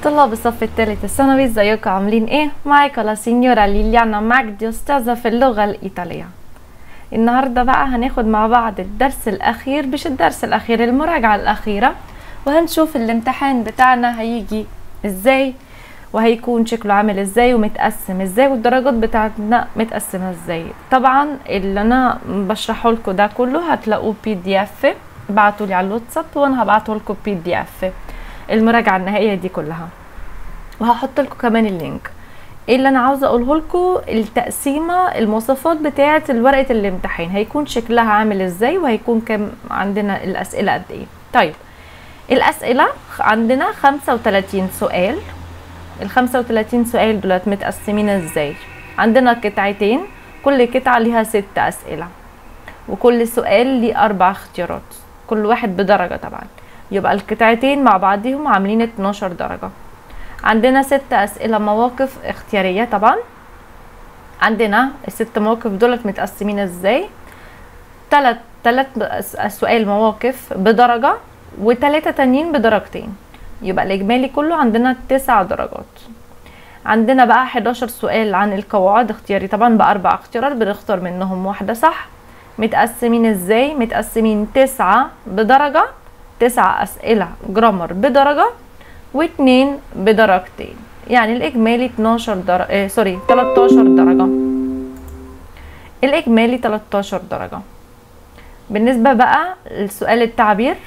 طلاب الصف الثالث الثانوي ازيكم عاملين ايه معاكم لا سينيورا ليليانا ماجدي استاذة في اللغة الايطالية النهاردة بقى هناخد مع بعض الدرس الاخير مش الدرس الاخير المراجعة الاخيرة وهنشوف الامتحان بتاعنا هيجي ازاي وهيكون شكله عامل ازاي ومتقسم ازاي والدرجات بتاعتنا متقسمة ازاي طبعا اللي انا بشرحه لكم ده كله هتلاقوه بي دي اف ابعتوا لي على الواتساب وانا هبعته لكم بي دي اف المراجعه النهائيه دي كلها وهحط لكم كمان اللينك ايه اللي انا عاوزه اقوله لكم التقسيمه المواصفات بتاعه ورقه الامتحان هيكون شكلها عامل ازاي وهيكون كام عندنا الاسئله قد ايه طيب الاسئله عندنا 35 سؤال ال 35 سؤال دولت متقسمين ازاي عندنا قطعتين كل قطعه ليها ست اسئله وكل سؤال ليه اربع اختيارات كل واحد بدرجه طبعا يبقى القطعتين مع بعضهم عاملين 12 درجة عندنا ست أسئلة مواقف اختيارية طبعا عندنا الست مواقف دولت متقسمين ازاي تلات تلات سؤال مواقف بدرجة وتلاتة تانيين بدرجتين يبقى الإجمالي كله عندنا تسع درجات عندنا بقى 11 سؤال عن القواعد اختياري طبعا بأربع اختيارات بنختار منهم واحدة صح متقسمين ازاي متقسمين تسعة بدرجة تسع أسئلة جرامر بدرجة واتنين بدرجتين يعني الإجمالي 12 درجة إيه سوري 13 درجة الإجمالي 13 درجة بالنسبة بقى لسؤال التعبير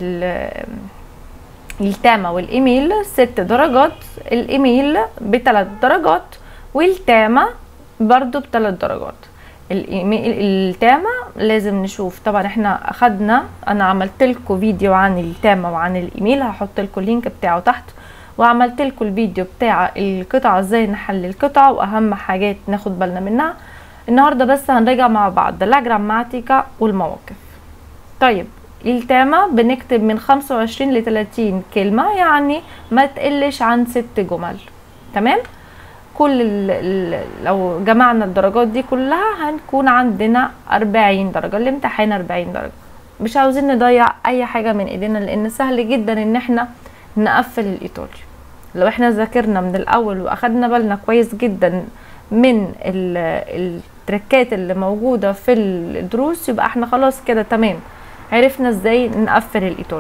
التامة والإيميل ست درجات الإيميل بثلاث درجات والتامة برضو بثلاث درجات الايميل التامة لازم نشوف طبعا احنا اخدنا انا عملت لكم فيديو عن التامة وعن الايميل هحط لكم اللينك بتاعه تحت وعملت لكم الفيديو بتاع القطعة ازاي نحل القطعة واهم حاجات ناخد بالنا منها النهاردة بس هنراجع مع بعض لا جراماتيكا والمواقف طيب التامة بنكتب من 25 ل 30 كلمة يعني ما تقلش عن ست جمل تمام كل ال ال لو جمعنا الدرجات دي كلها هنكون عندنا أربعين درجة الامتحان أربعين درجة مش عاوزين نضيع أي حاجة من إيدينا لأن سهل جدا إن احنا نقفل الإيطالي لو احنا ذاكرنا من الأول وأخدنا بالنا كويس جدا من التركات اللي موجودة في الدروس يبقى احنا خلاص كده تمام عرفنا ازاي نقفل الإيطالي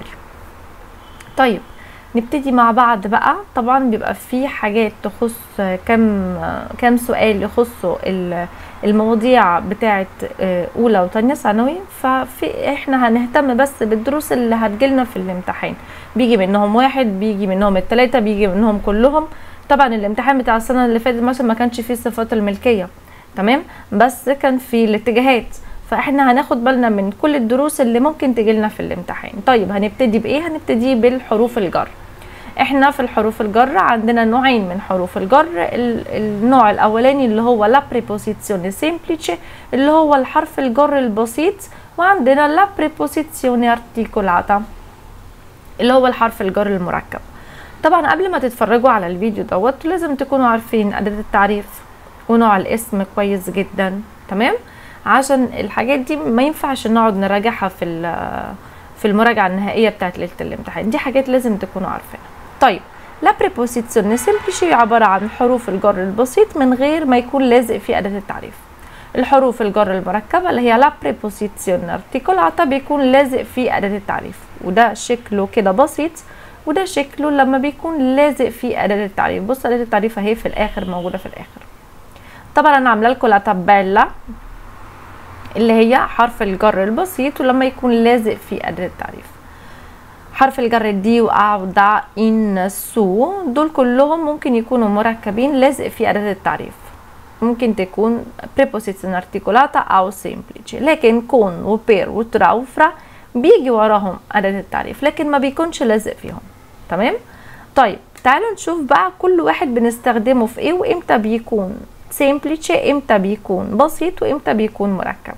طيب نبتدي مع بعض بقى طبعا بيبقى في حاجات تخص كم كم سؤال يخصوا المواضيع بتاعه اولى وتانية ثانوي ففي احنا هنهتم بس بالدروس اللي هتجيلنا في الامتحان بيجي منهم واحد بيجي منهم التلاتة بيجي منهم كلهم طبعا الامتحان بتاع السنه اللي فاتت مثلا ما كانش فيه صفات الملكيه تمام بس كان في الاتجاهات فاحنا هناخد بالنا من كل الدروس اللي ممكن تجيلنا في الامتحان طيب هنبتدي بايه هنبتدي بالحروف الجر احنا في الحروف الجر عندنا نوعين من حروف الجر النوع الاولاني اللي هو لا بريبوزيسيوني سيمبليتشي اللي هو الحرف الجر البسيط وعندنا لا بريبوزيسيوني ارتيكولاتا اللي هو الحرف الجر المركب طبعا قبل ما تتفرجوا على الفيديو دوت لازم تكونوا عارفين اداه التعريف ونوع الاسم كويس جدا تمام عشان الحاجات دي ما ينفعش نقعد نراجعها في في المراجعه النهائيه بتاعت ليله الامتحان دي حاجات لازم تكونوا عارفينها طيب لا بريبوزيسيون سيمبليشي عبارة عن حروف الجر البسيط من غير ما يكون لازق في أداة التعريف الحروف الجر المركبة اللي هي لا بريبوزيسيون ارتيكولاتا بيكون لازق في أداة التعريف وده شكله كده بسيط وده شكله لما بيكون لازق في أداة التعريف بص أداة التعريف اهي في الآخر موجودة في الآخر طبعا أنا عاملة لكم لا تابيلا اللي هي حرف الجر البسيط ولما يكون لازق في أداة التعريف حرف الجر دي وأ ودا إن سو دول كلهم ممكن يكونوا مركبين لازق في أداة التعريف ممكن تكون preposizione articolata أو semplice لكن كون وبير وترا وفرا بيجي وراهم أداة التعريف لكن ما بيكونش لازق فيهم تمام طيب تعالوا نشوف بقى كل واحد بنستخدمه في ايه وامتى بيكون semplice امتى بيكون بسيط وامتى بيكون مركب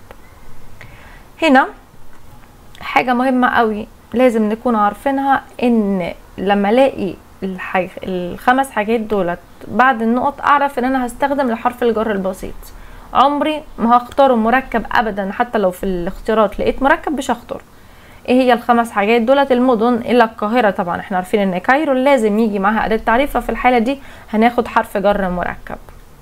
هنا حاجة مهمة قوي لازم نكون عارفينها ان لما الاقي الحاج... الخمس حاجات دولت بعد النقط اعرف ان انا هستخدم الحرف الجر البسيط عمري ما هختاره مركب ابدا حتى لو في الاختيارات لقيت مركب مش هختاره ايه هي الخمس حاجات دولت المدن الى القاهره طبعا احنا عارفين ان كايرو لازم يجي معاها اداه تعريف ففي الحاله دي هناخد حرف جر مركب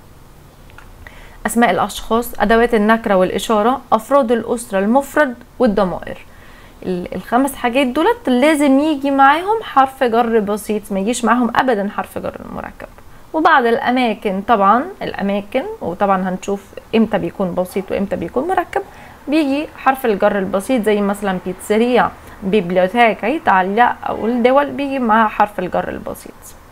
اسماء الاشخاص ادوات النكره والاشاره افراد الاسره المفرد والضمائر ال- الخمس حاجات دولت لازم يجي معاهم حرف جر بسيط ما يجيش معاهم ابدا حرف جر مركب وبعض الاماكن طبعا الاماكن وطبعا هنشوف امتى بيكون بسيط وامتى بيكون مركب بيجي حرف الجر البسيط زي مثلا بيتزاريا بيبليوتيكا ايطاليا او الدول بيجي معاها حرف الجر البسيط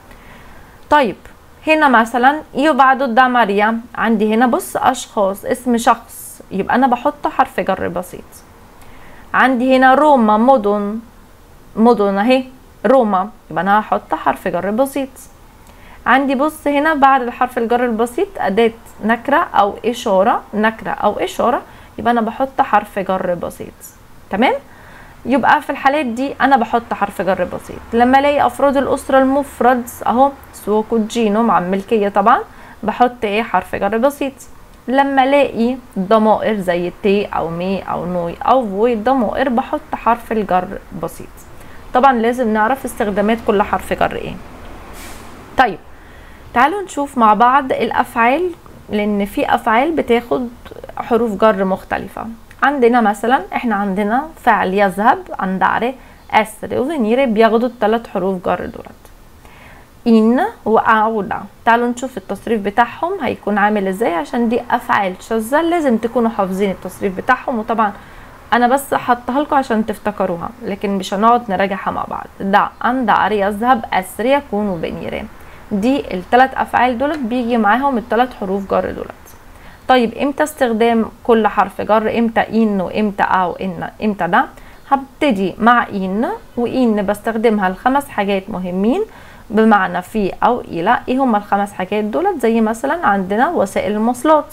طيب هنا مثلا يو بعده دا ماريا عندي هنا بص اشخاص اسم شخص يبقى انا بحط حرف جر بسيط عندي هنا روما مدن مدن اهي روما يبقى انا هحط حرف جر بسيط عندي بص هنا بعد الحرف الجر البسيط أداة نكرة أو إشارة نكرة أو إشارة يبقى أنا بحط حرف جر بسيط تمام يبقى في الحالات دي أنا بحط حرف جر بسيط لما ألاقي أفراد الأسرة المفرد أهو سوكو جينو مع الملكية طبعا بحط إيه حرف جر بسيط لما ألاقي ضمائر زي تي أو مي أو نوي أو فوي الضمائر بحط حرف الجر بسيط طبعا لازم نعرف استخدامات كل حرف جر إيه طيب تعالوا نشوف مع بعض الافعال لان في افعال بتاخد حروف جر مختلفه عندنا مثلا احنا عندنا فعل يذهب andare essere وفينيري بياخدوا الثلاث حروف جر دولت ان واودا تعالوا نشوف التصريف بتاعهم هيكون عامل ازاي عشان دي افعال شاذه لازم تكونوا حافظين التصريف بتاعهم وطبعا انا بس حطها لكم عشان تفتكروها لكن مش هنقعد نراجعها مع بعض دا andare يذهب essere يكون وفينيري دي الثلاث افعال دولت بيجي معاهم الثلاث حروف جر دولت طيب امتى استخدام كل حرف جر امتى ان وامتى او ان امتى ده هبتدي مع ان وان بستخدمها لخمس حاجات مهمين بمعنى في او الى ايه هما الخمس حاجات دولت زي مثلا عندنا وسائل المواصلات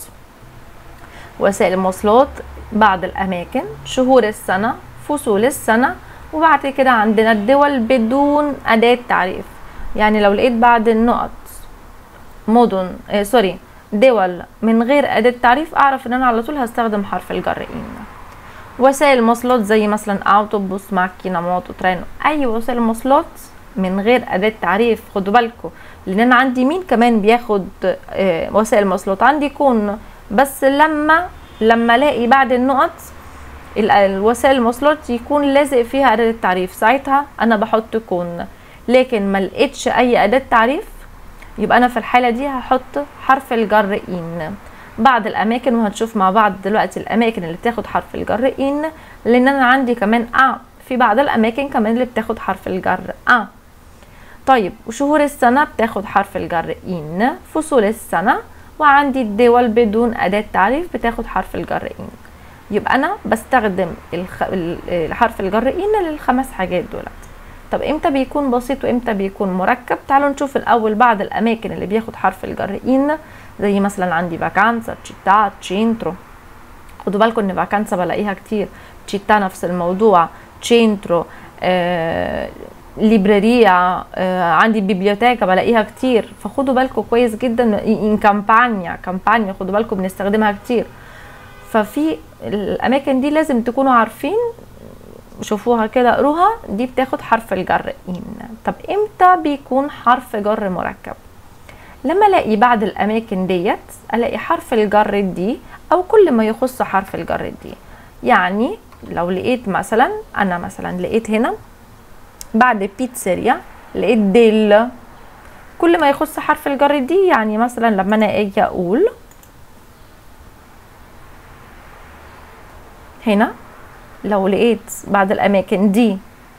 وسائل المواصلات بعض الاماكن شهور السنه فصول السنه وبعد كده عندنا الدول بدون اداه تعريف يعني لو لقيت بعد النقط مدن آه سوري دول من غير أداة تعريف أعرف إن أنا على طول هستخدم حرف الجر إن وسائل مواصلات زي مثلا أوتوبوس ماكينة موتو ترين أي وسائل مواصلات من غير أداة تعريف خدوا بالكم لأن أنا عندي مين كمان بياخد آه وسائل مواصلات عندي كون بس لما لما ألاقي بعد النقط الوسائل المواصلات يكون لازق فيها أداة التعريف ساعتها أنا بحط كون لكن ما لقيتش اي اداه تعريف يبقى انا في الحاله دي هحط حرف الجر ان بعض الاماكن وهنشوف مع بعض دلوقتي الاماكن اللي بتاخد حرف الجر ان لان انا عندي كمان ا في بعض الاماكن كمان اللي بتاخد حرف الجر ا طيب وشهور السنه بتاخد حرف الجر ان فصول السنه وعندي الدول بدون اداه تعريف بتاخد حرف الجر ان يبقى انا بستخدم الخ... حرف الجر ان للخمس حاجات دولت طب امتى بيكون بسيط وامتى بيكون مركب تعالوا نشوف الاول بعض الاماكن اللي بياخد حرف الجر ان زي مثلا عندي فاكانسا تشيتا تشينترو خدوا بالكم ان فاكانسا بلاقيها كتير تشيتا نفس الموضوع تشينترو آه ليبراريا آه عندي بيبليوتيكا بلاقيها كتير فخدوا بالكم كويس جدا ان كامبانيا كامبانيا خدوا بالكم بنستخدمها كتير ففي الاماكن دي لازم تكونوا عارفين شوفوها كده اقروها دي بتاخد حرف الجر ان طب امتى بيكون حرف جر مركب لما الاقي بعد الاماكن ديت الاقي حرف الجر دي او كل ما يخص حرف الجر دي يعني لو لقيت مثلا انا مثلا لقيت هنا بعد بيتزاريا لقيت ديل كل ما يخص حرف الجر دي يعني مثلا لما انا اجي اقول هنا لو لقيت بعد الأماكن دي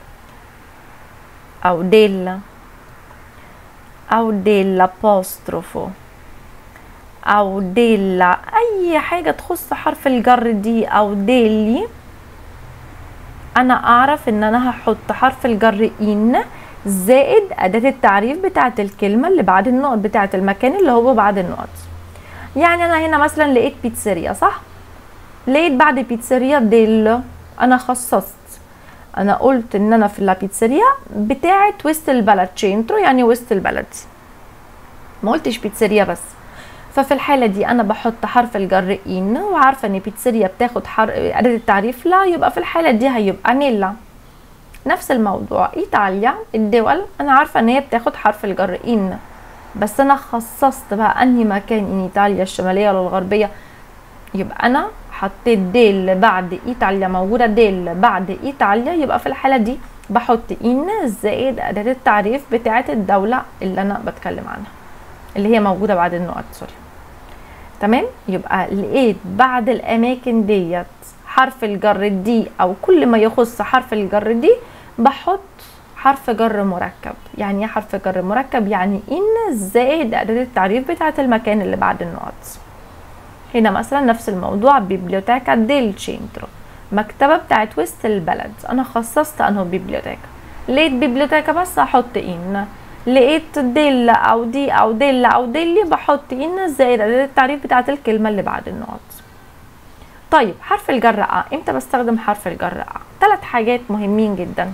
أو ديل أو ديل أبوستروفو أو ديل أي حاجة تخص حرف الجر دي أو ديلي أنا أعرف إن أنا هحط حرف الجر إن زائد أداة التعريف بتاعة الكلمة اللي بعد النقط بتاعة المكان اللي هو بعد النقط يعني أنا هنا مثلا لقيت بيتزاريا صح؟ لقيت بعد بيتزاريا ديل انا خصصت انا قلت ان انا في البيتزاريا بتاعه وسط البلد تشينترو يعني وسط البلد ما قلتش بيتزاريا بس ففي الحالة دي أنا بحط حرف الجر إن وعارفة إن بيتزاريا بتاخد حر... أداة التعريف لا يبقى في الحالة دي هيبقى نيلا نفس الموضوع ايطاليا الدول انا عارفه ان هي بتاخد حرف الجر ان بس انا خصصت بقى انهي مكان ان ايطاليا الشماليه ولا الغربيه يبقى انا حطيت ديل بعد ايطاليا موجوده ديل بعد ايطاليا يبقى في الحاله دي بحط ان زائد اداه التعريف بتاعه الدوله اللي انا بتكلم عنها اللي هي موجوده بعد النقط سوري تمام يبقى لقيت بعد الاماكن ديت حرف الجر دي او كل ما يخص حرف الجر دي بحط حرف جر مركب يعني ايه حرف جر مركب يعني ان زائد اداه التعريف بتاعه المكان اللي بعد النقط هنا مثلا نفس الموضوع بيبليوتيكا ديل تشينترو مكتبة بتاعت وسط البلد انا خصصت انه بيبليوتيكا لقيت بيبليوتيكا بس احط ان لقيت ديل او دي او ديل او ديلي بحط ان زائد اداة التعريف بتاعت الكلمة اللي بعد النقط طيب حرف الجر ا امتى بستخدم حرف الجر ا ثلاث حاجات مهمين جدا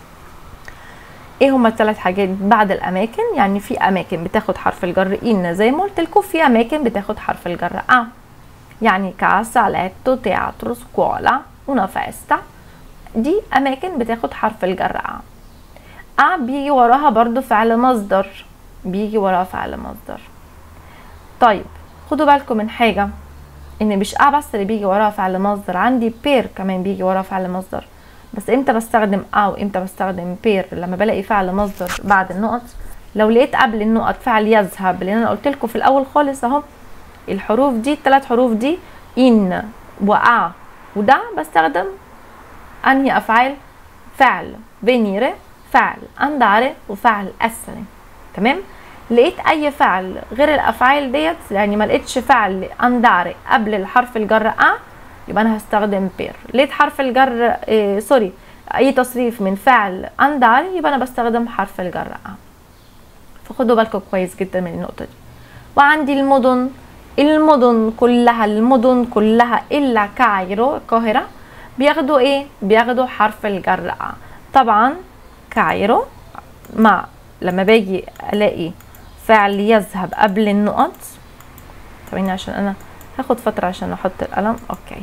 ايه هما الثلاث حاجات بعد الاماكن يعني في اماكن بتاخد حرف الجر ان زي ما قلت لكم في اماكن بتاخد حرف الجر ا يعني كاسا letto teatro scuola una festa دي اماكن بتاخد حرف الجر ا ا بيجي وراها برضو فعل مصدر بيجي وراها فعل مصدر طيب خدوا بالكم من حاجه ان مش ا بس اللي بيجي وراها فعل مصدر عندي بير كمان بيجي وراها فعل مصدر بس امتى بستخدم ا وامتى بستخدم بير لما بلاقي فعل مصدر بعد النقط لو لقيت قبل النقط فعل يذهب اللي انا قلت لكم في الاول خالص اهو الحروف دي الثلاث حروف دي ان وأ وده بستخدم انهي افعال فعل venire فعل andare وفعل essere تمام لقيت اي فعل غير الافعال ديت يعني ما لقيتش فعل andare قبل الحرف الجر ا يبقى انا هستخدم بير لقيت حرف الجر إيه سوري اي تصريف من فعل andare يبقى انا بستخدم حرف الجر ا فخدوا بالكم كويس جدا من النقطه دي وعندي المدن المدن كلها المدن كلها الا كايرو القاهره بياخدوا ايه بياخدوا حرف الجر ا طبعا كايرو مع لما باجي الاقي فعل يذهب قبل النقط ثواني عشان انا هاخد فتره عشان احط القلم اوكي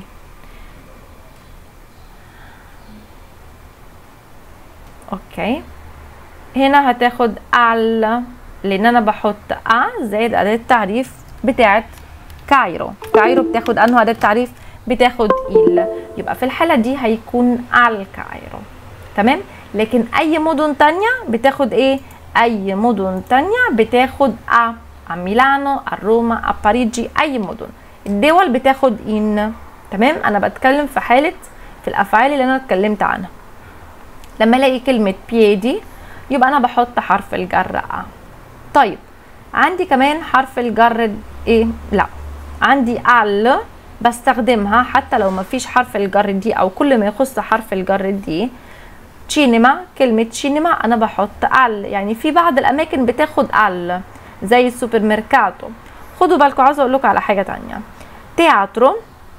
اوكي هنا هتاخد اعلى لان انا بحط ا زائد اداه التعريف بتاعت كايرو كايرو بتاخد انه اداه تعريف بتاخد ال يبقى في الحاله دي هيكون على كايرو تمام لكن اي مدن تانية بتاخد ايه اي مدن تانية بتاخد ا ا ميلانو ا روما ا باريجي اي مدن الدول بتاخد ان تمام انا بتكلم في حاله في الافعال اللي انا اتكلمت عنها لما الاقي كلمه بيدي يبقى انا بحط حرف الجر ا طيب عندي كمان حرف الجر ايه لا عندي ال بستخدمها حتى لو ما فيش حرف الجر دي او كل ما يخص حرف الجر دي تشينما كلمة تشينما انا بحط ال يعني في بعض الاماكن بتاخد ال زي السوبر ميركاتو خدوا بالكم عاوزه اقول لكم على حاجه تانية تياترو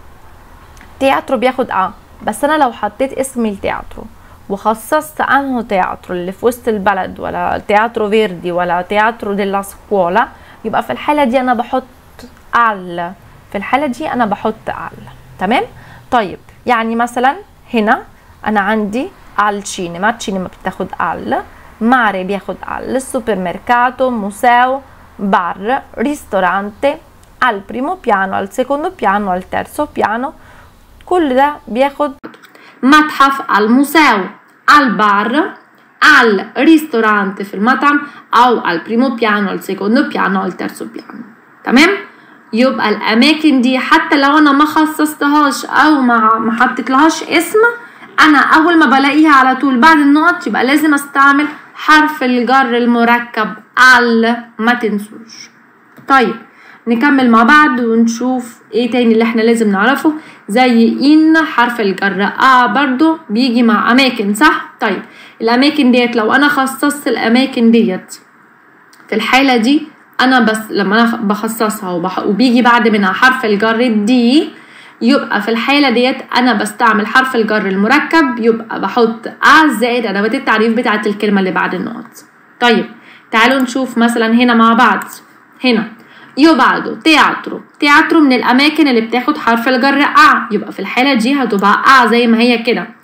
تياترو بياخد ا بس انا لو حطيت اسم التياترو وخصصت انه تياترو اللي في وسط البلد ولا تياترو فيردي ولا تياترو ديلا سكولا يبقى في الحاله دي انا بحط ال في الحاله دي انا بحط ال تمام طيب يعني مثلا هنا انا عندي al cinema السينما بتاخد al mare بياخد al supermercato museo bar ristorante al primo piano al secondo piano al terzo piano كل ده بياخد متحف الموسيو البار al ristorante في المطعم او al primo piano al secondo piano al terzo piano تمام يبقى الاماكن دي حتى لو انا ما خصصتهاش او ما ما حطيتلهاش اسم انا اول ما بلاقيها على طول بعد النقط يبقى لازم استعمل حرف الجر المركب ال ما تنسوش طيب نكمل مع بعض ونشوف ايه تاني اللي احنا لازم نعرفه زي ان حرف الجر ا برضو بيجي مع اماكن صح طيب الاماكن ديت لو انا خصصت الاماكن ديت في الحالة دي انا بس لما انا بخصصها وبح... وبيجي بعد منها حرف الجر دي يبقى في الحالة ديت أنا بستعمل حرف الجر المركب يبقى بحط أ زائد أدوات التعريف بتاعة الكلمة اللي بعد النقط طيب تعالوا نشوف مثلا هنا مع بعض هنا يو بعده تياترو تياترو من الأماكن اللي بتاخد حرف الجر أ يبقى في الحالة دي هتبقى أ زي ما هي كده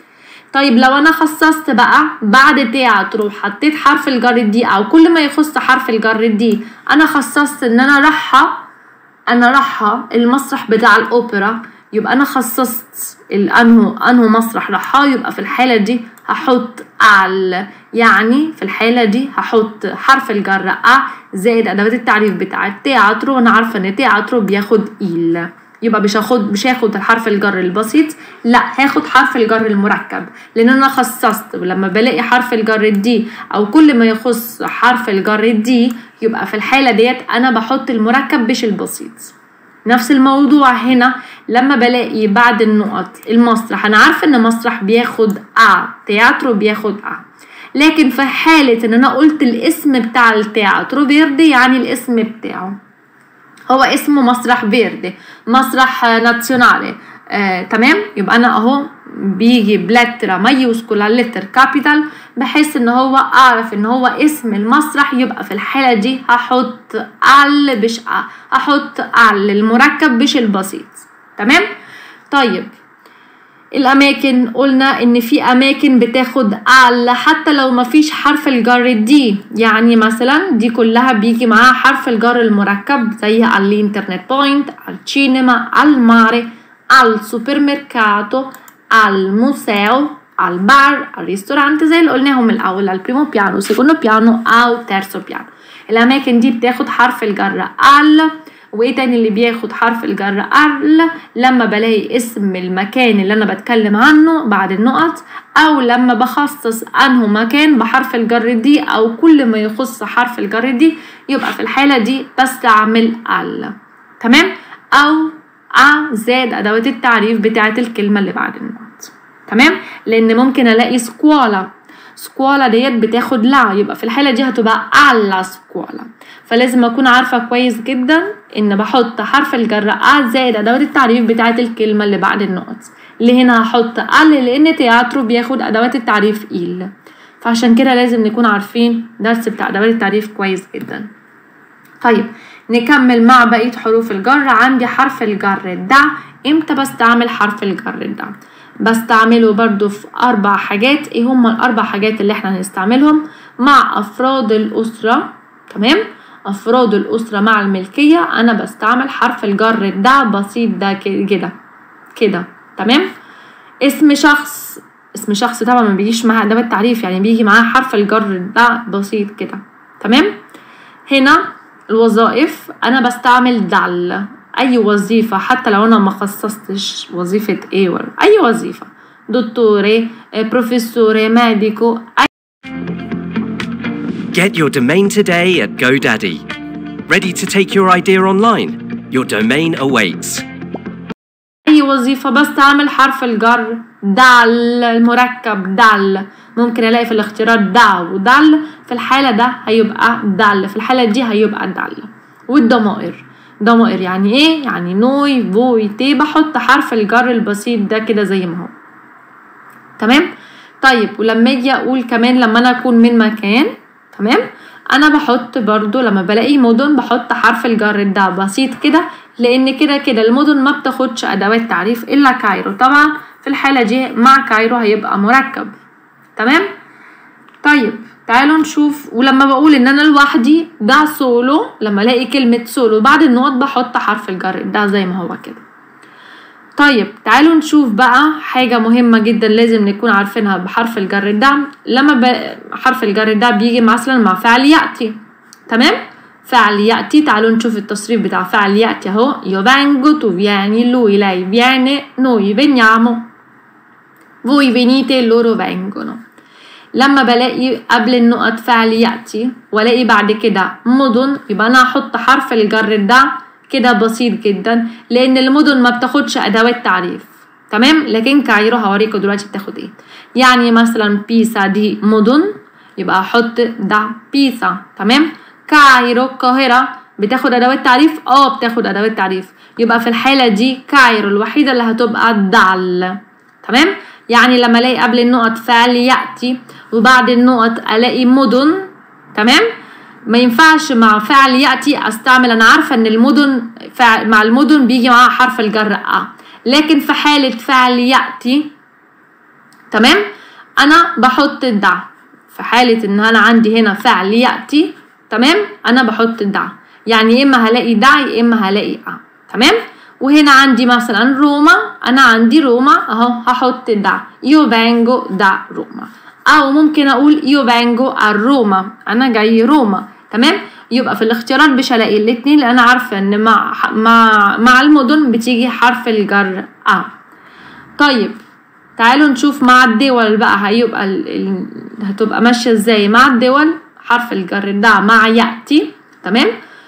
طيب لو انا خصصت بقى بعد تياترو حطيت حرف الجر دي او كل ما يخص حرف الجر دي انا خصصت ان انا رايحه انا رايحه المسرح بتاع الاوبرا يبقى انا خصصت الانهو انهو مسرح رايحه يبقى في الحاله دي هحط ال يعني في الحاله دي هحط حرف الجر ا زائد ادوات التعريف بتاع التياترو وانا عارفه ان تياترو بياخد ايل يبقى مش هاخد مش هاخد الحرف الجر البسيط لا هاخد حرف الجر المركب لان انا خصصت ولما بلاقي حرف الجر دي او كل ما يخص حرف الجر دي يبقى في الحاله ديت انا بحط المركب مش البسيط نفس الموضوع هنا لما بلاقي بعد النقط المسرح انا عارفه ان مسرح بياخد ا تياترو بياخد ا لكن في حالة ان انا قلت الاسم بتاع التياترو فيردي يعني الاسم بتاعه هو اسمه مسرح فيردي مسرح نازيونالي آه، تمام يبقى انا اهو بيجي بلترا مايوسكولا لتر كابيتال بحيث ان هو اعرف ان هو اسم المسرح يبقى في الحالة دي هحط ال بش ا هحط ال المركب مش البسيط تمام طيب الاماكن قلنا ان في اماكن بتاخد ال حتى لو مفيش حرف الجر دي يعني مثلا دي كلها بيجي معاها حرف الجر المركب زي الانترنت بوينت السينما الماري السوبرميركاتو الموسيو البار الريستورانت زي اللي قلناهم الاول البريمو بيانو سيكوندو بيانو او تيرسو بيانو الاماكن دي بتاخد حرف الجر ال وايه تاني اللي بياخد حرف الجر ال لما بلاقي اسم المكان اللي انا بتكلم عنه بعد النقط او لما بخصص انه مكان بحرف الجر دي او كل ما يخص حرف الجر دي يبقى في الحالة دي بستعمل ال تمام او ا زائد ادوات التعريف بتاعة الكلمة اللي بعد النقط تمام لان ممكن الاقي سكوالا سكوالا ديت بتاخد لا يبقى في الحالة دي هتبقى على سكوالا فلازم اكون عارفة كويس جدا ان بحط حرف الجر ا زائد ادوات التعريف بتاعة الكلمة اللي بعد النقط اللي هنا هحط ال لان تياترو بياخد ادوات التعريف ايل فعشان كده لازم نكون عارفين درس بتاع ادوات التعريف كويس جدا طيب نكمل مع بقية حروف الجر عندي حرف الجر دا امتى بستعمل حرف الجر دا بستعمله برضو في أربع حاجات ايه هما الأربع حاجات اللي احنا هنستعملهم مع أفراد الأسرة تمام أفراد الأسرة مع الملكية أنا بستعمل حرف الجر ده بسيط ده كده كده تمام اسم شخص اسم شخص طبعا ما بيجيش معاه أداة تعريف يعني بيجي معاه حرف الجر ده بسيط كده تمام هنا الوظائف أنا بستعمل دل اي وظيفه حتى لو انا ما خصصتش وظيفه ايه ولا اي وظيفه دكتوري بروفيسوري ميديكو Get your domain today at GoDaddy. Ready to take your idea online? Your domain awaits. اي وظيفه بستعمل حرف الجر دال المركب دال ممكن الاقي في الاختيارات دا ودال في الحاله ده هيبقى دال في الحاله دي هيبقى دال والضمائر ضمائر يعني ايه يعني نوي فوي تي بحط حرف الجر البسيط ده كده زي ما هو تمام طيب ولما اجي اقول كمان لما انا اكون من مكان تمام انا بحط برضو لما بلاقي مدن بحط حرف الجر ده بسيط كده لان كده كده المدن ما بتاخدش ادوات تعريف الا كايرو طبعا في الحاله دي مع كايرو هيبقى مركب تمام طيب تعالوا نشوف ولما بقول ان انا لوحدي ده سولو لما الاقي كلمة سولو بعد النقط بحط حرف الجر ده زي ما هو كده طيب تعالوا نشوف بقى حاجة مهمة جدا لازم نكون عارفينها بحرف الجر ده لما ب... حرف الجر ده بيجي مثلا مع فعل يأتي تمام فعل يأتي تعالوا نشوف التصريف بتاع فعل يأتي اهو io vengo tu vieni lui lei viene noi veniamo voi venite loro vengono لما بلاقي قبل النقط فعل يأتي والاقي بعد كده مدن يبقى انا هحط حرف الجر ده كده بسيط جدا لان المدن ما بتاخدش ادوات تعريف تمام لكن كايرو هوريكم دلوقتي بتاخد ايه يعني مثلا بيسا دي مدن يبقى احط ده بيسا تمام كايرو القاهرة بتاخد ادوات تعريف اه بتاخد ادوات تعريف يبقى في الحالة دي كايرو الوحيدة اللي هتبقى دال تمام يعني لما الاقي قبل النقط فعل يأتي وبعد النقط الاقي مدن تمام ما ينفعش مع فعل يأتي استعمل انا عارفة ان المدن فعل مع المدن بيجي معاها حرف الجر ا لكن في حالة فعل يأتي تمام انا بحط الدع في حالة ان انا عندي هنا فعل يأتي تمام انا بحط الدع يعني يا اما هلاقي دع يا اما هلاقي ا تمام وهنا عندي مثلا روما انا عندي روما اهو هحط دع يو فانجو دا روما او ممكن اقول يو فانجو a روما انا جاي روما تمام يبقى في الاختيارات مش هلاقي الاتنين لان انا عارفه ان مع مع مع المدن بتيجي حرف الجر ا طيب تعالوا نشوف مع الدول بقى هيبقى ال... ال... هتبقى ماشيه ازاي مع الدول حرف الجر ده مع ياتي تمام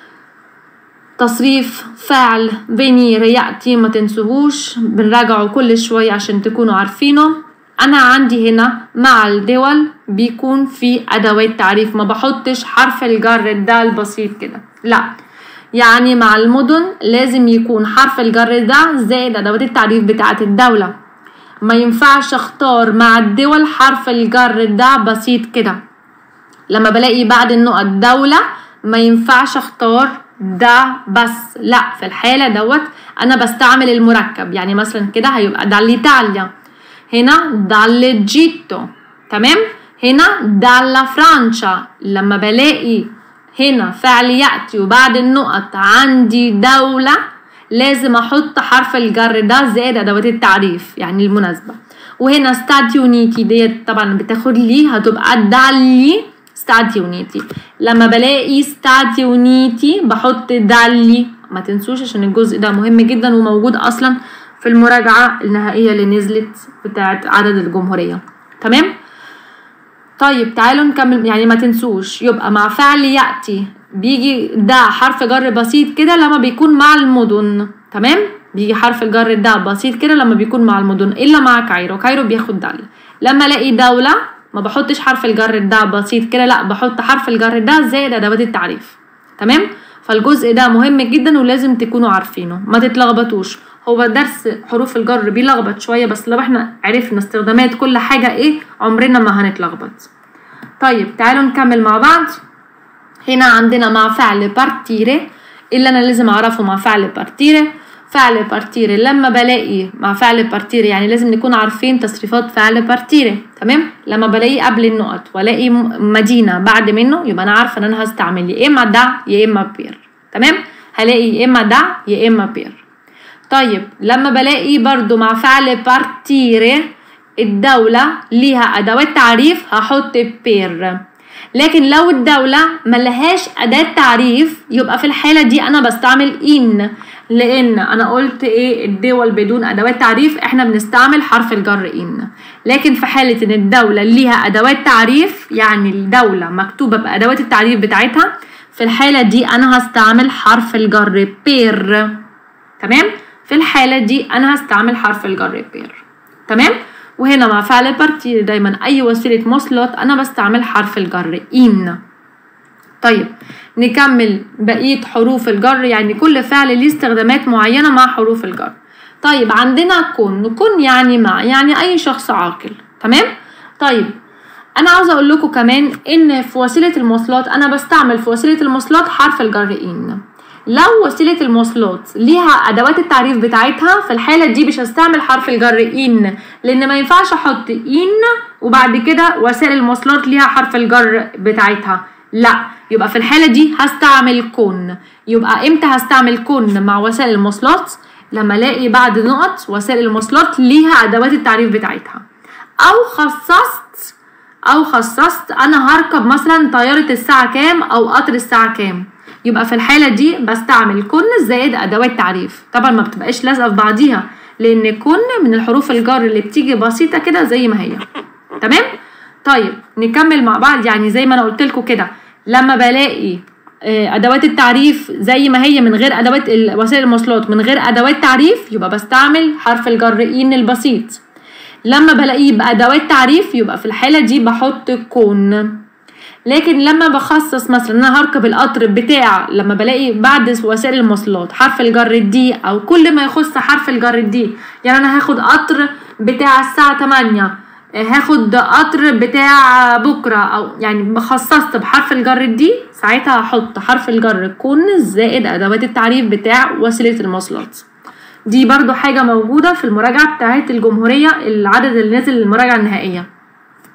تصريف فعل فينير يأتي ما تنسوهوش بنراجعه كل شوية عشان تكونوا عارفينه أنا عندي هنا مع الدول بيكون في أدوات تعريف ما بحطش حرف الجر ده البسيط كده لا يعني مع المدن لازم يكون حرف الجر ده زائد أدوات التعريف بتاعة الدولة ما ينفعش اختار مع الدول حرف الجر ده بسيط كده لما بلاقي بعد النقط دولة ما ينفعش اختار ده بس لا في الحالة دوت انا بستعمل المركب يعني مثلا كده هيبقى دالإيطاليا هنا دالجيتو تمام هنا دالا فرانشا لما بلاقي هنا فعل يأتي وبعد النقط عندي دولة لازم احط حرف الجر ده زائد ادوات التعريف يعني المناسبة وهنا ستاتي يونيتي ديت طبعا بتاخد لي هتبقى دالي ستاتي يونيتي لما بلاقي ستاتي يونيتي بحط دالي ما تنسوش عشان الجزء ده مهم جدا وموجود اصلا في المراجعة النهائية اللي نزلت بتاعت عدد الجمهورية تمام طيب تعالوا نكمل يعني ما تنسوش يبقى مع فعل يأتي بيجي ده حرف جر بسيط كده لما بيكون مع المدن تمام بيجي حرف الجر ده بسيط كده لما بيكون مع المدن الا مع كايرو كايرو بياخد دال لما الاقي دولة ما بحطش حرف الجر ده بسيط كده لا بحط حرف الجر ده زائد ادوات التعريف تمام فالجزء ده مهم جدا ولازم تكونوا عارفينه ما تتلخبطوش هو درس حروف الجر بيلخبط شويه بس لو احنا عرفنا استخدامات كل حاجه ايه عمرنا ما هنتلخبط طيب تعالوا نكمل مع بعض هنا عندنا مع فعل بارتيري اللي انا لازم اعرفه مع فعل بارتيري فعل بارتيري لما بلاقي مع فعل بارتيري يعني لازم نكون عارفين تصريفات فعل بارتيري تمام لما بلاقي قبل النقط والاقي مدينه بعد منه يبقى انا عارفه ان انا هستعمل يا اما دا يا اما بير تمام هلاقي يا اما دا يا اما بير طيب لما بلاقي برضو مع فعل بارتيري الدولة ليها أدوات تعريف هحط بير لكن لو الدولة ملهاش أداة تعريف يبقى في الحالة دي أنا بستعمل إن لأن أنا قلت إيه الدول بدون أدوات تعريف إحنا بنستعمل حرف الجر إن لكن في حالة إن الدولة ليها أدوات تعريف يعني الدولة مكتوبة بأدوات التعريف بتاعتها في الحالة دي أنا هستعمل حرف الجر بير تمام في الحالة دي أنا هستعمل حرف الجر بير تمام وهنا مع فعل بارتي دايما أي وسيلة مواصلات أنا بستعمل حرف الجر إن طيب نكمل بقية حروف الجر يعني كل فعل ليه استخدامات معينة مع حروف الجر طيب عندنا كن كن يعني مع يعني أي شخص عاقل تمام طيب أنا عاوزة أقول لكم كمان إن في وسيلة المواصلات أنا بستعمل في وسيلة المواصلات حرف الجر إن لو وسيلة المواصلات ليها أدوات التعريف بتاعتها في الحالة دي مش هستعمل حرف الجر إن لأن ما ينفعش أحط إن وبعد كده وسائل المواصلات ليها حرف الجر بتاعتها لا يبقى في الحالة دي هستعمل كن يبقى إمتى هستعمل كن مع وسائل المواصلات لما ألاقي بعد نقط وسائل المواصلات ليها أدوات التعريف بتاعتها أو خصصت أو خصصت أنا هركب مثلا طيارة الساعة كام أو قطر الساعة كام يبقى في الحالة دي بستعمل كن زائد أدوات تعريف طبعا ما بتبقاش لازقة في بعضيها لأن كن من الحروف الجر اللي بتيجي بسيطة كده زي ما هي تمام طيب نكمل مع بعض يعني زي ما أنا قلت لكم كده لما بلاقي أدوات التعريف زي ما هي من غير أدوات وسائل المواصلات من غير أدوات تعريف يبقى بستعمل حرف الجر إن البسيط لما بلاقيه بأدوات تعريف يبقى في الحالة دي بحط كون لكن لما بخصص مثلا انا هركب القطر بتاع لما بلاقي بعد وسائل المواصلات حرف الجر دي او كل ما يخص حرف الجر دي يعني انا هاخد قطر بتاع الساعة 8 هاخد قطر بتاع بكرة او يعني خصصت بحرف الجر دي ساعتها هحط حرف الجر كون زائد ادوات التعريف بتاع وسيلة المواصلات دي برضو حاجة موجودة في المراجعة بتاعت الجمهورية العدد اللي نازل المراجعة النهائية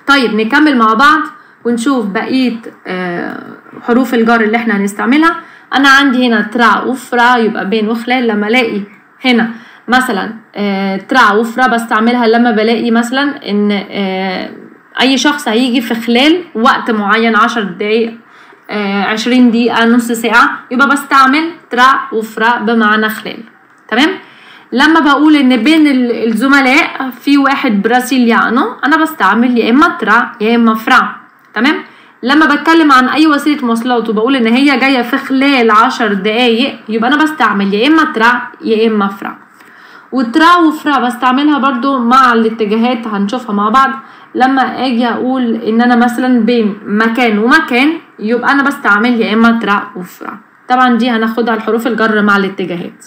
طيب نكمل مع بعض ونشوف بقيه آه حروف الجر اللي احنا هنستعملها انا عندي هنا ترا وفرا يبقى بين وخلال لما الاقي هنا مثلا آه ترا وفرا بستعملها لما بلاقي مثلا ان آه اي شخص هيجي في خلال وقت معين عشر دقايق آه عشرين دقيقة نص ساعة يبقى بستعمل ترا وفرا بمعنى خلال تمام لما بقول ان بين الزملاء في واحد برازيليانو انا بستعمل يا اما ترا يا اما فرا تمام لما بتكلم عن اي وسيله مواصلات وبقول ان هي جايه في خلال عشر دقايق يبقى انا بستعمل يا اما ترا يا اما فرا وترا وفرا بستعملها برضو مع الاتجاهات هنشوفها مع بعض لما اجي اقول ان انا مثلا بين مكان ومكان يبقى انا بستعمل يا اما ترا وفرا طبعا دي هناخدها الحروف الجر مع الاتجاهات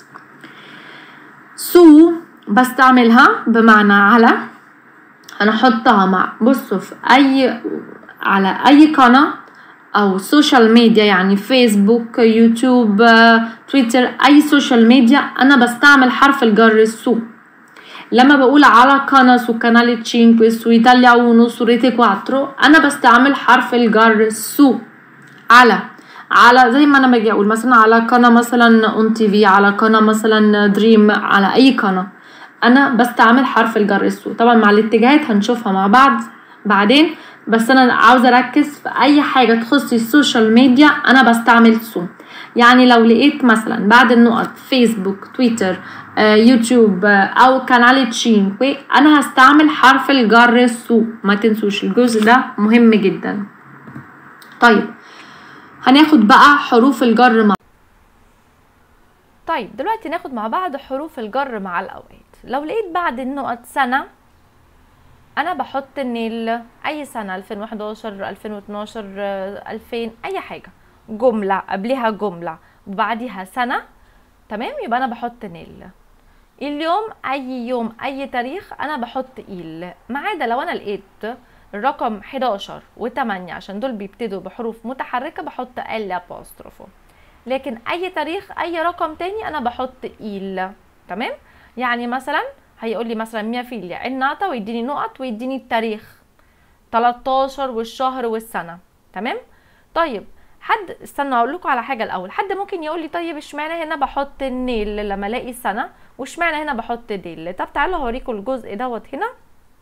سو بستعملها بمعنى على هنحطها مع بصوا في اي على اي قناة او سوشيال ميديا يعني فيسبوك يوتيوب تويتر اي سوشيال ميديا انا بستعمل حرف الجر سو لما بقول على قناة سو canale 5 سو ايطاليا 1 سو ريتي 4 انا بستعمل حرف الجر سو على على زي ما انا باجي اقول مثلا على قناه مثلا اون تي في على قناه مثلا دريم على اي قناه انا بستعمل حرف الجر السو طبعا مع الاتجاهات هنشوفها مع بعض بعدين بس انا عاوزه اركز في اي حاجه تخص السوشيال ميديا انا بستعمل سو يعني لو لقيت مثلا بعد النقط فيسبوك تويتر آه، يوتيوب آه، او قناه تشينكوي انا هستعمل حرف الجر سو ما تنسوش الجزء ده مهم جدا طيب هناخد بقى حروف الجر مع طيب دلوقتي ناخد مع بعض حروف الجر مع الأوقات لو لقيت بعد النقط سنة أنا بحط النيل أي سنة 2011 2012 آه، 2000 أي حاجة جملة قبلها جملة وبعديها سنة تمام يبقى أنا بحط نيل اليوم أي يوم أي تاريخ أنا بحط إيل ما عدا لو أنا لقيت الرقم 11 و8 عشان دول بيبتدوا بحروف متحركة بحط ال apostrophe لكن اي تاريخ اي رقم تاني انا بحط ايل تمام يعني مثلا هيقول لي مثلا ميا فيليا الناتا ويديني نقط ويديني التاريخ 13 والشهر والسنه تمام طيب حد استنوا اقول لكم على حاجه الاول حد ممكن يقول لي طيب اشمعنى هنا بحط النيل لما الاقي سنه واشمعنى هنا بحط ديل طب تعالوا هوريكم الجزء دوت هنا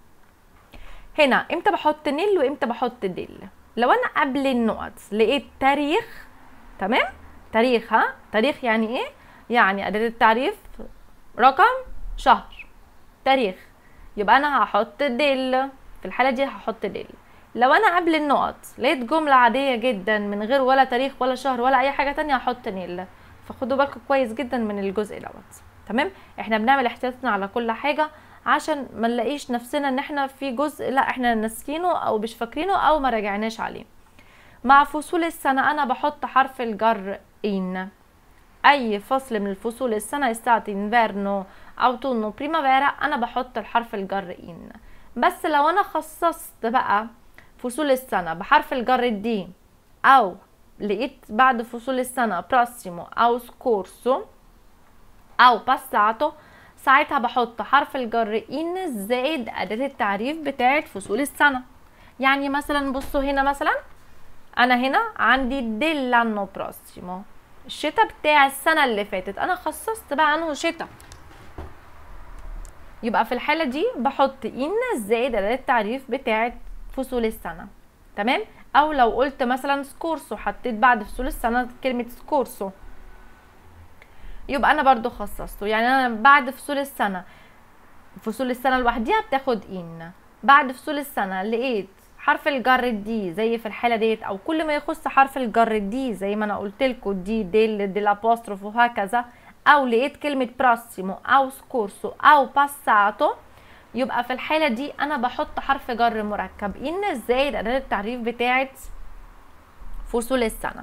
هنا امتى بحط نيل وامتى بحط ديل لو انا قبل النقط لقيت تاريخ تمام تاريخ ها تاريخ يعني ايه يعني اداه التعريف رقم شهر تاريخ يبقى انا هحط ديل في الحاله دي هحط ديل لو انا قبل النقط لقيت جمله عاديه جدا من غير ولا تاريخ ولا شهر ولا اي حاجه تانية هحط نيل فخدوا بالكم كويس جدا من الجزء دوت تمام احنا بنعمل احتياطنا على كل حاجه عشان ما نلاقيش نفسنا ان احنا في جزء لا احنا ناسيينه او مش فاكرينه او ما راجعناش عليه مع فصول السنة أنا بحط حرف الجر إن أي فصل من الفصول السنة استعت انفيرنو أوتونو بريمافيرا أنا بحط الحرف الجر إن بس لو أنا خصصت بقى فصول السنة بحرف الجر دي أو لقيت بعد فصول السنة بروسيمو أو سكورسو أو باساتو ساعتها بحط حرف الجر إن زائد أداة التعريف بتاعت فصول السنة يعني مثلا بصوا هنا مثلا انا هنا عندي ديلانو بروسيمو الشتاء بتاع السنه اللي فاتت انا خصصت بقى انه شتاء يبقى في الحاله دي بحط ان زائد اداه التعريف بتاعه فصول السنه تمام او لو قلت مثلا سكورسو حطيت بعد فصول السنه كلمه سكورسو يبقى انا برضو خصصته يعني انا بعد فصول السنه فصول السنه لوحديها بتاخد ان بعد فصول السنه لقيت حرف الجر دي زي في الحاله ديت او كل ما يخص حرف الجر دي زي ما انا قلت لكم دي ديل دي الابوستروف وهكذا او لقيت كلمه بروسيمو او سكورسو او باساتو يبقى في الحاله دي انا بحط حرف جر مركب ان زائد اداه التعريف بتاعه فصول السنه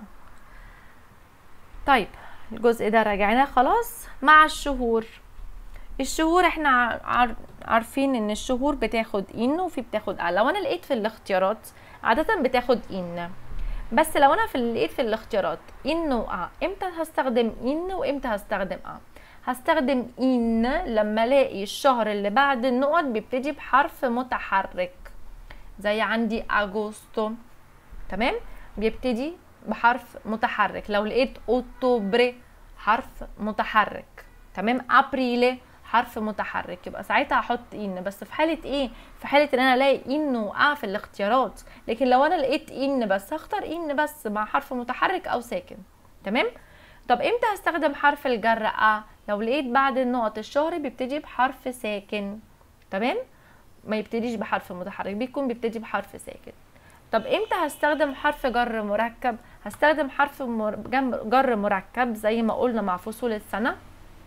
طيب الجزء ده راجعناه خلاص مع الشهور الشهور احنا عار عارفين ان الشهور بتاخد ان وفي بتاخد ا لو انا لقيت في الاختيارات عادة بتاخد ان بس لو انا في لقيت في الاختيارات ان وأ امتى هستخدم ان وامتى هستخدم ا هستخدم ان لما الاقي الشهر اللي بعد النقط بيبتدي بحرف متحرك زي عندي اغوستو تمام بيبتدي بحرف متحرك لو لقيت اوتوبري حرف متحرك تمام ابريلي حرف متحرك يبقى ساعتها هحط ان بس في حاله ايه في حاله ان انا الاقي ان وقع في الاختيارات لكن لو انا لقيت ان بس هختار ان بس مع حرف متحرك او ساكن تمام طب امتى هستخدم حرف الجر ا لو لقيت بعد النقط الشهر بيبتدي بحرف ساكن تمام ما يبتديش بحرف متحرك بيكون بيبتدي بحرف ساكن طب امتى هستخدم حرف جر مركب هستخدم حرف مر... جر مركب زي ما قلنا مع فصول السنه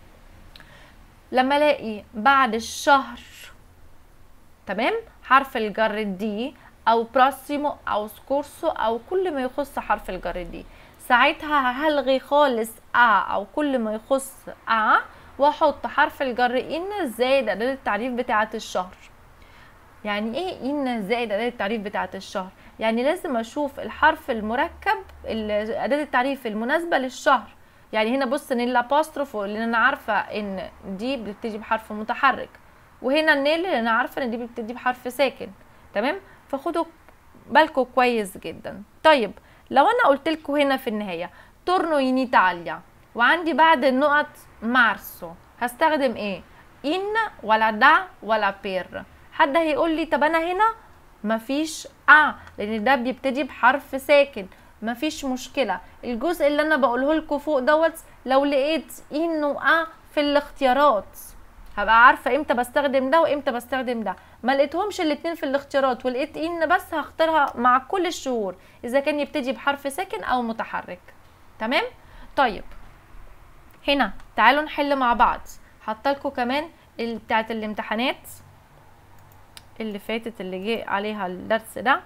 لما الاقي بعد الشهر تمام حرف الجر دي او براسيمو او سكورسو او كل ما يخص حرف الجر دي ساعتها هلغي خالص ا او كل ما يخص ا واحط حرف الجر ان زائد اداه التعريف بتاعه الشهر يعني ايه ان زائد اداه التعريف بتاعه الشهر يعني لازم اشوف الحرف المركب اداه التعريف المناسبه للشهر يعني هنا بص ان الابوستروف اللي انا عارفه ان دي بتبتدي بحرف متحرك وهنا النيل اللي انا عارفه ان دي بتبتدي بحرف ساكن تمام فخدوا بالكم كويس جدا طيب لو انا قلت لكم هنا في النهايه تورنو ان ايطاليا وعندي بعد النقط مارسو هستخدم ايه ان ولا دا ولا بير حد هيقول لي طب انا هنا مفيش ا لان ده بيبتدي بحرف ساكن مفيش مشكله الجزء اللي انا بقوله لكم فوق دوت لو لقيت ان وأ في الاختيارات هبقى عارفه امتى بستخدم ده وامتى بستخدم ده ما لقيتهمش الاتنين في الاختيارات ولقيت ان بس هختارها مع كل الشهور اذا كان يبتدي بحرف ساكن او متحرك تمام طيب هنا تعالوا نحل مع بعض حاطه كمان بتاعه الامتحانات اللي فاتت اللي جه عليها الدرس ده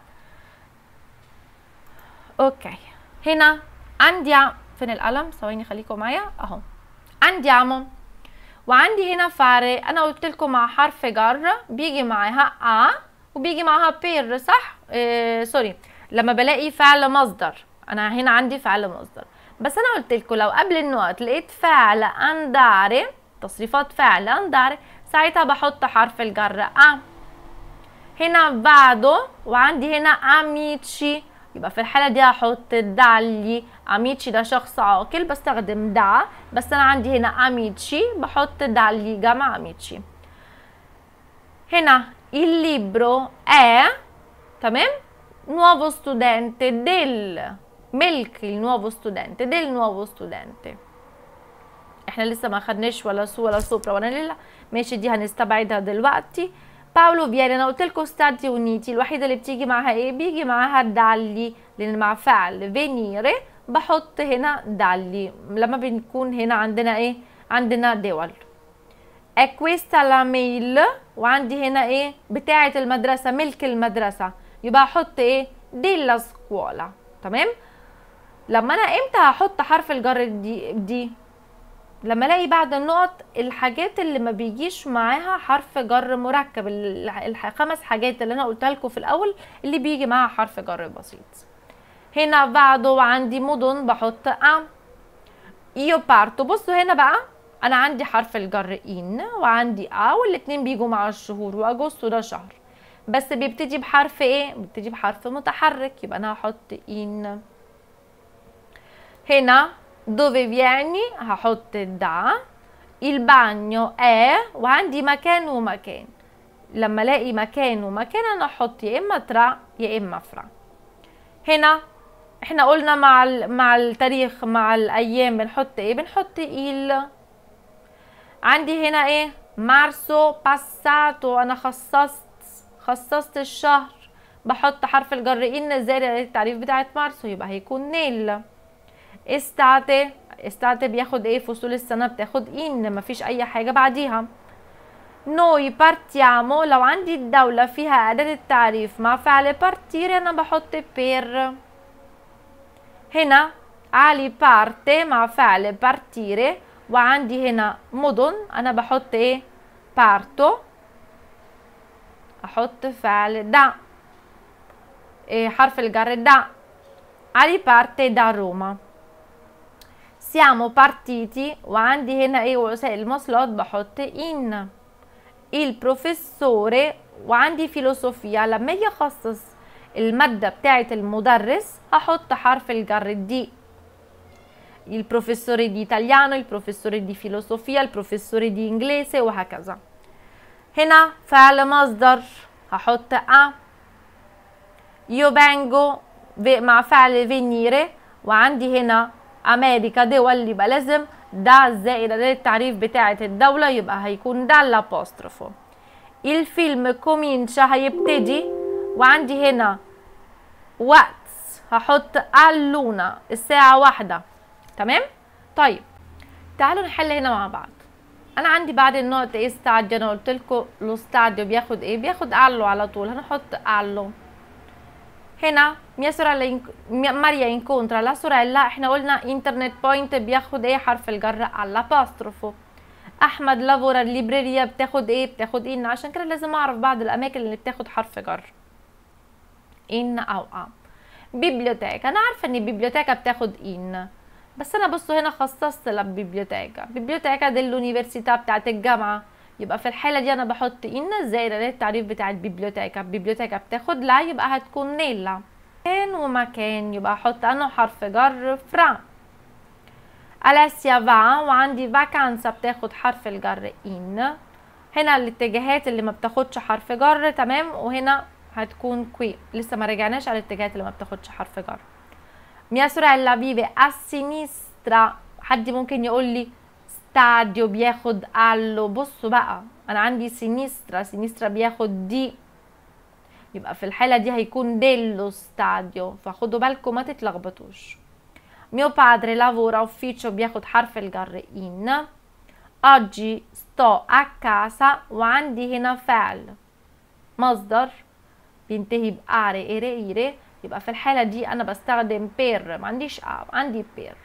اوكي هنا عندي فين القلم ثواني خليكم معايا اهو عندي عمو وعندي هنا فاري انا قلت لكم مع حرف جر بيجي معاها ا وبيجي معاها بير صح إيه سوري لما بلاقي فعل مصدر انا هنا عندي فعل مصدر بس انا قلت لكم لو قبل النقط لقيت فعل انداري تصريفات فعل انداري ساعتها بحط حرف الجر ا هنا بعده وعندي هنا اميتشي يبقى في الحاله دي هحط دالي اميتشي ده شخص عاقل بستخدم دا بس انا عندي هنا اميتشي بحط دالي جمع اميتشي هنا il libro è تمام nuovo studente del ملك il nuovo studente del nuovo studente احنا لسه ما خدناش ولا سو ولا سوبرا ولا ليلا ماشي دي هنستبعدها دلوقتي باولو فياري انا قلت لكم ستاتي اونيتي الوحيده اللي بتيجي معاها ايه بيجي معاها دالي لان مع فعل فينيري بحط هنا دالي لما بنكون هنا عندنا ايه عندنا دول è questa la mail وعندي هنا ايه بتاعه المدرسه ملك المدرسه يبقى احط ايه della scuola تمام لما انا امتى هحط حرف الجر دي دي لما الاقي بعد النقط الحاجات اللي ما بيجيش معاها حرف جر مركب الخمس حاجات اللي انا قلتها لكم في الاول اللي بيجي معاها حرف جر بسيط هنا بعده عندي مدن بحط ا ايو بارتو بصوا هنا بقى انا عندي حرف الجر ان وعندي ا والاتنين بيجوا مع الشهور واجوستو ده شهر بس بيبتدي بحرف ايه بيبتدي بحرف متحرك يبقى انا هحط ان هنا dove vieni هحط دا il bagno è وعندي مكان ومكان لما الاقي مكان ومكان انا احط يا اما ترا يا اما فرا هنا احنا قلنا مع مع التاريخ مع الايام بنحط ايه بنحط il عندي هنا ايه مارسو باساتو انا خصصت خصصت الشهر بحط حرف الجر ان زائد التعريف بتاعت مارسو يبقى هيكون نيل استعتي استعتي بياخد ايه فصول السنة بتاخد ان مفيش اي حاجة بعديها نوي بارتيامو لو عندي الدولة فيها أداة التعريف مع فعل بارتيري أنا بحط بير هنا علي بارتي مع فعل بارتيري وعندي هنا مدن أنا بحط ايه بارتو أحط فعل دا إيه حرف الجر دا علي بارتي دا روما siamo partiti وعندي هنا ايه وسائل المواصلات بحط in il professore وعندي فيلوسوفيا لما اجي اخصص المادة بتاعة المدرس هحط حرف الجر دي il professore di italiano il professore di filosofia il professore di inglese وهكذا هنا فعل مصدر هحط a io vengo مع فعل venire وعندي هنا امريكا دول يبقى لازم ده زائد ده التعريف بتاعة الدولة يبقى هيكون ده الابوستروفو الفيلم كومينشا هيبتدي وعندي هنا وقت هحط اللونا الساعة واحدة تمام طيب تعالوا نحل هنا مع بعض انا عندي بعد النقطة ايه استعدي انا قلت لكم لو استعدي بياخد ايه بياخد الو على طول هنحط الو هنا mia sorella inc- mia- Maria incontra la sorella احنا قلنا انترنت بوينت بياخد ايه حرف الجر الاباستروفو احمد لافورا الليبريريا بتاخد ايه بتاخد ان عشان كده لازم اعرف بعض الاماكن اللي بتاخد حرف جر ان او ا بيبليوتيكا انا عارفه ان البيبليوتيكا بتاخد ان بس انا بصوا هنا خصصت للبيبليوتيكا بيبليوتيكا دي اليونيفرسيتà بتاعت الجامعه يبقى في الحاله دي انا بحط ان زائد اداه التعريف بتاع البيبليوتيكا البيبليوتيكا بتاخد لا يبقى هتكون نيلا مكان ومكان يبقى احط انا حرف جر فرا ألاسيا فا وعندي فاكانسا بتاخد حرف الجر ان هنا الاتجاهات اللي ما بتاخدش حرف جر تمام وهنا هتكون كوي لسه ما رجعناش على الاتجاهات اللي ما بتاخدش حرف جر mia sorella vive a sinistra حد ممكن يقول لي ستاديو بياخد الو بصوا بقى انا عندي سينيسترا سينيسترا بياخد دي يبقى في الحالة دي هيكون ديلو ستاديو فخدوا بالكم ما تتلخبطوش mio padre lavora ufficio بياخد حرف الجر in oggi sto a casa وعندي هنا فعل مصدر بينتهي بآري إيري إيري يبقى في الحالة دي أنا بستخدم بير ما عنديش آب عندي بير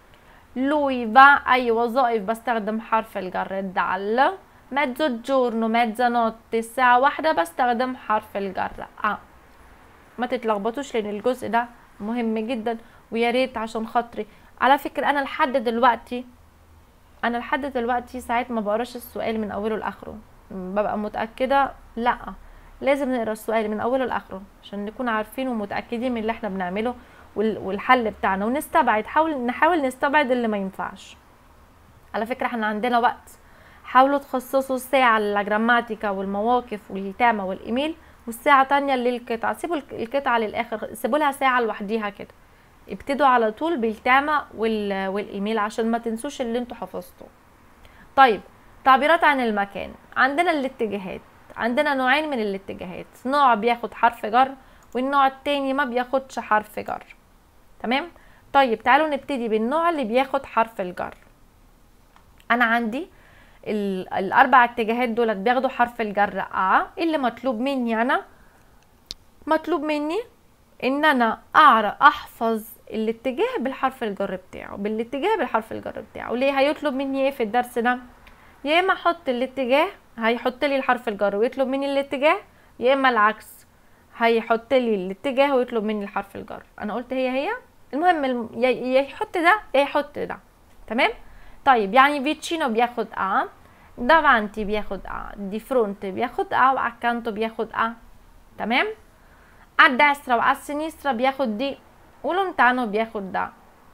lui va أي وظائف بستخدم حرف الجر دال mezzogiorno mezzanotte الساعة واحدة بستخدم حرف الجر أ ما تتلخبطوش لأن الجزء ده مهم جدا ويا ريت عشان خاطري على فكرة أنا لحد دلوقتي أنا لحد دلوقتي ساعات ما بقراش السؤال من أوله لآخره ببقى متأكدة لأ لازم نقرا السؤال من اوله لاخره عشان نكون عارفين ومتاكدين من اللي احنا بنعمله وال- والحل بتاعنا ونستبعد حاول نحاول نستبعد اللي ما ينفعش على فكره احنا عندنا وقت حاولوا تخصصوا ساعة للجراماتيكا والمواقف والتامة والإيميل والساعة تانية للقطعة سيبوا الك- القطعة للآخر سيبوا لها ساعة لوحديها كده ابتدوا على طول بالتامة وال... والإيميل عشان ما تنسوش اللي انتوا حفظتوه طيب تعبيرات عن المكان عندنا الاتجاهات عندنا نوعين من الاتجاهات نوع بياخد حرف جر والنوع التاني ما بياخدش حرف جر تمام طيب تعالوا نبتدي بالنوع اللي بياخد حرف الجر انا عندي ال- الاربع اتجاهات دولت بياخدوا حرف الجر ا اللي مطلوب مني انا مطلوب مني ان انا اعرف احفظ الاتجاه بالحرف الجر بتاعه بالاتجاه بالحرف الجر بتاعه ليه هيطلب مني ايه في الدرس ده يا اما احط الاتجاه هيحط لي الحرف الجر ويطلب مني الاتجاه يا اما العكس هيحط لي الاتجاه ويطلب مني الحرف الجر انا قلت هي هي المهم الم- يا يا يحط ده يا يحط ده تمام طيب يعني فيتشينو بياخد ا دافانتي بياخد ا دي فرونت بياخد ا واكانتو بياخد ا تمام على الدسترا وعلى السينيسترا بياخد دي ولونتانو بياخد ده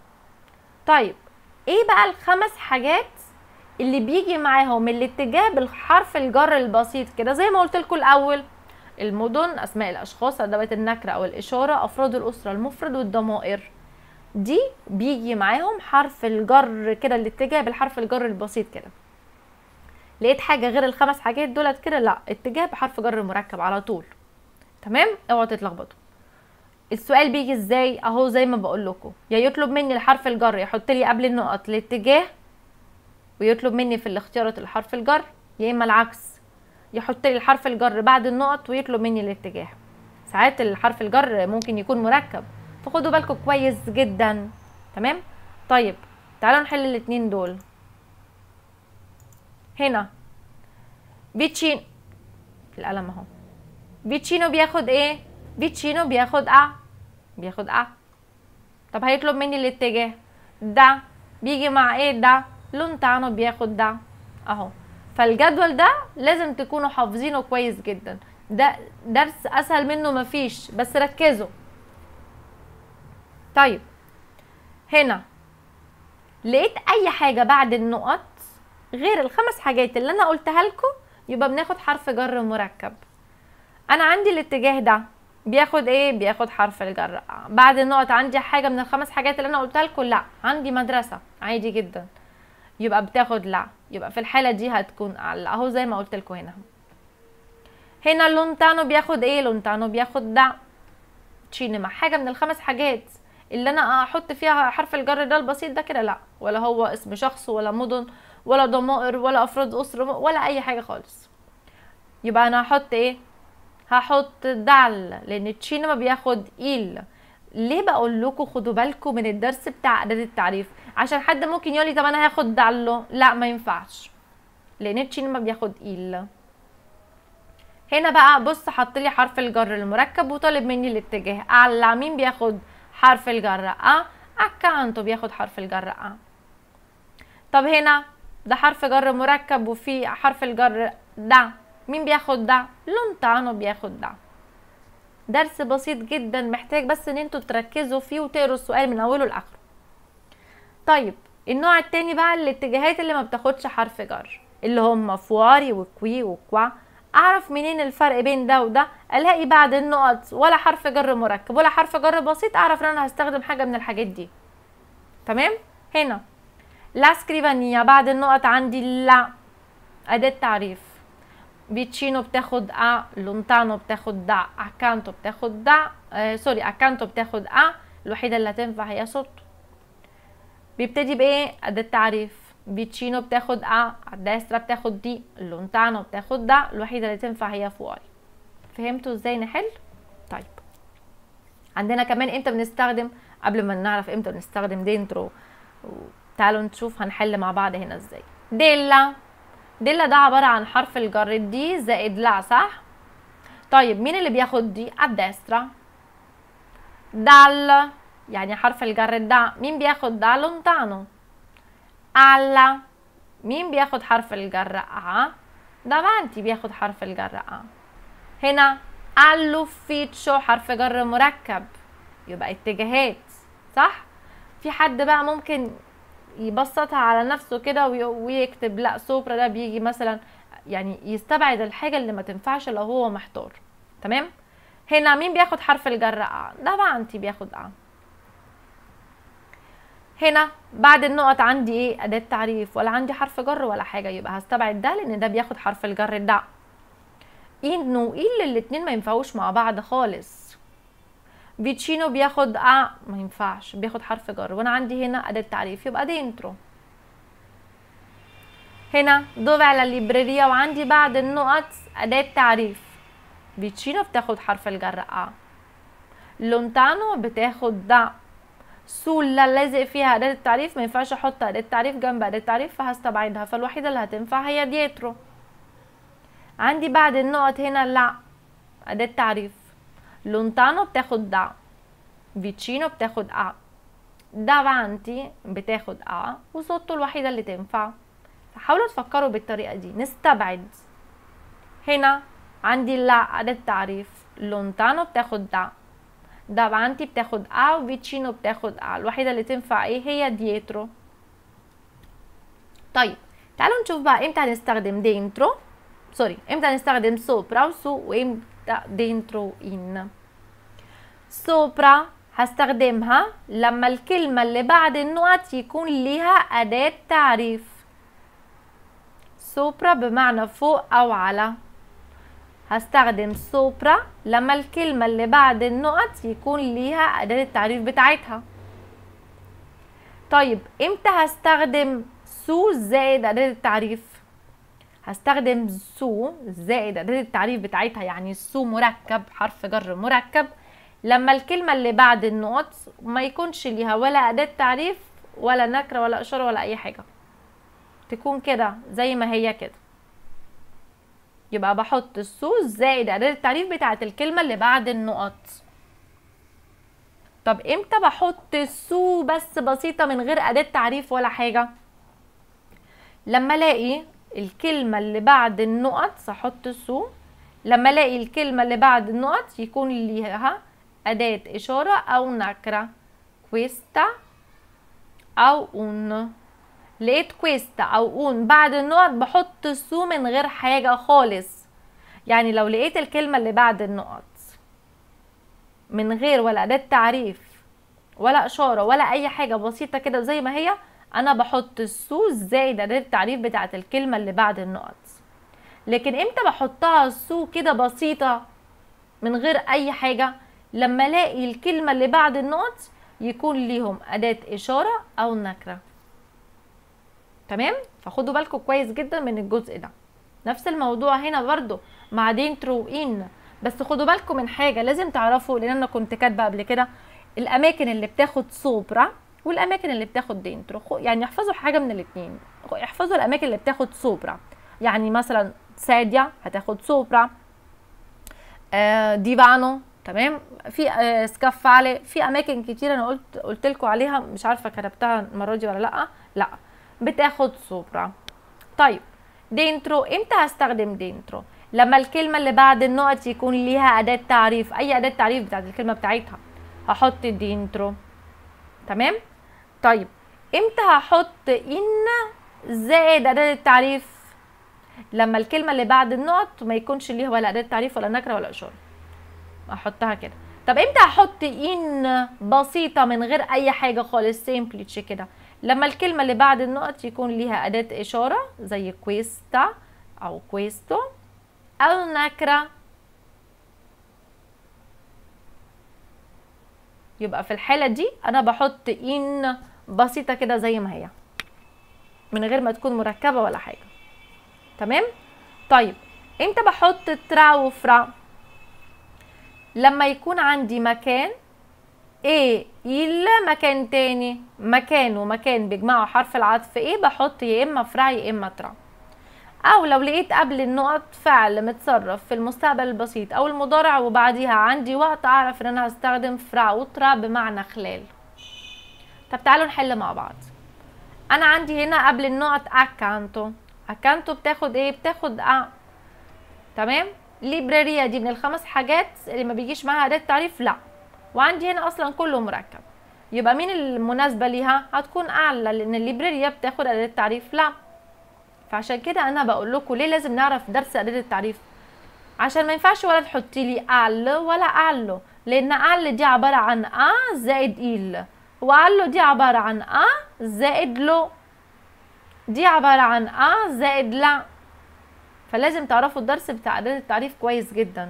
طيب ايه بقى الخمس حاجات اللي بيجي معاهم الاتجاه بالحرف الجر البسيط كده زي ما قلت لكم الاول المدن اسماء الاشخاص ادوات النكره او الاشاره افراد الاسره المفرد والضمائر دي بيجي معاهم حرف الجر كده الاتجاه بالحرف الجر البسيط كده لقيت حاجه غير الخمس حاجات دولت كده لا اتجاه بحرف جر مركب على طول تمام اوعوا تتلخبطوا السؤال بيجي ازاي اهو زي ما بقول لكم يا يطلب مني الحرف الجر يحط لي قبل النقط الاتجاه ويطلب مني في الاختيارات الحرف الجر يا اما العكس يحط لي الحرف الجر بعد النقط ويطلب مني الاتجاه ساعات الحرف الجر ممكن يكون مركب فخدوا بالكم كويس جدا تمام طيب تعالوا نحل الاتنين دول هنا فيتشين القلم اهو فيتشينو بياخد ايه فيتشينو بياخد ا بياخد ا طب هيطلب مني الاتجاه ده بيجي مع ايه ده لونتانو بياخد ده اهو فالجدول ده لازم تكونوا حافظينه كويس جدا ده درس اسهل منه مفيش بس ركزوا طيب هنا لقيت اي حاجه بعد النقط غير الخمس حاجات اللي انا قلتها لكم يبقى بناخد حرف جر مركب انا عندي الاتجاه ده بياخد ايه بياخد حرف الجر بعد النقط عندي حاجه من الخمس حاجات اللي انا قلتها لكم لا عندي مدرسه عادي جدا يبقى بتاخد لا يبقى في الحاله دي هتكون اعلى اهو زي ما قلت لكم هنا هنا لونتانو بياخد ايه لونتانو بياخد ده تشينما حاجه من الخمس حاجات اللي انا احط فيها حرف الجر ده البسيط ده كده لا ولا هو اسم شخص ولا مدن ولا ضمائر ولا افراد اسره ولا اي حاجه خالص يبقى انا هحط ايه هحط دال لان تشينما بياخد ايل ليه بقول لكم خدوا بالكم من الدرس بتاع اعداد التعريف عشان حد ممكن يقول لي طب انا هاخد دالو لا ما ينفعش لان تشينما بياخد ايل هنا بقى بص حط لي حرف الجر المركب وطالب مني الاتجاه اعلى مين بياخد حرف الجر ا اكانتو بياخد حرف الجر ا طب هنا ده حرف جر مركب وفي حرف الجر ده مين بياخد ده لونتانو بياخد ده درس بسيط جدا محتاج بس ان انتوا تركزوا فيه وتقروا السؤال من اوله لاخره طيب النوع التاني بقى الاتجاهات اللي ما بتاخدش حرف جر اللي هم فواري وكوي وكوا اعرف منين الفرق بين ده وده الاقي بعد النقط ولا حرف جر مركب ولا حرف جر بسيط اعرف ان انا هستخدم حاجه من الحاجات دي تمام هنا لا سكريفانيا بعد النقط عندي لا اداه تعريف بيتشينو بتاخد ا لونتانو بتاخد دا اكانتو بتاخد دا آه سوري اكانتو بتاخد ا الوحيده اللي هتنفع هي صوت بيبتدي بايه اداه تعريف بيتشينو بتاخد ا الداسترا بتاخد دي لونتانو بتاخد دا الوحيده اللي تنفع هي فواري فهمتوا ازاي نحل طيب عندنا كمان امتى بنستخدم قبل ما نعرف امتى بنستخدم دينترو تعالوا نشوف هنحل مع بعض هنا ازاي ديلا ديلا ده عبارة عن حرف الجر دي زائد لا صح طيب مين اللي بياخد دي الداسترا دال يعني حرف الجر ده مين بياخد ده لونتانو على مين بياخد حرف الجر ا دافانتي بياخد حرف الجر ا هنا all'ufficio حرف جر مركب يبقى اتجاهات صح في حد بقى ممكن يبسطها على نفسه كده ويكتب لا سوبرا ده بيجي مثلا يعني يستبعد الحاجه اللي ما تنفعش لو هو محتار تمام هنا مين بياخد حرف الجر ا ده بقى انت بياخد ا هنا بعد النقط عندي ايه اداه تعريف ولا عندي حرف جر ولا حاجه يبقى هستبعد ده لان ده بياخد حرف الجر ده ان وايل الاتنين ما ينفعوش مع بعض خالص فيتشينو بياخد ا ما ينفعش بياخد حرف جر وانا عندي هنا اداه تعريف يبقى دينترو هنا دوفي على الليبريريا وعندي بعد النقط اداه تعريف فيتشينو بتاخد حرف الجر ا لونتانو بتاخد دا سولا لازق فيها اداه التعريف ما ينفعش احط اداه تعريف جنب اداه تعريف فهستبعدها فالوحيده اللي هتنفع هي ديترو عندي بعد النقط هنا لا اداه تعريف لونتانو بتاخد دا فيتشينو بتاخد ا دافانتي بتاخد ا وصوتو الوحيده اللي تنفع فحاولوا تفكروا بالطريقه دي نستبعد هنا عندي لا اداه تعريف لونتانو بتاخد دا دافانتي بتاخد ا وفيتشينو بتاخد ا الوحيده اللي تنفع ايه هي ديترو طيب تعالوا نشوف بقى امتى هنستخدم دينترو سوري امتى هنستخدم سوبرا وسو وامتى دينترو ان سوبرا هستخدمها لما الكلمة اللي بعد النقط يكون ليها أداة تعريف سوبرا بمعنى فوق أو على هستخدم سوبرا لما الكلمة اللي بعد النقط يكون ليها أداة التعريف بتاعتها طيب امتى هستخدم سو زائد أداة التعريف هستخدم سو زائد أداة التعريف بتاعتها يعني سو مركب حرف جر مركب لما الكلمة اللي بعد النقط ما يكونش ليها ولا أداة تعريف ولا نكرة ولا إشارة ولا أي حاجة تكون كده زي ما هي كده يبقى بحط السو زائد أداة التعريف بتاعت الكلمة اللي بعد النقط طب امتى بحط السو بس بسيطة من غير أداة تعريف ولا حاجة لما الاقي الكلمة اللي بعد النقط هحط سو لما الاقي الكلمة اللي بعد النقط يكون ليها أداة إشارة أو نكرة questa أو un لقيت كويستا أو اون بعد النقط بحط سو من غير حاجة خالص يعني لو لقيت الكلمة اللي بعد النقط من غير ولا أداة تعريف ولا إشارة ولا أي حاجة بسيطة كده زي ما هي أنا بحط السو زائد أداة التعريف بتاعة الكلمة اللي بعد النقط لكن امتى بحطها سو كده بسيطة من غير أي حاجة لما الاقي الكلمة اللي بعد النقط يكون ليهم أداة إشارة أو نكرة تمام فخدوا بالكم كويس جدا من الجزء ده نفس الموضوع هنا برضو مع دينترو ان بس خدوا بالكم من حاجه لازم تعرفوا لان انا كنت كاتبه قبل كده الاماكن اللي بتاخد سوبرا والاماكن اللي بتاخد دينترو يعني احفظوا حاجه من الاثنين احفظوا الاماكن اللي بتاخد سوبرا يعني مثلا ساديا هتاخد سوبرا آه ديفانو تمام في آه سكافالي في اماكن كتير انا قلت قلت لكم عليها مش عارفه كتبتها المره دي ولا لا لا بتاخد سوبرا طيب دينترو امتى هستخدم دينترو لما الكلمه اللي بعد النقط يكون ليها اداه تعريف اي اداه تعريف بتاعت الكلمه بتاعتها هحط دينترو تمام طيب امتى هحط ان زائد اداه التعريف لما الكلمه اللي بعد النقط ما يكونش ليها ولا اداه تعريف ولا نكره ولا اشاره احطها كده طب امتى هحط ان بسيطه من غير اي حاجه خالص سيمبليتش كده لما الكلمة اللي بعد النقط يكون ليها أداة إشارة زي كويستا أو كويستو أو نكرة يبقى في الحالة دي أنا بحط إن بسيطة كده زي ما هي من غير ما تكون مركبة ولا حاجة تمام طيب امتى بحط ترا وفرا لما يكون عندي مكان ايه إلا مكان تاني مكان ومكان بيجمعوا حرف العطف ايه بحط يا اما فرع يا اما ترا او لو لقيت قبل النقط فعل متصرف في المستقبل البسيط او المضارع وبعديها عندي وقت اعرف ان انا هستخدم فرع وترا بمعنى خلال طب تعالوا نحل مع بعض انا عندي هنا قبل النقط اكانتو اكانتو بتاخد ايه بتاخد ا تمام ليبراريا دي من الخمس حاجات اللي ما بيجيش معاها اداه تعريف لا وعندي هنا اصلا كله مركب يبقى مين المناسبة ليها هتكون اعلى لان الليبراريا بتاخد اداة تعريف لا فعشان كده انا بقول لكم ليه لازم نعرف درس اداة التعريف عشان ما ينفعش ولا تحطي لي اعل ولا اعلو لان اعل دي عبارة عن ا زائد ايل واعلو دي عبارة عن ا زائد لو دي عبارة عن ا زائد لا فلازم تعرفوا الدرس بتاع اداة التعريف كويس جدا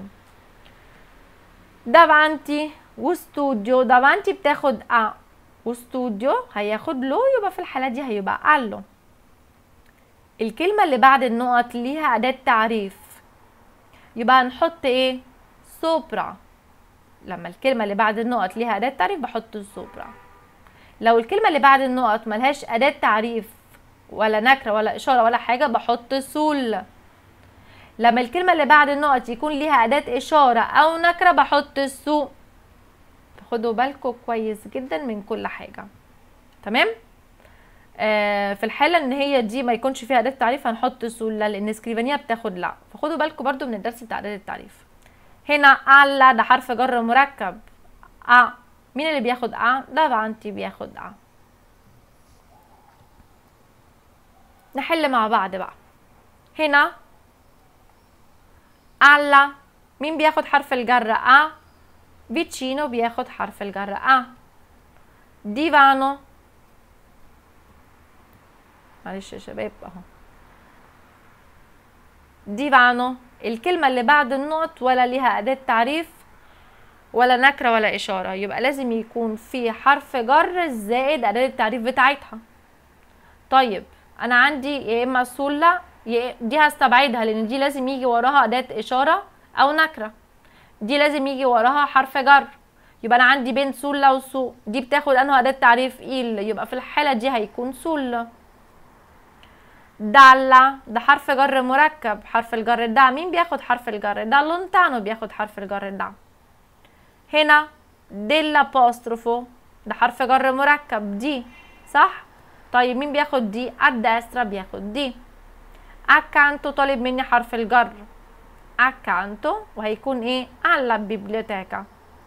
davanti وستوديو davanti بتاخد ا وستوديو هياخد لو يبقى في الحالة دي هيبقى الو الكلمة اللي بعد النقط ليها أداة تعريف يبقى هنحط ايه سوبرا لما الكلمة اللي بعد النقط ليها أداة تعريف بحط السوبرا لو الكلمة اللي بعد النقط ملهاش أداة تعريف ولا نكرة ولا إشارة ولا حاجة بحط سول لما الكلمة اللي بعد النقط يكون ليها أداة إشارة أو نكرة بحط السو خدوا بالكم كويس جدا من كل حاجة تمام آه في الحالة ان هي دي ما يكونش فيها أداة تعريف هنحط سول لا لأن سكريفانية بتاخد لا فخدوا بالكم برضو من الدرس بتاع أداة التعريف هنا ألا ده حرف جر مركب أ مين اللي بياخد أ ده بعنتي بياخد أ نحل مع بعض بقى هنا alla مين بياخد حرف الجر ا vicino بياخد حرف الجر ا divano معلش يا شباب اهو ديفانو الكلمة اللي بعد النقط ولا ليها أداة تعريف ولا نكرة ولا إشارة يبقى لازم يكون في حرف جر زائد أداة التعريف بتاعتها طيب أنا عندي يا إما سولة دي هستبعدها لان دي لازم يجي وراها اداه اشاره او نكره دي لازم يجي وراها حرف جر يبقى انا عندي بين سولا وسو دي بتاخد انه اداه تعريف ايل يبقى في الحاله دي هيكون سول دالا ده حرف جر مركب حرف الجر ده مين بياخد حرف الجر ده لونتانو بياخد حرف الجر ده هنا ديلا بوستروفو ده حرف جر مركب دي صح طيب مين بياخد دي اد استرا بياخد دي اكانتو طالب مني حرف الجر accanto وهيكون ايه alla biblioteca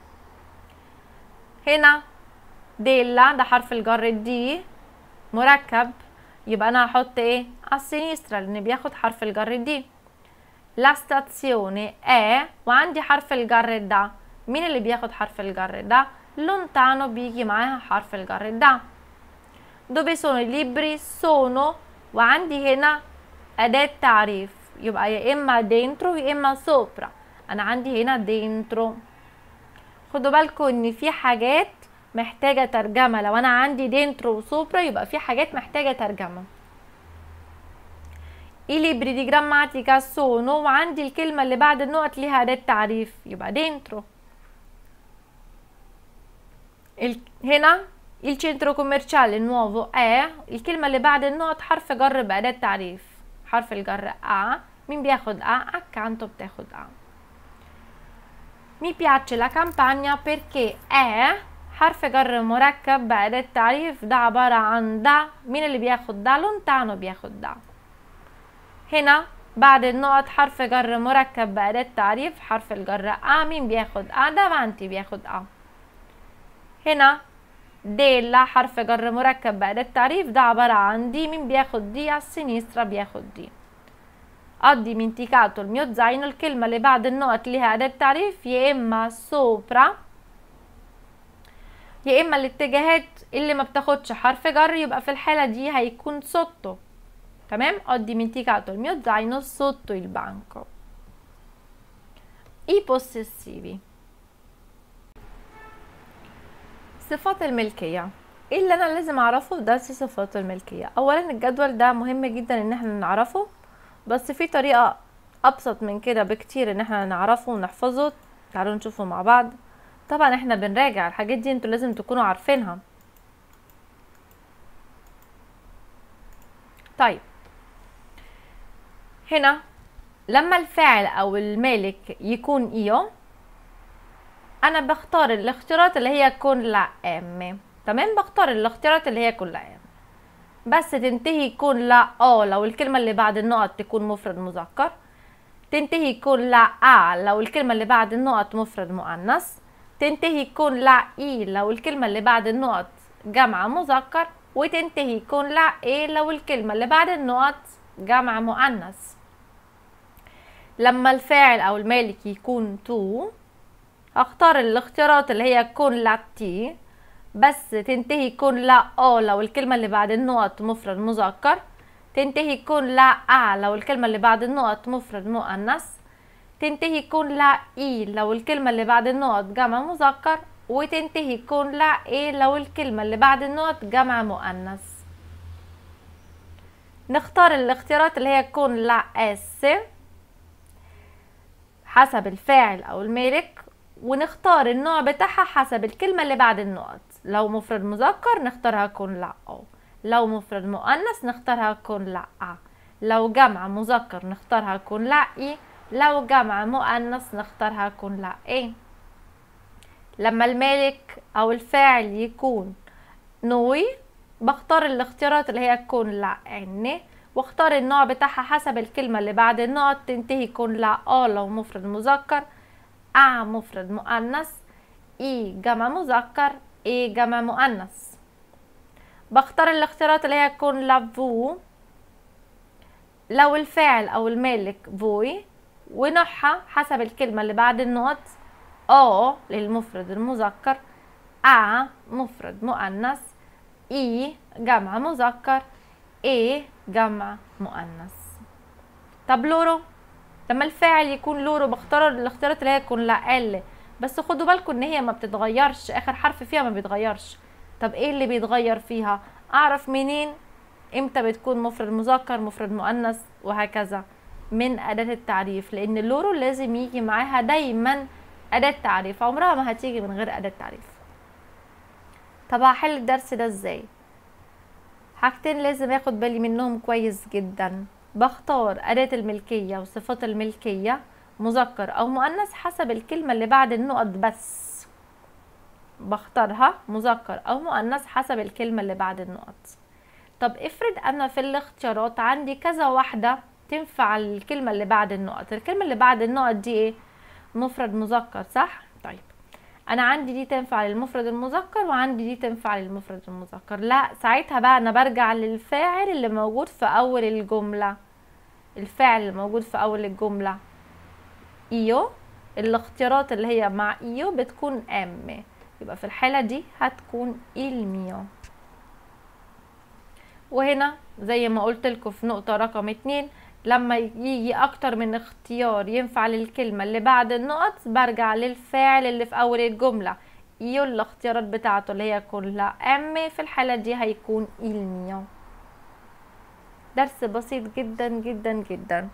هنا della ده حرف الجر دي مركب يبقى انا هحط ايه على السينيسترا لان بياخد حرف الجر دي la stazione è وعندي حرف الجر ده مين اللي بياخد حرف الجر ده lontano بيجي معاها حرف الجر ده dove sono i libri sono وعندي هنا أداة تعريف يبقى يا إما dentro يا إما sopra أنا عندي هنا dentro خدوا بالكم إن في حاجات محتاجة ترجمة لو أنا عندي dentro وسوبرا يبقى في حاجات محتاجة ترجمة i libri di grammatica sono وعندي الكلمة اللي بعد النقط ليها أداة تعريف يبقى dentro ال... هنا il centro commerciale nuovo è الكلمة اللي بعد النقط حرف جر بأداة تعريف حرف الجر a مين بياخد a accanto بتاخد a mi piace la campagna perché è حرف جر مركب بأداة تعريف ده عبارة عن ده مين اللي بياخد ده lontano بياخد ده هنا بعد النقط حرف جر مركب بأداة تعريف حرف الجر a مين بياخد a davanti بياخد a هنا ديلا حرف جر مركب بأداة تعريف ده عبارة عن دي مين بياخد دي على السينيسترا بياخد دي ho dimenticato il mio zaino الكلمة اللي بعد النقط ليها أداة تعريف يا إما sopra يا إما الاتجاهات اللي ما بتاخدش حرف جر يبقى في الحالة دي هيكون sotto تمام ho dimenticato il mio zaino sotto il banco i possessivi صفات الملكية ايه اللي انا لازم اعرفه في درس صفات الملكية اولا الجدول ده مهم جدا ان احنا نعرفه بس في طريقة ابسط من كده بكتير ان احنا نعرفه ونحفظه تعالوا نشوفه مع بعض طبعا احنا بنراجع الحاجات دي انتوا لازم تكونوا عارفينها طيب هنا لما الفاعل او المالك يكون ايو انا بختار الاختيارات اللي هي كون لا ام تمام بختار الاختيارات اللي هي كون لا ام بس تنتهي كون لا اه لو الكلمة اللي بعد النقط تكون مفرد مذكر تنتهي كون لا ا لو الكلمة اللي بعد النقط مفرد مؤنث تنتهي كون لا اي لو الكلمة اللي بعد النقط جمع مذكر وتنتهي كون لا ايه لو الكلمة اللي بعد النقط جمع مؤنث لما الفاعل او المالك يكون تو هختار الاختيارات اللي هي كون لا تي بس تنتهي كون لا او لو الكلمة اللي بعد النقط مفرد مذكر تنتهي كون لا ا لو الكلمة اللي بعد النقط مفرد مؤنث تنتهي كون لا اي لو الكلمة اللي بعد النقط جمع مذكر وتنتهي كون لا ايه لو الكلمة اللي بعد النقط جمع مؤنث نختار الاختيارات اللي هي كون لا اس حسب الفاعل او المالك ونختار النوع بتاعها حسب الكلمة اللي بعد النقط لو مفرد مذكر نختارها كون لا او لو مفرد مؤنث نختارها كون لا ا لو جمع مذكر نختارها كون لا اي لو جمع مؤنث نختارها كون لا ايه لما المالك او الفاعل يكون نوي بختار الاختيارات اللي هي كون لا ان واختار النوع بتاعها حسب الكلمة اللي بعد النقط تنتهي كون لا اه لو مفرد مذكر ا مفرد مؤنث اي جمع مذكر اي جمع مؤنث بختار الاختيارات اللي هي تكون لافو لو الفاعل او المالك فوي ونوعها حسب الكلمة اللي بعد النقط اه للمفرد المذكر ا مفرد مؤنث اي جمع مذكر ايه جمع مؤنث طب لورو لما الفاعل يكون لورو بختار الاختيارات اللي هي تكون لا ال بس خدوا بالكم ان هي ما بتتغيرش اخر حرف فيها ما بيتغيرش طب ايه اللي بيتغير فيها اعرف منين امتى بتكون مفرد مذكر مفرد مؤنث وهكذا من اداه التعريف لان اللورو لازم يجي معاها دايما اداه تعريف عمرها ما هتيجي من غير اداه تعريف طب هحل الدرس ده ازاي حاجتين لازم اخد بالي منهم كويس جدا بختار أداة الملكية وصفات الملكية مذكر أو مؤنث حسب الكلمة اللي بعد النقط بس بختارها مذكر أو مؤنث حسب الكلمة اللي بعد النقط طب افرض أنا في الاختيارات عندي كذا واحدة تنفع الكلمة اللي بعد النقط الكلمة اللي بعد النقط دي ايه مفرد مذكر صح طيب انا عندي دي تنفع للمفرد المذكر وعندي دي تنفع للمفرد المذكر لا ساعتها بقى انا برجع للفاعل اللي موجود في اول الجملة الفعل اللي موجود في اول الجملة ايو الاختيارات اللي هي مع ايو بتكون ام يبقى في الحالة دي هتكون الميو وهنا زي ما قلت لكم في نقطة رقم اتنين لما يجي اكتر من اختيار ينفع للكلمة اللي بعد النقط برجع للفاعل اللي في اول الجملة يو الاختيارات بتاعته اللي هي كلها ام في الحالة دي هيكون الميو درس بسيط جدا جدا جدا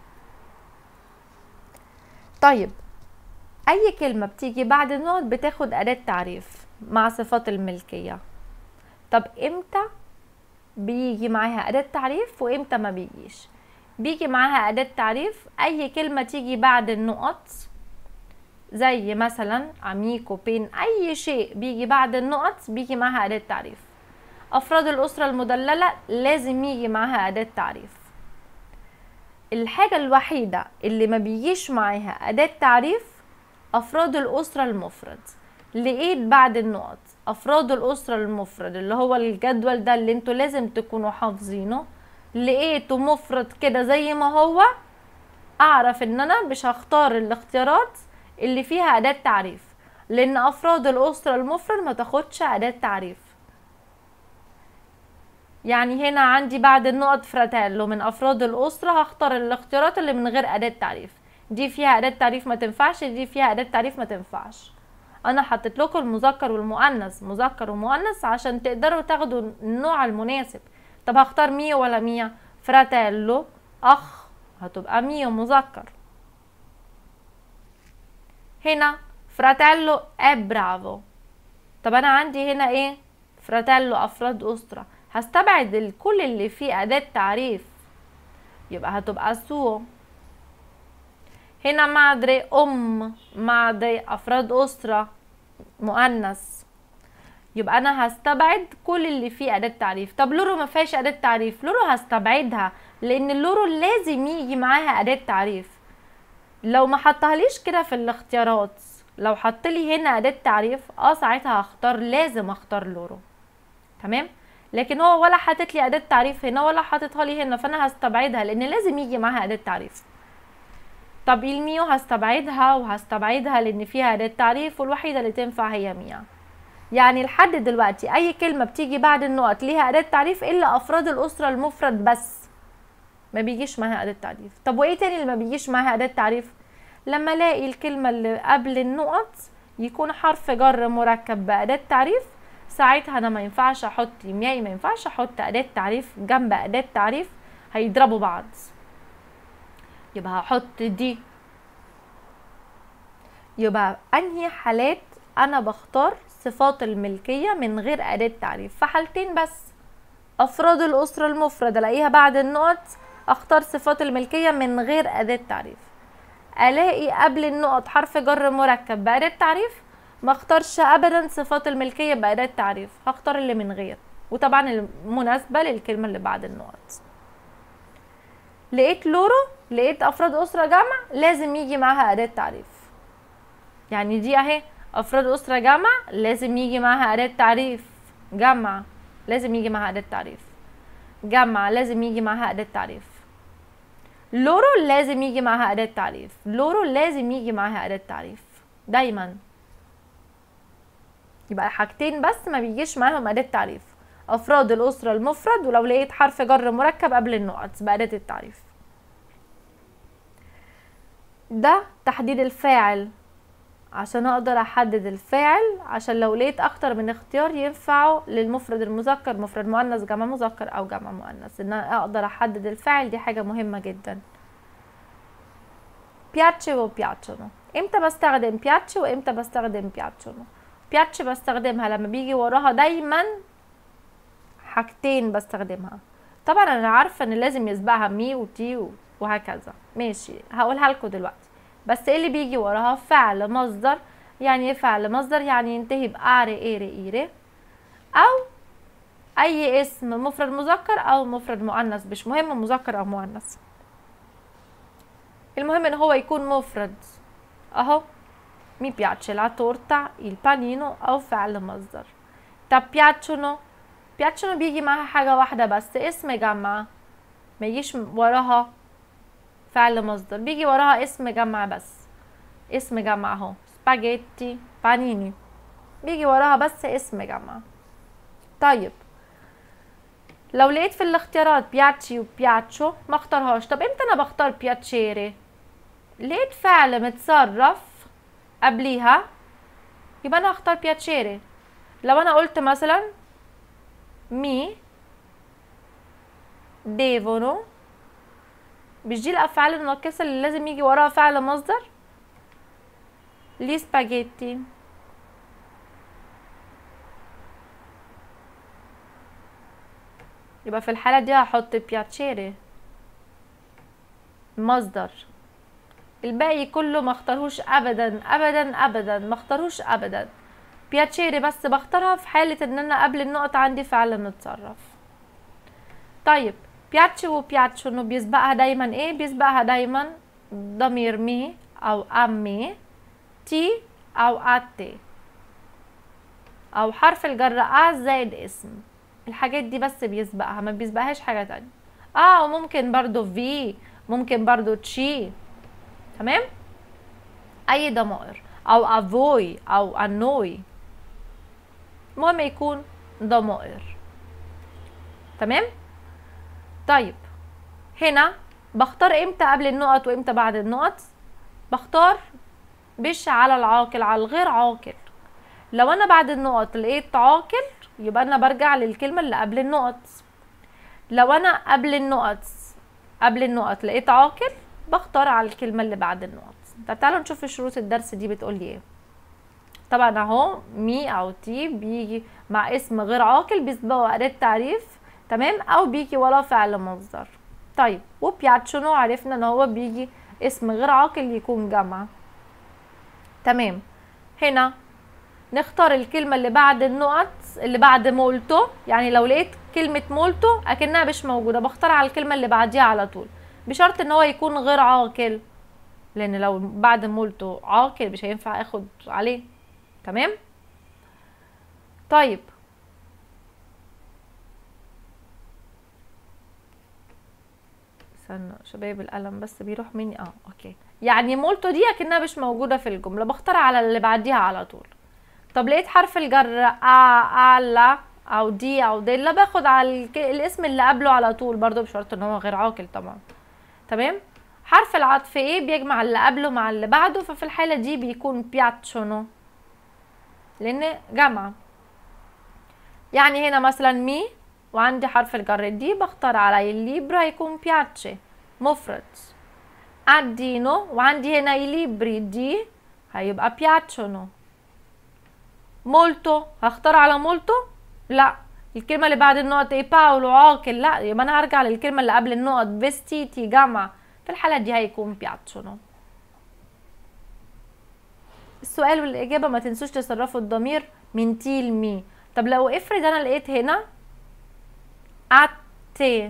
طيب اي كلمة بتيجي بعد النقط بتاخد اداة تعريف مع صفات الملكية طب امتى بيجي معاها اداة تعريف وامتى ما بيجيش بيجي معاها اداة تعريف اي كلمة تيجي بعد النقط زي مثلا عميكو بين اي شيء بيجي بعد النقط بيجي معاها اداة تعريف افراد الاسرة المدللة لازم يجي معاها اداة تعريف الحاجة الوحيدة اللي ما بيجيش معاها اداة تعريف افراد الاسرة المفرد لقيت بعد النقط افراد الاسرة المفرد اللي هو الجدول ده اللي انتوا لازم تكونوا حافظينه لقيته مفرد كده زي ما هو اعرف ان انا مش هختار الاختيارات اللي فيها اداة تعريف لان افراد الاسرة المفرد ما تاخدش اداة تعريف يعني هنا عندي بعد النقط فراتيلو من افراد الاسرة هختار الاختيارات اللي من غير اداة تعريف دي فيها اداة تعريف ما تنفعش دي فيها اداة تعريف ما تنفعش انا حطيت لكم المذكر والمؤنث مذكر ومؤنث عشان تقدروا تاخدوا النوع المناسب طب هختار ميو ولا ميا فراتيلو اخ هتبقى ميو مذكر هنا فراتيلو è برافو طب انا عندي هنا ايه فراتيلو افراد اسره هستبعد الكل اللي فيه اداه تعريف يبقى هتبقى سو هنا مادري ام مادري افراد اسره مؤنث يبقى انا هستبعد كل اللي فيه اداه تعريف طب لورو ما فيهاش اداه تعريف لورو هستبعدها لان اللورو لازم يجي معاها اداه تعريف لو ما حطهاليش كده في الاختيارات لو حط لي هنا اداه تعريف اه ساعتها هختار لازم اختار لورو تمام لكن هو ولا حاطط لي اداه تعريف هنا ولا حاططها لي هنا فانا هستبعدها لان لازم يجي معاها اداه تعريف طب الميو هستبعدها وهستبعدها لان فيها اداه تعريف والوحيده اللي تنفع هي ميا يعني لحد دلوقتي اي كلمه بتيجي بعد النقط ليها اداه تعريف الا افراد الاسره المفرد بس ما بيجيش معاها اداه تعريف طب وايه تاني اللي ما بيجيش معاها اداه تعريف لما الاقي الكلمه اللي قبل النقط يكون حرف جر مركب باداه تعريف ساعتها انا ما ينفعش احط يميائي ما ينفعش احط اداه تعريف جنب اداه تعريف هيضربوا بعض يبقى هحط دي يبقى انهي حالات انا بختار صفات الملكية من غير أداة تعريف في حالتين بس أفراد الأسرة المفرد ألاقيها بعد النقط أختار صفات الملكية من غير أداة تعريف ألاقي قبل النقط حرف جر مركب بأداة تعريف ما اختارش أبدا صفات الملكية بأداة تعريف هختار اللي من غير وطبعا المناسبة للكلمة اللي بعد النقط لقيت لورو لقيت أفراد أسرة جمع لازم يجي معاها أداة تعريف يعني دي أهي افراد اسره جمع لازم يجي معاها اداه تعريف جمع لازم يجي معاها اداه تعريف جمع لازم يجي معاها اداه تعريف لورو لازم يجي معاها اداه تعريف لورو لازم يجي معاها اداه تعريف دايما يبقى حاجتين بس ما بيجيش معاهم اداه تعريف افراد الاسره المفرد ولو لقيت حرف جر مركب قبل النقط باداه التعريف ده تحديد الفاعل عشان اقدر احدد الفاعل عشان لو لقيت اكتر من اختيار ينفعوا للمفرد المذكر مفرد مؤنث جمع مذكر او جمع مؤنث ان انا اقدر احدد الفاعل دي حاجه مهمه جدا piace و piacciono امتى بستخدم piace وامتى بستخدم piacciono piace بستخدمها لما بيجي وراها دايما حاجتين بستخدمها طبعا انا عارفه ان لازم يسبقها مي وتي وهكذا ماشي هقولها لكم دلوقتي بس ايه اللي بيجي وراها فعل مصدر يعني ايه فعل مصدر يعني ينتهي بأعري إيري إيري أو أي اسم مفرد مذكر أو مفرد مؤنث مش مهم مذكر أو مؤنث المهم ان هو يكون مفرد اهو mi piace la torta il panino او فعل مصدر طب piacciono piacciono بيجي معاها حاجة واحدة بس اسم جمع ما يجيش وراها فعل مصدر بيجي وراها اسم جمع بس اسم جمع اهو سباجيتي بانيني بيجي وراها بس اسم جمع طيب لو لقيت في الاختيارات بياتشي وبياتشو ما اختارهاش طب امتى انا بختار بياتشيري لقيت فعل متصرف قبليها يبقى انا هختار بياتشيري لو انا قلت مثلا مي devono مش دي الافعال الناقصه اللي لازم يجي وراها فعل مصدر لي سباجيتي يبقى في الحالة دي هحط بياتشيري مصدر الباقي كله ما اختارهوش ابدا ابدا ابدا ما اختارهوش ابدا بياتشيري بس بختارها في حالة ان انا قبل النقط عندي فعل متصرف طيب بياتشي وبياتشو انه بيسبقها دايما ايه بيسبقها دايما ضمير مي او امي تي او اتي او حرف الجر ا زائد اسم الحاجات دي بس بيسبقها ما بيسبقهاش حاجة تانية اه وممكن برضو في ممكن برضو تشي تمام اي ضمائر او افوي او انوي المهم يكون ضمائر تمام طيب هنا بختار امتى قبل النقط وامتى بعد النقط بختار مش على العاقل على الغير عاقل لو انا بعد النقط لقيت عاقل يبقى انا برجع للكلمه اللي قبل النقط لو انا قبل النقط قبل النقط لقيت عاقل بختار على الكلمه اللي بعد النقط طب تعالوا نشوف شروط الدرس دي بتقول لي ايه طبعا اهو مي او تي بيجي مع اسم غير عاقل بيسبقوا اداه تعريف تمام او بيجي وراه فعل مصدر طيب وبياتشونو عرفنا ان هو بيجي اسم غير عاقل يكون جمع تمام هنا نختار الكلمة اللي بعد النقط اللي بعد مولتو يعني لو لقيت كلمة مولتو أكنها مش موجودة بختار على الكلمة اللي بعديها على طول بشرط ان هو يكون غير عاقل لان لو بعد مولتو عاقل مش هينفع اخد عليه تمام طيب استنى شباب القلم بس بيروح مني اه اوكي يعني مولتو دي اكنها مش موجودة في الجملة بختار على اللي بعديها على طول طب لقيت حرف الجر ا الا او دي او ديلا باخد على الك- الاسم اللي قبله على طول برضو بشرط ان هو غير عاقل طبعا تمام حرف العطف ايه بيجمع اللي قبله مع اللي بعده ففي الحالة دي بيكون بياتشونو لان جمع يعني هنا مثلا مي وعندي حرف الجر دي بختار على الليبرا يكون بياتشي مفرد ادينو وعندي هنا الليبري دي هيبقى بياتشونو مولتو هختار على مولتو لا الكلمة اللي بعد النقط ايه باولو عاقل لا يبقى انا هرجع للكلمة اللي قبل النقط فيستيتي جمع في الحالة دي هيكون بياتشونو السؤال والإجابة ما تنسوش تصرفوا الضمير من تي لمي طب لو افرض انا لقيت هنا اتي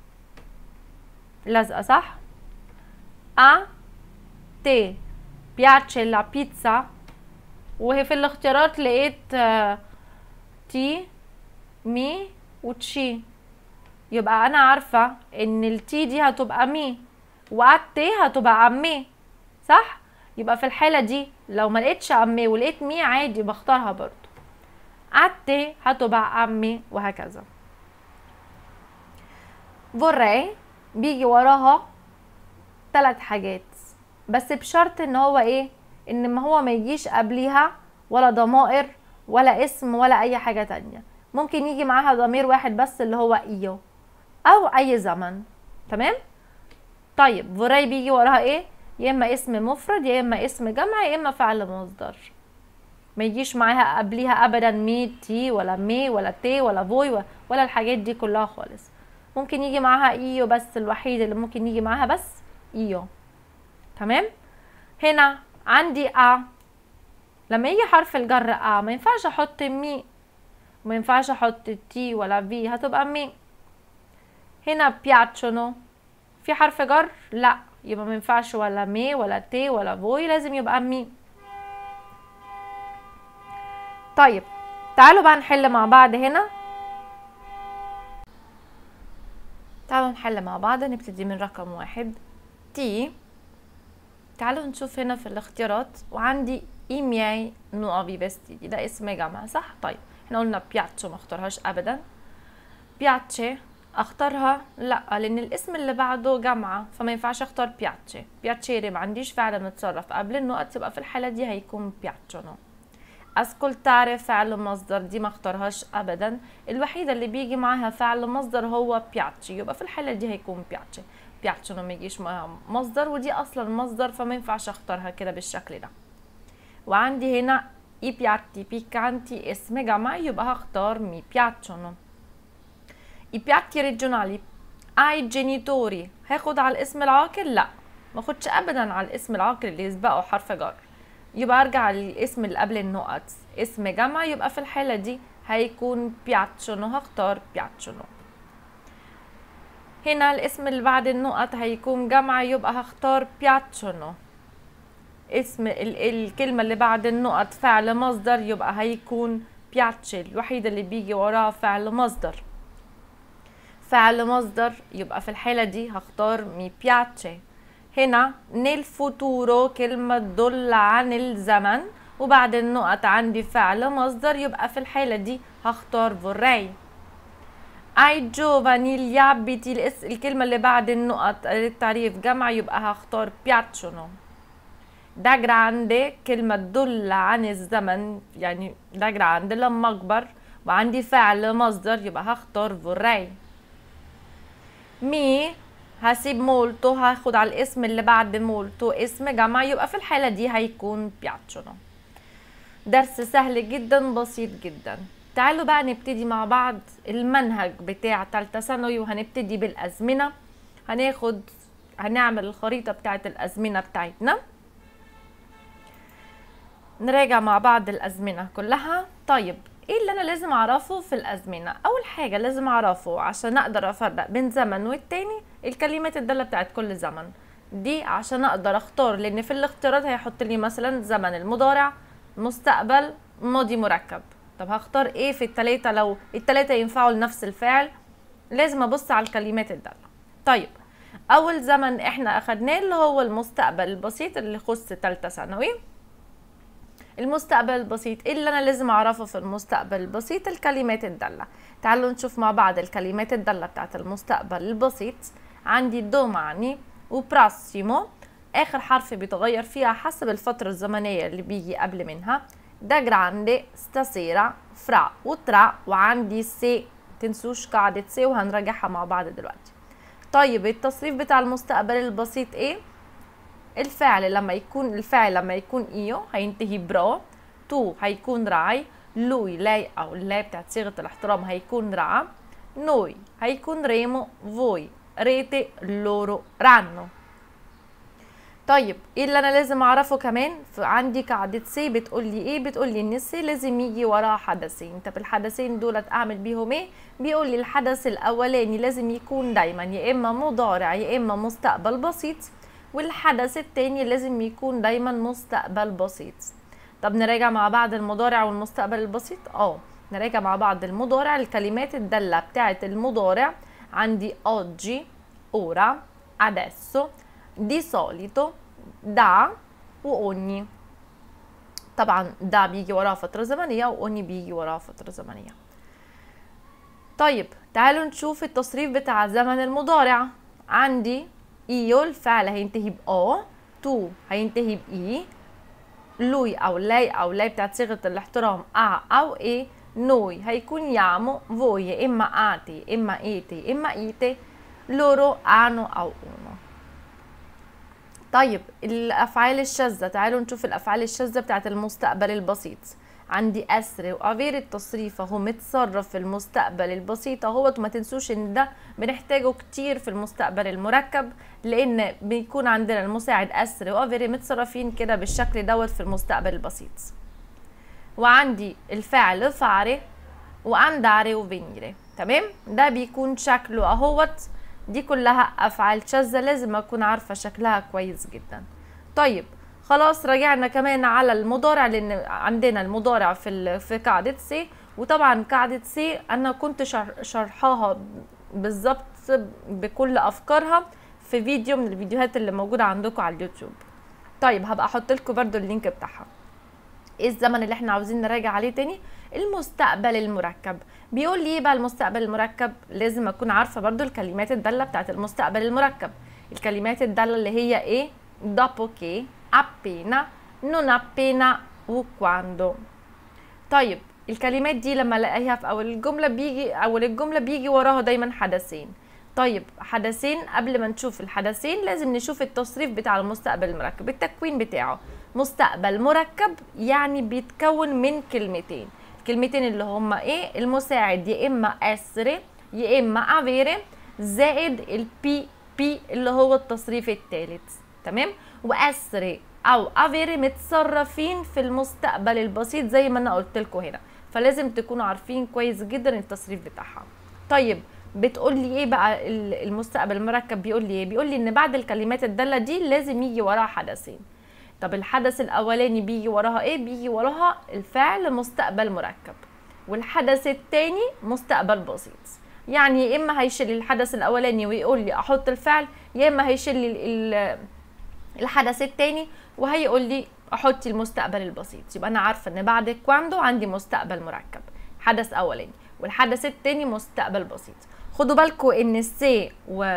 لازقة صح ا تي piace la pizza وهي في الاختيارات لقيت آه، تي مي وتشي يبقى انا عارفة ان التي دي هتبقى مي والتي هتبقى عمي صح يبقى في الحالة دي لو ما لقيتش عمي ولقيت مي عادي بختارها برضو التي هتبقى عمي وهكذا vorrei بيجي وراها ثلاث حاجات بس بشرط ان هو ايه ان ما هو ما يجيش قبليها ولا ضمائر ولا اسم ولا اي حاجة تانية ممكن يجي معاها ضمير واحد بس اللي هو ايو او اي زمن تمام طيب فوراي بيجي وراها ايه يا اما اسم مفرد يا اما اسم جمع يا اما فعل مصدر ما يجيش معاها قبليها ابدا مي تي ولا مي ولا تي ولا فوي و- ولا الحاجات دي كلها خالص ممكن يجي معاها ايو بس الوحيد اللي ممكن يجي معاها بس ايو تمام هنا عندي ا لما يجي حرف الجر ا ما ينفعش احط مي ما ينفعش احط تي ولا في هتبقى مي هنا بياتشونو في حرف جر لا يبقى ما ينفعش ولا مي ولا تي ولا فوي لازم يبقى مي طيب تعالوا بقى نحل مع بعض هنا تعالوا نحل مع بعض نبتدي من رقم واحد تي تعالوا نشوف هنا في الاختيارات وعندي i miei nuovi vestiti ده اسم جمع صح طيب احنا قلنا piaccio ما اختارهاش ابدا piace اختارها لا لان الاسم اللي بعده جمعة فما ينفعش اختار piace piacere ما عنديش فعل متصرف قبل النقط يبقى في الحالة دي هيكون piacciono اسكولتاري فعل مصدر دي ما اختارهاش ابدا الوحيده اللي بيجي معاها فعل مصدر هو بياتشي يبقى في الحاله دي هيكون بياتشي بياتشي ما يجيش معاها مصدر ودي اصلا مصدر فما ينفعش اختارها كده بالشكل ده وعندي هنا i piatti piccanti اسم جمع يبقى هختار mi piacciono i piatti regionali ai genitori هاخد على الاسم العاقل لا ما اخدش ابدا على الاسم العاقل اللي يسبقه حرف جر يبقى ارجع للاسم اللي قبل النقط اسم جمع يبقى في الحالة دي هيكون بياتشونو هختار بياتشونو هنا الاسم اللي بعد النقط هيكون جمع يبقى هختار بياتشونو اسم ال الكلمة اللي بعد النقط فعل مصدر يبقى هيكون بياتشي الوحيد اللي بيجي وراه فعل مصدر فعل مصدر يبقى في الحالة دي هختار مي بياتشي هنا nel futuro كلمة تدل عن الزمن وبعد النقط عندي فعل مصدر يبقى في الحالة دي هختار vorrei ai giovani gli abiti الاس الكلمة اللي بعد النقط التعريف جمع يبقى هختار piacciono da grande كلمة تدل عن الزمن يعني da grande لما أكبر وعندي فعل مصدر يبقى هختار vorrei مي هسيب مولتو هاخد على الاسم اللي بعد مولتو اسم جمع يبقى في الحالة دي هيكون بياتشونو درس سهل جدا بسيط جدا تعالوا بقى نبتدي مع بعض المنهج بتاع تالتة ثانوي وهنبتدي بالأزمنة هناخد هنعمل الخريطة بتاعت الأزمنة بتاعتنا نراجع مع بعض الأزمنة كلها طيب ايه اللي انا لازم اعرفه في الازمنه اول حاجه لازم اعرفه عشان اقدر افرق بين زمن والتاني الكلمات الداله بتاعت كل زمن دي عشان اقدر اختار لان في الاختيارات هيحط لي مثلا زمن المضارع مستقبل ماضي مركب طب هختار ايه في التلاتة لو التلاتة ينفعوا لنفس الفعل لازم ابص على الكلمات الداله طيب اول زمن احنا اخدناه اللي هو المستقبل البسيط اللي يخص تالتة ثانوي المستقبل البسيط ايه اللي انا لازم اعرفه في المستقبل البسيط الكلمات الدالة تعالوا نشوف مع بعض الكلمات الدالة بتاعت المستقبل البسيط عندي دوماني وبراسيمو اخر حرف بيتغير فيها حسب الفترة الزمنية اللي بيجي قبل منها دا جراندي ستاسيرا فرا وترا وعندي سي تنسوش قاعدة سي وهنراجعها مع بعض دلوقتي طيب التصريف بتاع المستقبل البسيط ايه الفعل لما يكون الفعل لما يكون ايو هينتهي برا تو هيكون راي لوي لاي او اللاي بتاعت صيغه الاحترام هيكون رع نوي هيكون ريمو فوي ريتي لورو رانو طيب ايه اللي انا لازم اعرفه كمان عندي قاعده سي بتقول لي ايه بتقول لي ان السي لازم يجي وراه حدثين طب الحدثين دولت اعمل بيهم ايه بيقول لي الحدث الاولاني لازم يكون دايما يا اما مضارع يا اما مستقبل بسيط والحدث التاني لازم يكون دايما مستقبل بسيط طب نراجع مع بعض المضارع والمستقبل البسيط اه نراجع مع بعض المضارع الكلمات الدالة بتاعة المضارع عندي oggi ora adesso di solito da وأوني طبعا دا بيجي وراه فترة زمنية وأوني بيجي وراه فترة زمنية طيب تعالوا نشوف التصريف بتاع زمن المضارع عندي ايو الفعل هينتهي بأ تو هينتهي بإي لوي أو لاي أو لاي بتاعت صيغة الاحترام أ أو إيه نوي هيكون يامو فوي يا إما آتي إما إيتي إما إيتي لورو آنو أو أونو طيب الأفعال الشاذة تعالوا نشوف الأفعال الشاذة بتاعت المستقبل البسيط عندي أسر وأفير التصريف أهو متصرف في المستقبل البسيط أهوت وما تنسوش إن ده بنحتاجه كتير في المستقبل المركب لأن بيكون عندنا المساعد أسر وأفير متصرفين كده بالشكل دوت في المستقبل البسيط وعندي الفعل فعري وأنداري وفينيري تمام ده بيكون شكله أهوت دي كلها افعال شاذة لازم اكون عارفة شكلها كويس جدا طيب خلاص رجعنا كمان على المضارع لان عندنا المضارع في ال- في قاعدة سي وطبعا قاعدة سي انا كنت شر- شرحاها بالظبط بكل افكارها في فيديو من الفيديوهات اللي موجودة عندكم على اليوتيوب طيب هبقى احط لكم برضو اللينك بتاعها ايه الزمن اللي احنا عاوزين نراجع عليه تاني المستقبل المركب بيقول لي ايه بقى المستقبل المركب لازم اكون عارفه برضو الكلمات الداله بتاعت المستقبل المركب الكلمات الداله اللي هي ايه dopo che appena non appena وquando طيب الكلمات دي لما الاقيها في اول الجمله بيجي اول الجمله بيجي وراها دايما حدثين طيب حدثين قبل ما نشوف الحدثين لازم نشوف التصريف بتاع المستقبل المركب التكوين بتاعه مستقبل مركب يعني بيتكون من كلمتين الكلمتين اللي هما ايه المساعد يا اما اسري يا اما افيري زائد البي بي اللي هو التصريف الثالث تمام واسري او افيري متصرفين في المستقبل البسيط زي ما انا قلت لكم هنا فلازم تكونوا عارفين كويس جدا التصريف بتاعها طيب بتقول لي ايه بقى ال- المستقبل المركب بيقول لي ايه بيقول لي ان بعد الكلمات الداله دي لازم يجي وراها حدثين طب الحدث الاولاني بيجي وراها ايه بيجي وراها الفعل مستقبل مركب والحدث التاني مستقبل بسيط يعني يا اما هيشيل الحدث الاولاني ويقول لي احط الفعل يا اما هيشيل لي ال- ال- الحدث التاني وهيقول لي احطي المستقبل البسيط يبقى انا عارفه ان بعد كواندو عندي مستقبل مركب حدث اولاني والحدث التاني مستقبل بسيط خدوا بالكم ان السي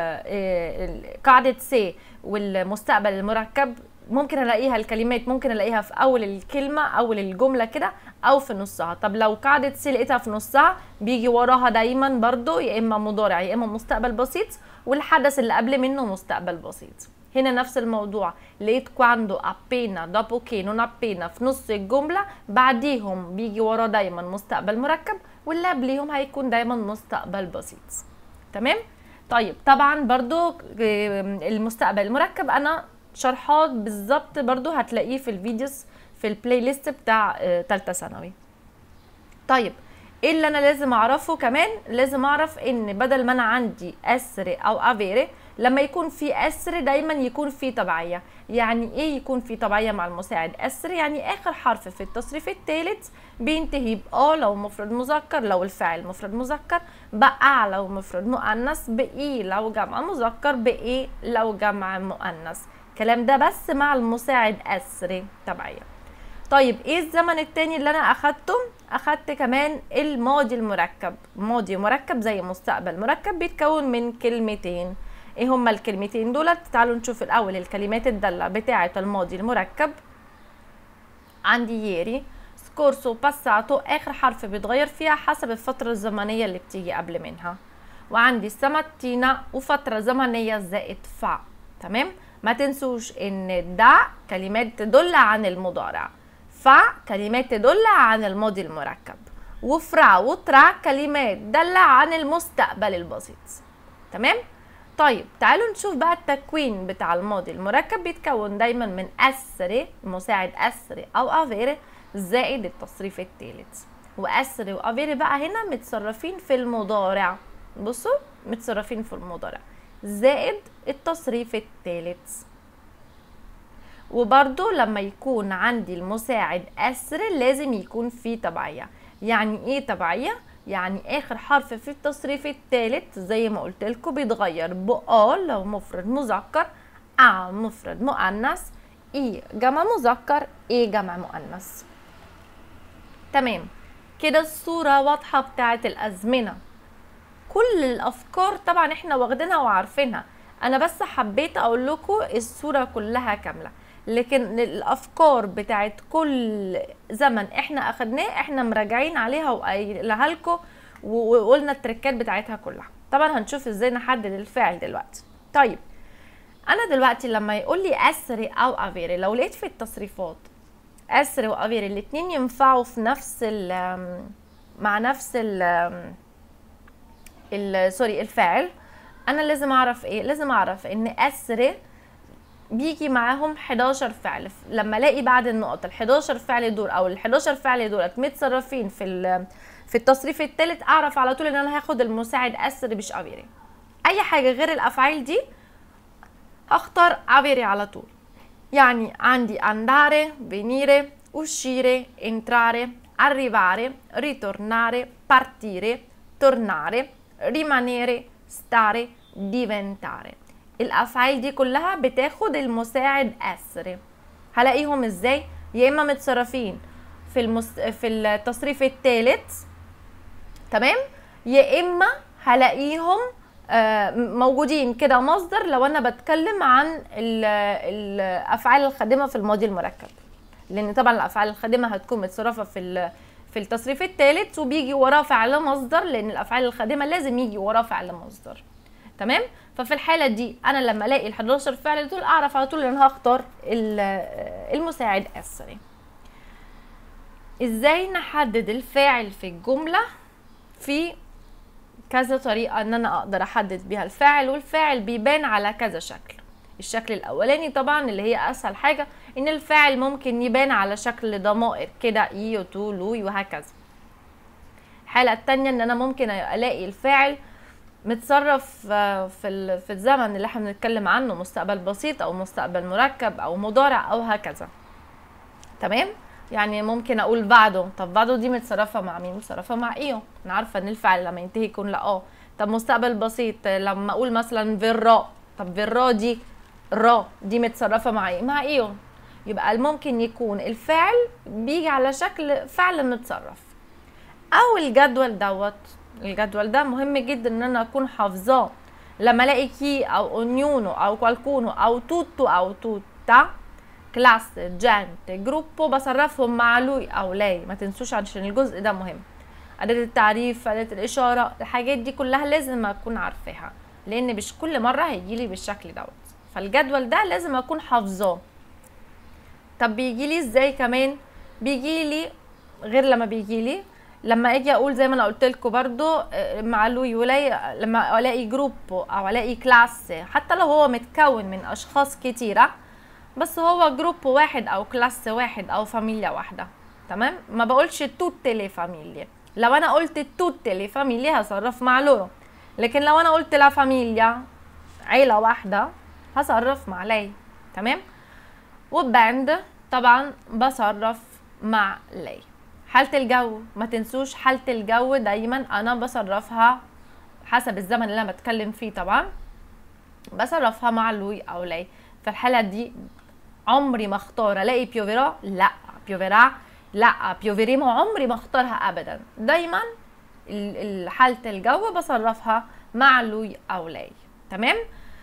وقاعده سي والمستقبل المركب ممكن الاقيها الكلمات ممكن الاقيها في اول الكلمه اول الجمله كده او في نصها طب لو قاعده سي لقيتها في نصها بيجي وراها دايما برضو يا اما مضارع يا اما مستقبل بسيط والحدث اللي قبل منه مستقبل بسيط هنا نفس الموضوع لقيت كواندو ابينا dopo che non appena في نص الجملة بعديهم بيجي ورا دايما مستقبل مركب واللي قبليهم هيكون دايما مستقبل بسيط تمام طيب طبعا برضو آه، المستقبل المركب انا شرحات بالظبط برضو هتلاقيه في الفيديوز في البلاي ليست بتاع آه، تالتة ثانوي طيب ايه اللي انا لازم اعرفه كمان لازم اعرف ان بدل ما انا عندي اسر او افيري لما يكون في اسر دايما يكون في تبعيه يعني ايه يكون في تبعيه مع المساعد اسر يعني اخر حرف في التصريف الثالث بينتهي بأ لو مفرد مذكر لو الفاعل مفرد مذكر بقى لو مفرد مؤنث بإي لو جمع مذكر بإيه لو جمع مؤنث الكلام ده بس مع المساعد اسري تبعيه طيب ايه الزمن التاني اللي انا اخدته اخدت كمان الماضي المركب ماضي مركب زي مستقبل مركب بيتكون من كلمتين ايه هما الكلمتين دولت تعالوا نشوف الاول الكلمات الدالة بتاعة الماضي المركب عندي ييري سكورسو باساتو اخر حرف بيتغير فيها حسب الفترة الزمنية اللي بتيجي قبل منها وعندي سماتينا وفترة زمنية زائد فا تمام ما تنسوش ان دا كلمات تدل عن المضارع فا كلمات تدل عن الماضي المركب وفرا وترا كلمات دالة عن المستقبل البسيط تمام طيب تعالوا نشوف بقى التكوين بتاع الماضي المركب بيتكون دايما من اسري مساعد اسري او افيري زائد التصريف الثالث واسري وافيري بقى هنا متصرفين في المضارع بصوا متصرفين في المضارع زائد التصريف الثالث وبرضو لما يكون عندي المساعد أسر لازم يكون فيه تبعية يعني ايه تبعية؟ يعني اخر حرف في التصريف الثالث زي ما قلت لكم بيتغير بآ لو مفرد مذكر ا مفرد مؤنث اي جمع مذكر اي جمع مؤنث تمام كده الصورة واضحة بتاعت الأزمنة كل الافكار طبعا احنا واخدينها وعارفينها انا بس حبيت اقول لكم الصوره كلها كامله لكن الافكار بتاعت كل زمن احنا اخدناه احنا مراجعين عليها وقايلها لكم وقلنا التركات بتاعتها كلها طبعا هنشوف ازاي نحدد الفعل دلوقتي طيب انا دلوقتي لما يقول لي اسري او افيري لو لقيت في التصريفات اسري وافيري الاتنين ينفعوا في نفس ال مع نفس ال ال- سوري الفاعل انا لازم اعرف ايه لازم اعرف ان اسر بيجي معاهم 11 فعل لما الاقي بعد النقط ال 11 فعل دول او ال 11 فعل دولت متصرفين في ال- في التصريف الثالث اعرف على طول ان انا هاخد المساعد اسر مش افيري اي حاجه غير الافعال دي هختار avere على طول يعني عندي andare venire uscire entrare arrivare ritornare partire tornare rimanere stare diventare الافعال دي كلها بتاخد المساعد اسر هلاقيهم ازاي يا اما متصرفين في المس... في التصريف الثالث تمام يا اما هلاقيهم آه، موجودين كده مصدر لو انا بتكلم عن ال- الافعال الخادمه في الماضي المركب لان طبعا الافعال الخادمه هتكون متصرفه في ال- في التصريف الثالث وبيجي وراه فعل مصدر لان الافعال الخادمه لازم يجي وراه فعل مصدر تمام ففي الحاله دي انا لما الاقي ال 11 فعل دول اعرف على طول ان انا هختار ال- المساعد اسري ازاي نحدد الفاعل في الجمله في كذا طريقه ان انا اقدر احدد بيها الفاعل والفاعل بيبان على كذا شكل الشكل الاولاني طبعا اللي هي اسهل حاجه ان الفاعل ممكن يبان على شكل ضمائر كده اي وتو لوي وهكذا الحاله التانية ان انا ممكن الاقي الفاعل متصرف آه، في ال- في الزمن اللي احنا بنتكلم عنه مستقبل بسيط او مستقبل مركب او مضارع او هكذا تمام يعني ممكن اقول بعده طب بعده دي متصرفه مع مين متصرفه مع ايه انا عارفه ان الفعل لما ينتهي يكون لا اه طب مستقبل بسيط آه، لما اقول مثلا فيرا طب فيرا دي را دي متصرفه مع ايه مع ايه يبقى ممكن يكون الفعل بيجي على شكل فعل متصرف او الجدول دوت الجدول ده مهم جدا ان انا اكون حافظاه لما الاقي كي او اونيونو او كوالكونو او توتو او توتا كلاس جانت جروبو بصرفهم مع لوي او لاي ما تنسوش عشان الجزء ده مهم أداة التعريف أداة الإشارة الحاجات دي كلها لازم أكون عارفاها لأن مش كل مرة هيجيلي بالشكل دوت فالجدول ده لازم أكون حافظاه طب بيجيلي ازاي كمان بيجيلي غير لما بيجيلي لما اجي اقول زي ما انا قلت لكم برضو آه، مع لوي ولاي لما الاقي جروب او الاقي كلاس حتى لو هو متكون من اشخاص كتيره بس هو جروب واحد او كلاس واحد او فاميليا واحده تمام ما بقولش توتي لي فاميليا لو انا قلت توتي لي فاميليا هصرف مع لورو لكن لو انا قلت لا فاميليا عيله واحده هصرف مع لاي تمام وباند طبعا بصرف مع لاي حالة الجو ما تنسوش حالة الجو دايما انا بصرفها حسب الزمن اللي انا بتكلم فيه طبعا بصرفها مع لوي او لاي في الحالة دي عمري ما اختار الاقي بيوفيرا لا بيوفيرا لا بيوفيريمو عمري ما اختارها ابدا دايما ال- ال- حالة الجو بصرفها مع لوي او لاي تمام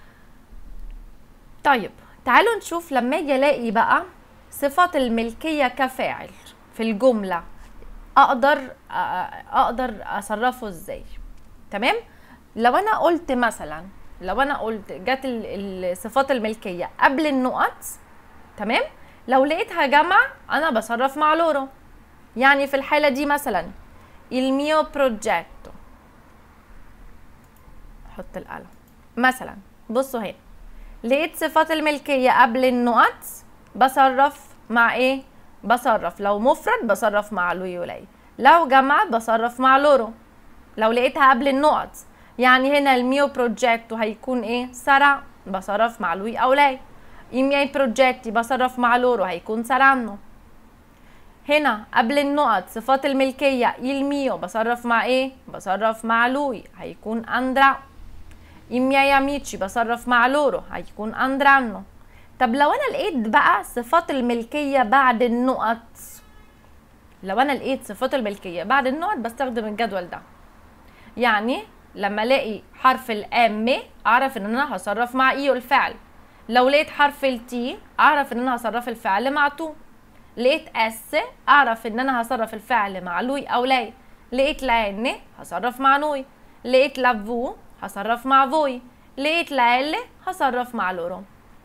طيب تعالوا نشوف لما اجي الاقي بقى صفات الملكيه كفاعل في الجمله اقدر أ- اقدر اصرفه ازاي تمام لو انا قلت مثلا لو انا قلت جت ال- الصفات الملكيه قبل النقط تمام لو لقيتها جمع انا بصرف مع لورو يعني في الحاله دي مثلا il mio progetto احط القلم مثلا بصوا هنا لقيت صفات الملكية قبل النقط بصرف مع ايه؟ بصرف لو مفرد بصرف مع لوي ولاي لو جمع بصرف مع لورو لو لقيتها قبل النقط يعني هنا الميو بروجيكتو هيكون ايه؟ سرع بصرف مع لوي او لاي i miei progetti بصرف مع لورو هيكون saranno هنا قبل النقط صفات الملكية il mio بصرف مع ايه؟ بصرف مع لوي هيكون andrà i miei amici بصرف مع لورو هيكون andranno طب لو انا لقيت بقى صفات الملكية بعد النقط لو انا لقيت صفات الملكية بعد النقط بستخدم الجدول ده يعني لما الاقي حرف الام اعرف ان انا هصرف مع ايو الفعل لو لقيت حرف التي اعرف ان انا هصرف الفعل مع تو لقيت اس اعرف ان انا هصرف الفعل مع لوي او لاي لقيت لان هصرف مع نوي لقيت لافو هصرف مع فوي لقيت لال هصرف مع لورو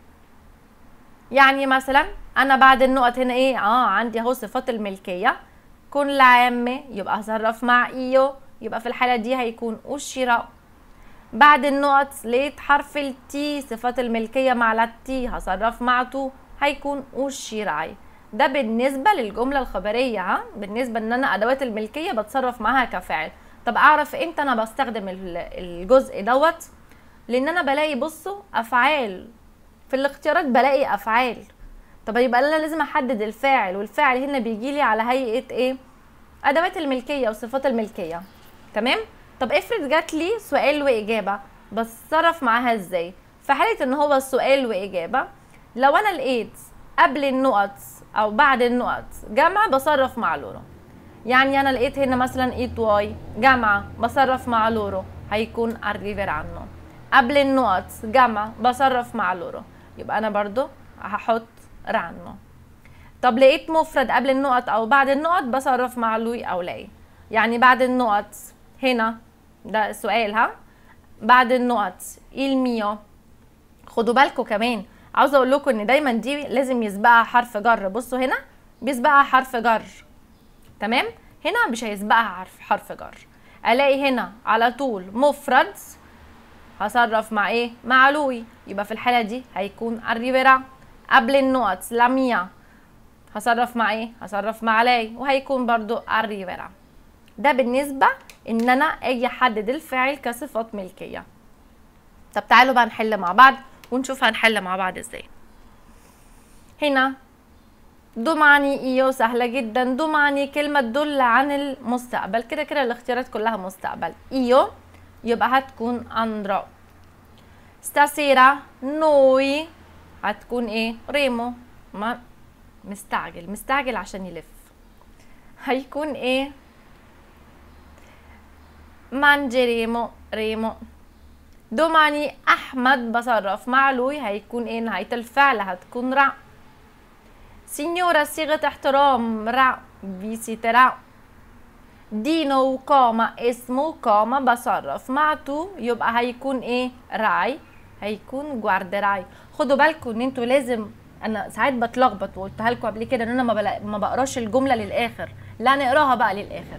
يعني مثلا انا بعد النقط هنا ايه اه عندي اهو صفات الملكيه كن لام يبقى هصرف مع ايو يبقى في الحاله دي هيكون الشراء بعد النقط لقيت حرف التي صفات الملكيه مع التي هصرف مع تو هيكون الشراي ده بالنسبه للجمله الخبريه ها بالنسبه ان انا ادوات الملكيه بتصرف معاها كفاعل طب اعرف امتى انا بستخدم ال- الجزء دوت لان انا بلاقي بصوا افعال في الاختيارات بلاقي افعال طب يبقى انا لازم احدد الفاعل والفاعل هنا بيجي لي على هيئه ايه ادوات الملكيه وصفات الملكيه تمام طب افرض جات لي سؤال واجابه بتصرف معاها ازاي في حاله ان هو سؤال واجابه لو انا لقيت قبل النقط او بعد النقط جمع بصرف مع لورو يعني انا لقيت هنا مثلا ايت واي جمع بصرف مع لورو هيكون arriver عنه قبل النقط جمع بصرف مع لورو يبقى انا برضو هحط رعنه طب لقيت مفرد قبل النقط او بعد النقط بصرف مع لوي او لاي يعني بعد النقط هنا ده سؤال ها بعد النقط الميو خدوا بالكم كمان عاوزه اقول لكم ان دايما دي لازم يسبقها حرف جر بصوا هنا بيسبقها حرف جر تمام هنا مش هيسبقها حرف حرف جر الاقي هنا على طول مفرد هصرف مع ايه مع لوي يبقى في الحاله دي هيكون arriverà قبل النقط la mia هصرف مع ايه هصرف مع لاي وهيكون برضو arriverà ده بالنسبه ان انا اجي احدد الفاعل كصفات ملكيه طب تعالوا بقى نحل مع بعض ونشوف هنحل مع بعض ازاي هنا domani io سهلة جدا domani كلمة تدل عن المستقبل كده كده الاختيارات كلها مستقبل io يبقى هتكون andrò stasera noi هتكون ايه ريمو ما مستعجل مستعجل عشان يلف هيكون ايه mangeremo ريمو domani احمد بصرف مع لوي هيكون ايه نهاية الفعل هتكون رع سينيورا صيغة احترام رع visiterà دينو وقامة اسمه قامة بصرف مع تو يبقى هيكون ايه راي هيكون جواردراي خدوا بالكم ان انتوا لازم انا ساعات بتلخبط وقلتها لكم قبل كده ان انا ما, بلا... ما بقراش الجمله للاخر لا نقراها بقى للاخر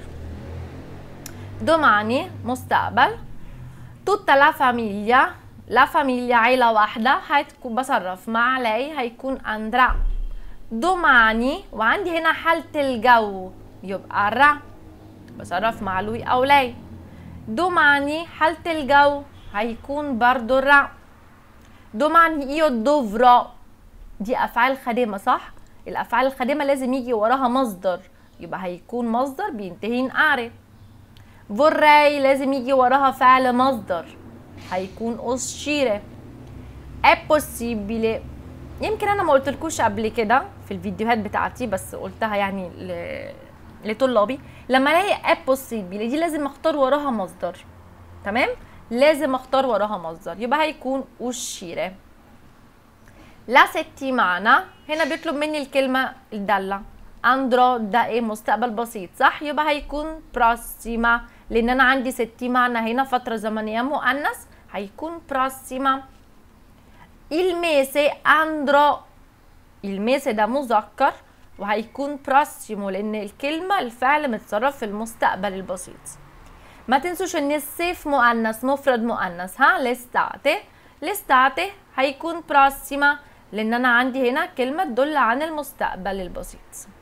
domani مستقبل tutta la famiglia la famiglia عيلة واحدة هتكون بصرف مع لاي هيكون andrà domani وعندي هنا حالة الجو يبقى را بصرف مع لوي أو لاي domani حالة الجو هيكون برضو را domani io dovrò دي أفعال خادمة صح؟ الأفعال الخادمة لازم يجي وراها مصدر يبقى هيكون مصدر بينتهي أعرف vorrei لازم يجي وراها فعل مصدر هيكون uscire è possibile يمكن انا ما قلتلكوش قبل كده في الفيديوهات بتاعتي بس قلتها يعني ل... لطلابي لما الاقي è possibile دي لازم اختار وراها مصدر تمام لازم اختار وراها مصدر يبقى هيكون uscire لا settimana هنا بيطلب مني الكلمة الدالة اندرو ده ايه مستقبل بسيط صح يبقى هيكون بروسيما لان انا عندي settimana هنا فترة زمنية مؤنث هيكون بروسيما il mese andrò il mese ده مذكر وهيكون بروسيمو لان الكلمة الفعل متصرف في المستقبل البسيط ما تنسوش ان الصيف مؤنث مفرد مؤنث ها l'estate l'estate هيكون بروسيما لان انا عندي هنا كلمة تدل عن المستقبل البسيط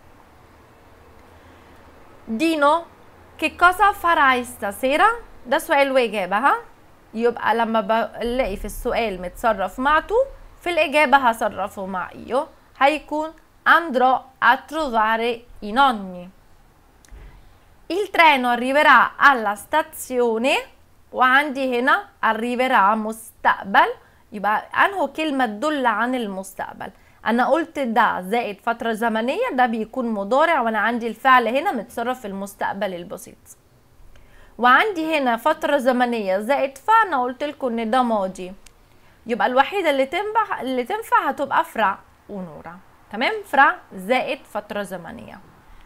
دينو che cosa farai stasera ده سؤال واجابة ها يبقى لما بلاقي في السؤال متصرف مع تو في الإجابة هصرفه مع إيو هيكون andrò a trovare i nonni il treno arriverà alla stazione وعندي هنا arriverà مستقبل يبقى أنه كلمة تدل عن المستقبل أنا قلت ده زائد فترة زمنية ده بيكون مضارع وأنا عندي الفعل هنا متصرف في المستقبل البسيط وعندي هنا فترة زمنية زائد فأنا قلت لكم إن ده ماضي يبقى الوحيدة اللي تنفع اللي تنفع هتبقى فرع ونورة تمام فرع زائد فترة زمنية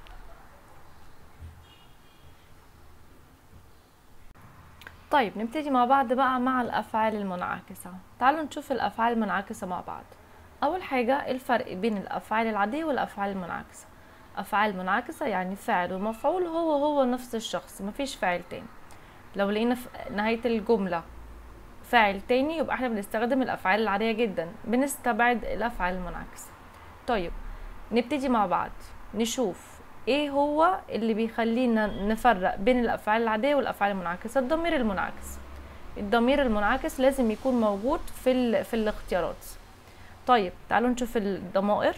طيب نبتدي مع بعض بقى مع الأفعال المنعكسة تعالوا نشوف الأفعال المنعكسة مع بعض أول حاجة الفرق بين الأفعال العادية والأفعال المنعكسة أفعال منعكسة يعني فاعل ومفعول هو هو نفس الشخص مفيش فاعل تاني لو لقينا في نهاية الجملة فاعل تاني يبقى احنا بنستخدم الأفعال العادية جدا بنستبعد الأفعال المنعكسة طيب نبتدي مع بعض نشوف ايه هو اللي بيخلينا نفرق بين الأفعال العادية والأفعال المنعكسة الضمير المنعكس الضمير المنعكس لازم يكون موجود في ال... في الاختيارات طيب تعالوا نشوف الضمائر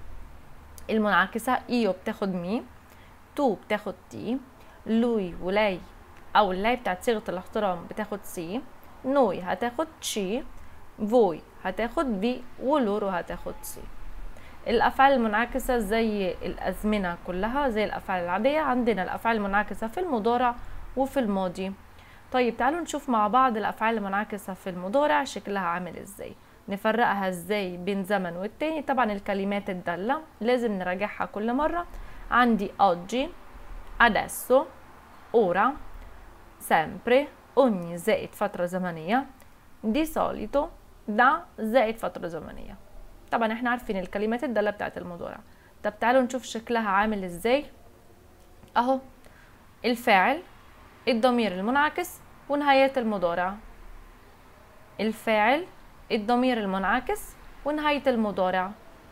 المنعكسة ايو بتاخد مي تو بتاخد تي لوي ولاي او اللاي بتاعت صيغة الاحترام بتاخد سي نوي هتاخد تشي فوي هتاخد بي ولورو هتاخد سي الافعال المنعكسة زي الازمنة كلها زي الافعال العادية عندنا الافعال المنعكسة في المضارع وفي الماضي طيب تعالوا نشوف مع بعض الافعال المنعكسة في المضارع شكلها عامل ازاي نفرقها ازاي بين زمن والتاني طبعا الكلمات الدالة لازم نراجعها كل مرة عندي oggi adesso ora sempre ogni زائد فترة زمنية di solito da زائد فترة زمنية طبعا احنا عارفين الكلمات الدالة بتاعت المضارع طب تعالوا نشوف شكلها عامل ازاي اهو الفاعل الضمير المنعكس ونهاية المضارع الفاعل الضمير المنعكس ونهاية المضارع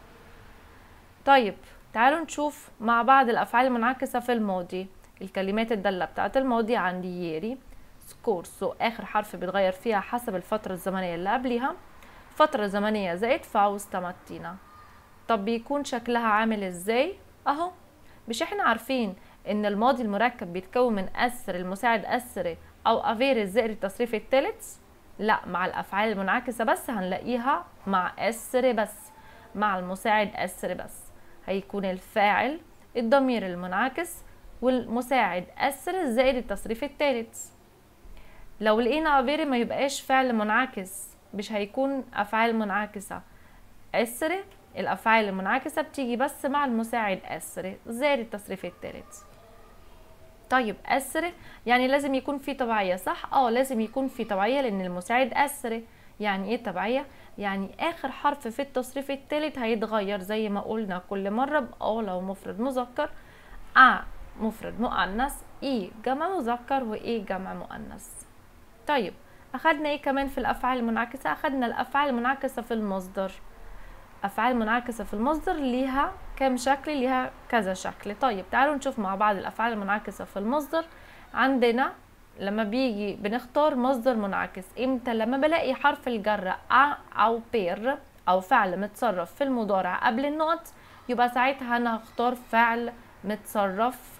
طيب تعالوا نشوف مع بعض الأفعال المنعكسة في الماضي الكلمات الدالة بتاعت الماضي عندي ييري سكورسو آخر حرف بيتغير فيها حسب الفترة الزمنية اللي قبليها فترة زمنية زائد فاوس تماتينا طب بيكون شكلها عامل ازاي اهو مش احنا عارفين ان الماضي المركب بيتكون من اسر المساعد اسر او افير الزائر التصريف الثالث لا مع الافعال المنعكسه بس هنلاقيها مع اسر بس مع المساعد اسر بس هيكون الفاعل الضمير المنعكس والمساعد اسر زائد التصريف الثالث لو لقينا افيري ما يبقاش فعل منعكس مش هيكون افعال منعكسه اسر الافعال المنعكسه بتيجي بس مع المساعد اسر زائد التصريف الثالث طيب أسر يعني لازم يكون في تبعية صح؟ اه لازم يكون في تبعية لأن المساعد أسر يعني ايه تبعية؟ يعني آخر حرف في التصريف الثالث هيتغير زي ما قلنا كل مرة بأ لو مفرد مذكر أ مفرد مؤنث إي جمع مذكر وإي جمع مؤنث طيب أخدنا ايه كمان في الأفعال المنعكسة؟ أخدنا الأفعال المنعكسة في المصدر افعال منعكسه في المصدر ليها كام شكل ليها كذا شكل طيب تعالوا نشوف مع بعض الافعال المنعكسه في المصدر عندنا لما بيجي بنختار مصدر منعكس امتى لما بلاقي حرف الجر ا او بير او فعل متصرف في المضارع قبل النقط يبقى ساعتها انا هختار فعل متصرف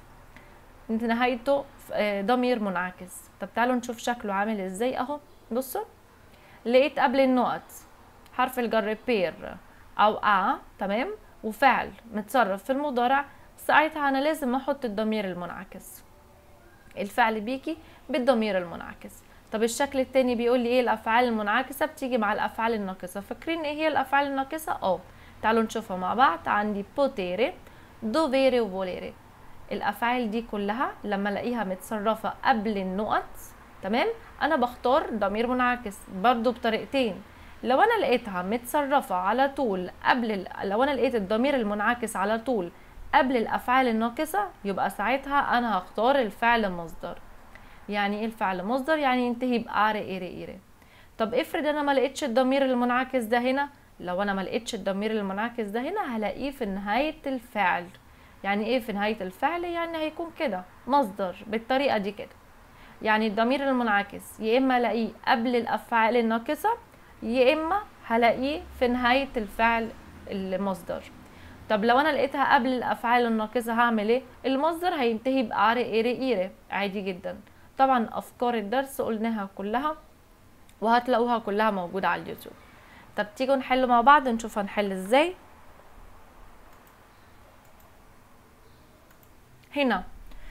نهايته ضمير منعكس طب تعالوا نشوف شكله عامل ازاي اهو بصوا لقيت قبل النقط حرف الجر بير او ا تمام وفعل متصرف في المضارع ساعتها انا لازم احط الضمير المنعكس الفعل بيجي بالضمير المنعكس طب الشكل التاني بيقول لي ايه الافعال المنعكسه بتيجي مع الافعال الناقصه فاكرين ايه هي الافعال الناقصه اه تعالوا نشوفها مع بعض عندي بوتيري دوفيري وفوليري الافعال دي كلها لما الاقيها متصرفه قبل النقط تمام انا بختار ضمير منعكس برضو بطريقتين لو انا لقيتها متصرفه على طول قبل لو انا لقيت الضمير المنعكس على طول قبل الافعال الناقصه يبقى ساعتها انا هختار الفعل مصدر يعني ايه الفعل مصدر يعني ينتهي بار ايري ايري طب افرض انا ما لقيتش الضمير المنعكس ده هنا لو انا ما لقيتش الضمير المنعكس ده هنا هلاقيه في نهايه الفعل يعني ايه في نهايه الفعل يعني هيكون كده مصدر بالطريقه دي كده يعني الضمير المنعكس يا اما الاقيه قبل الافعال الناقصه يا اما هلاقيه في نهايه الفعل المصدر طب لو انا لقيتها قبل الافعال الناقصه هعمل ايه المصدر هينتهي بار ايري ايري عادي جدا طبعا افكار الدرس قلناها كلها وهتلاقوها كلها موجوده على اليوتيوب طب تيجوا نحل مع بعض نشوف هنحل ازاي هنا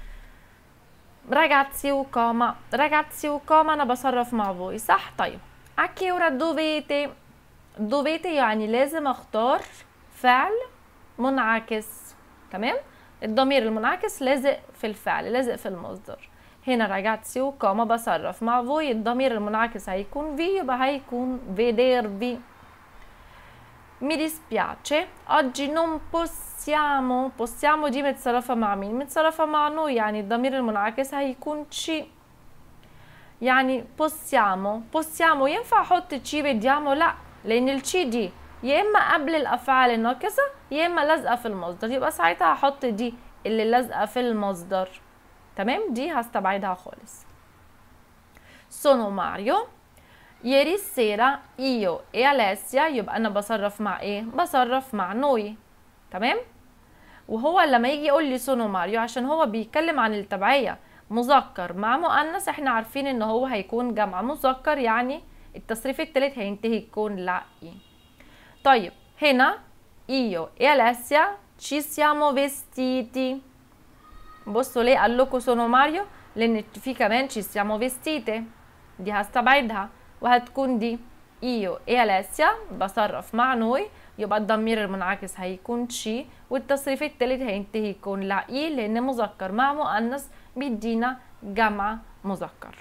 ragazzi وكاما ragazzi وكاما انا بصرف مع فوي صح طيب a che ora dovete dovete يعني لازم اختار فعل منعكس تمام الضمير المنعكس لازق في الفعل لازق في المصدر هنا ragazzi وكاما بصرف مع فوي الضمير المنعكس هيكون في يبقى هيكون vedervi mi dispiace oggi non possiamo possiamo دي متصرفة مع مين متصرفة مع نو يعني الضمير المنعكس هيكون تشي يعني possiamo possiamo ينفع احط تشي بديامو لا لان التشي دي يا اما قبل الافعال الناقصة يا اما لازقة في المصدر يبقى ساعتها هحط دي اللي لازقة في المصدر تمام دي هستبعدها خالص sono Mario ieri sera io e Alessia يبقى انا بصرف مع ايه بصرف مع نوي تمام وهو لما يجي يقول لي سونو ماريو عشان هو بيتكلم عن التبعية مذكر مع مؤنث احنا عارفين ان هو هيكون جمع مذكر يعني التصريف التالت هينتهي يكون لا إيه. طيب هنا io e Alessia ci siamo vestiti بصوا ليه قال لكم سونو ماريو لان في كمان ci siamo vestite دي هستبعدها وهتكون دي io e Alessia بصرف مع نوي يبقى الضمير المنعكس هيكون شي والتصريف التالت هينتهي يكون لا اي لان مذكر مع مؤنث بيدينا جمع مذكر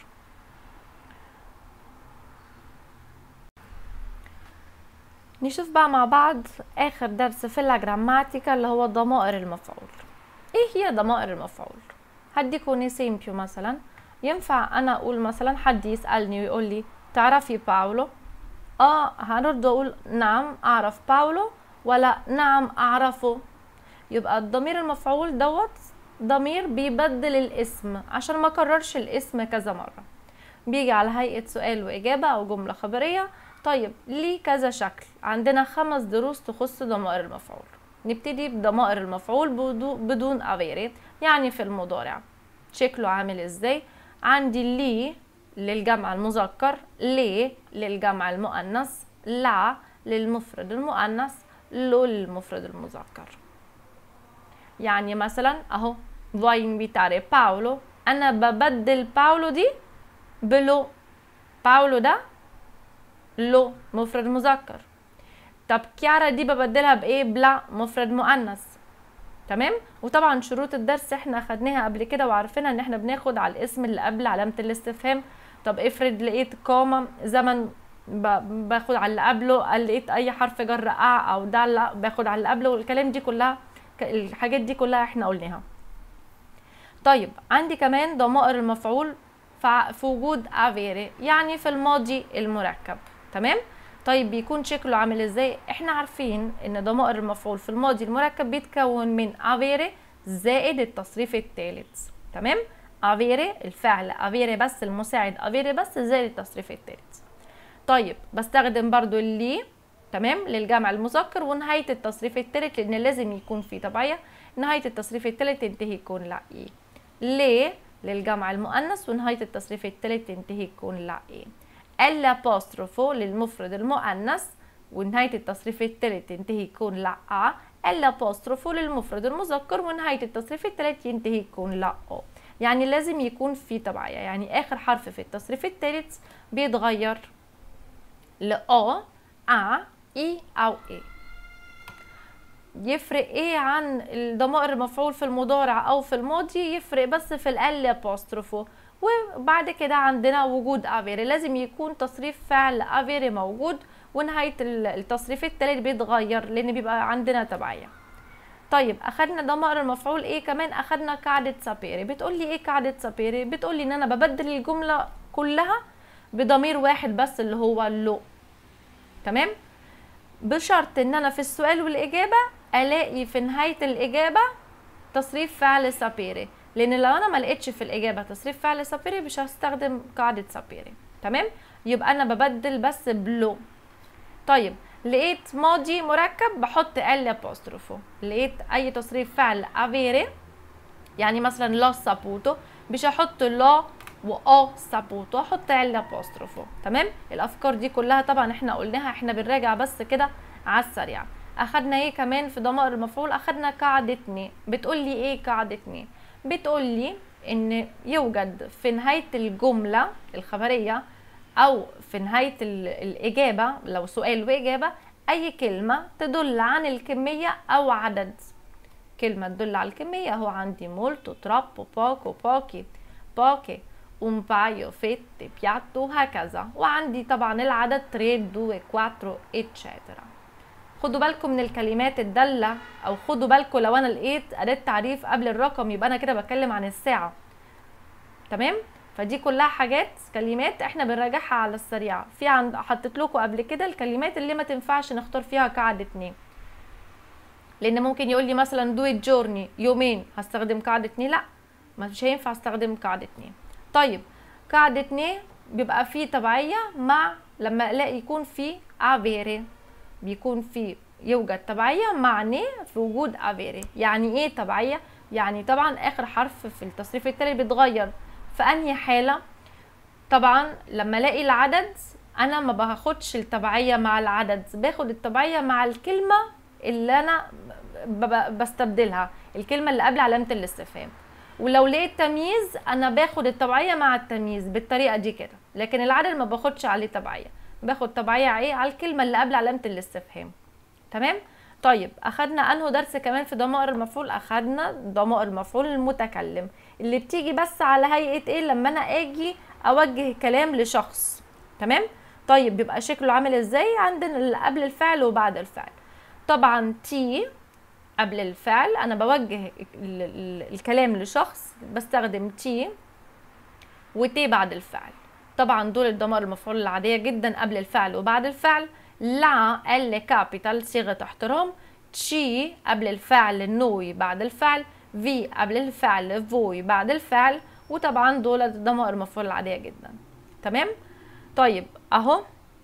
نشوف بقى مع بعض اخر درس في الجراماتيكا اللي هو ضمائر المفعول ايه هي ضمائر المفعول هديكوا اسempio مثلا ينفع انا اقول مثلا حد يسالني ويقول لي تعرفي باولو اه هرد اقول نعم اعرف باولو ولا نعم اعرفه يبقى الضمير المفعول دوت ضمير بيبدل الاسم عشان ما كررش الاسم كذا مرة بيجي على هيئة سؤال وإجابة أو جملة خبرية طيب ليه كذا شكل عندنا خمس دروس تخص ضمائر المفعول نبتدي بضمائر المفعول بدون أفيري يعني في المضارع شكله عامل ازاي عندي ليه للجمع المذكر ليه للجمع المؤنث لا للمفرد المؤنث لو للمفرد المذكر يعني مثلا اهو vuoi invitare باولو انا ببدل باولو دي بلو باولو ده لو مفرد مذكر طب كيارا دي ببدلها بايه بلا مفرد مؤنث تمام وطبعا شروط الدرس احنا خدناها قبل كده وعارفينها ان احنا بناخد على الاسم اللي قبل علامه الاستفهام طب افرض لقيت كوما زمن باخد على اللي قبله لقيت اي حرف جر ا او ده لا باخد على اللي قبله والكلام دي كلها الحاجات دي كلها احنا قلناها طيب عندي كمان ضمائر المفعول في وجود افيري يعني في الماضي المركب تمام طيب بيكون شكله عامل ازاي احنا عارفين ان ضمائر المفعول في الماضي المركب بيتكون من افيري زائد التصريف الثالث تمام افيري الفعل افيري بس المساعد افيري بس زائد التصريف الثالث طيب بستخدم برضو اللي تمام للجمع المذكر ونهاية التصريف الثالث لأن لازم يكون في تبعية نهاية التصريف الثالث تنتهي يكون لا إيه ليه للجمع المؤنث ونهاية التصريف الثالث تنتهي يكون لا إيه الابوستروفو للمفرد المؤنث ونهاية التصريف الثالث تنتهي يكون لا أ الابوستروفو للمفرد المذكر ونهاية التصريف الثالث ينتهي يكون لا أو يعني لازم يكون في تبعية يعني آخر حرف في التصريف الثالث بيتغير لأ أ اي او اي يفرق ايه عن الضمائر المفعول في المضارع او في الماضي يفرق بس في ال ابوستروفو وبعد كده عندنا وجود افيري لازم يكون تصريف فعل افيري موجود ونهايه التصريف التالت بيتغير لان بيبقى عندنا تبعيه طيب اخدنا ضمائر المفعول ايه كمان اخدنا قاعده سابيري بتقول لي ايه قاعده سابيري بتقول لي ان انا ببدل الجمله كلها بضمير واحد بس اللي هو لو تمام بشرط ان انا في السؤال والاجابه الاقي في نهايه الاجابه تصريف فعل سابيري لان لو انا ما لقيتش في الاجابه تصريف فعل سابيري مش هستخدم قاعده سابيري تمام يبقى انا ببدل بس بلو طيب لقيت ماضي مركب بحط ال ابوستروفو لقيت اي تصريف فعل افيري يعني مثلا لا سابوتو مش هحط لا و سابوتو احط ال ابوستروفو تمام الافكار دي كلها طبعا احنا قلناها احنا بنراجع بس كده على السريع اخدنا ايه كمان في ضمائر المفعول اخدنا قاعده ني بتقول لي ايه قاعده ني بتقول لي ان يوجد في نهايه الجمله الخبريه او في نهايه الاجابه لو سؤال واجابه اي كلمه تدل عن الكميه او عدد كلمه تدل على الكميه اهو عندي مولتو ترابو باكو باكي باكي un paio, fette, piatto وهكذا وعندي طبعا العدد 3 2 4 اتشيترا خدوا بالكم من الكلمات الدالة او خدوا بالكم لو انا لقيت اداة تعريف قبل الرقم يبقى انا كده بتكلم عن الساعة تمام فدي كلها حاجات كلمات احنا بنراجعها على السريع في عند حطيت لكم قبل كده الكلمات اللي ما تنفعش نختار فيها قاعدة اتنين لان ممكن يقول لي مثلا دو جورني يومين هستخدم قاعدة اتنين لا مش هينفع استخدم قاعدة اتنين طيب قاعدة ني بيبقى فيه تبعية مع لما الاقي يكون فيه avere بيكون فيه يوجد تبعية مع ني في وجود avere يعني ايه تبعية يعني طبعا اخر حرف في التصريف التالي بيتغير في انهي حالة طبعا لما الاقي العدد انا ما باخدش التبعية مع العدد باخد التبعية مع الكلمة اللي انا ب- ب- بستبدلها الكلمة اللي قبل علامة الاستفهام ولو لقيت تمييز انا باخد التبعية مع التمييز بالطريقة دي كده لكن العدد ما باخدش عليه تبعية باخد تبعية ايه على الكلمة اللي قبل علامة الاستفهام تمام طيب اخدنا انه درس كمان في ضمائر المفعول اخدنا ضمائر المفعول المتكلم اللي بتيجي بس على هيئة ايه لما انا اجي اوجه كلام لشخص تمام طيب بيبقى شكله عامل ازاي عندنا اللي قبل الفعل وبعد الفعل طبعا تي قبل الفعل انا بوجه ال- ال- الكلام لشخص بستخدم تي وتي بعد الفعل طبعا دول الضمائر المفعول العادية جدا قبل الفعل وبعد الفعل لا ال كابيتال صيغة احترام تشي قبل الفعل نوي بعد الفعل في قبل الفعل فوي بعد الفعل وطبعا دول الضمائر المفعول العادية جدا تمام طيب اهو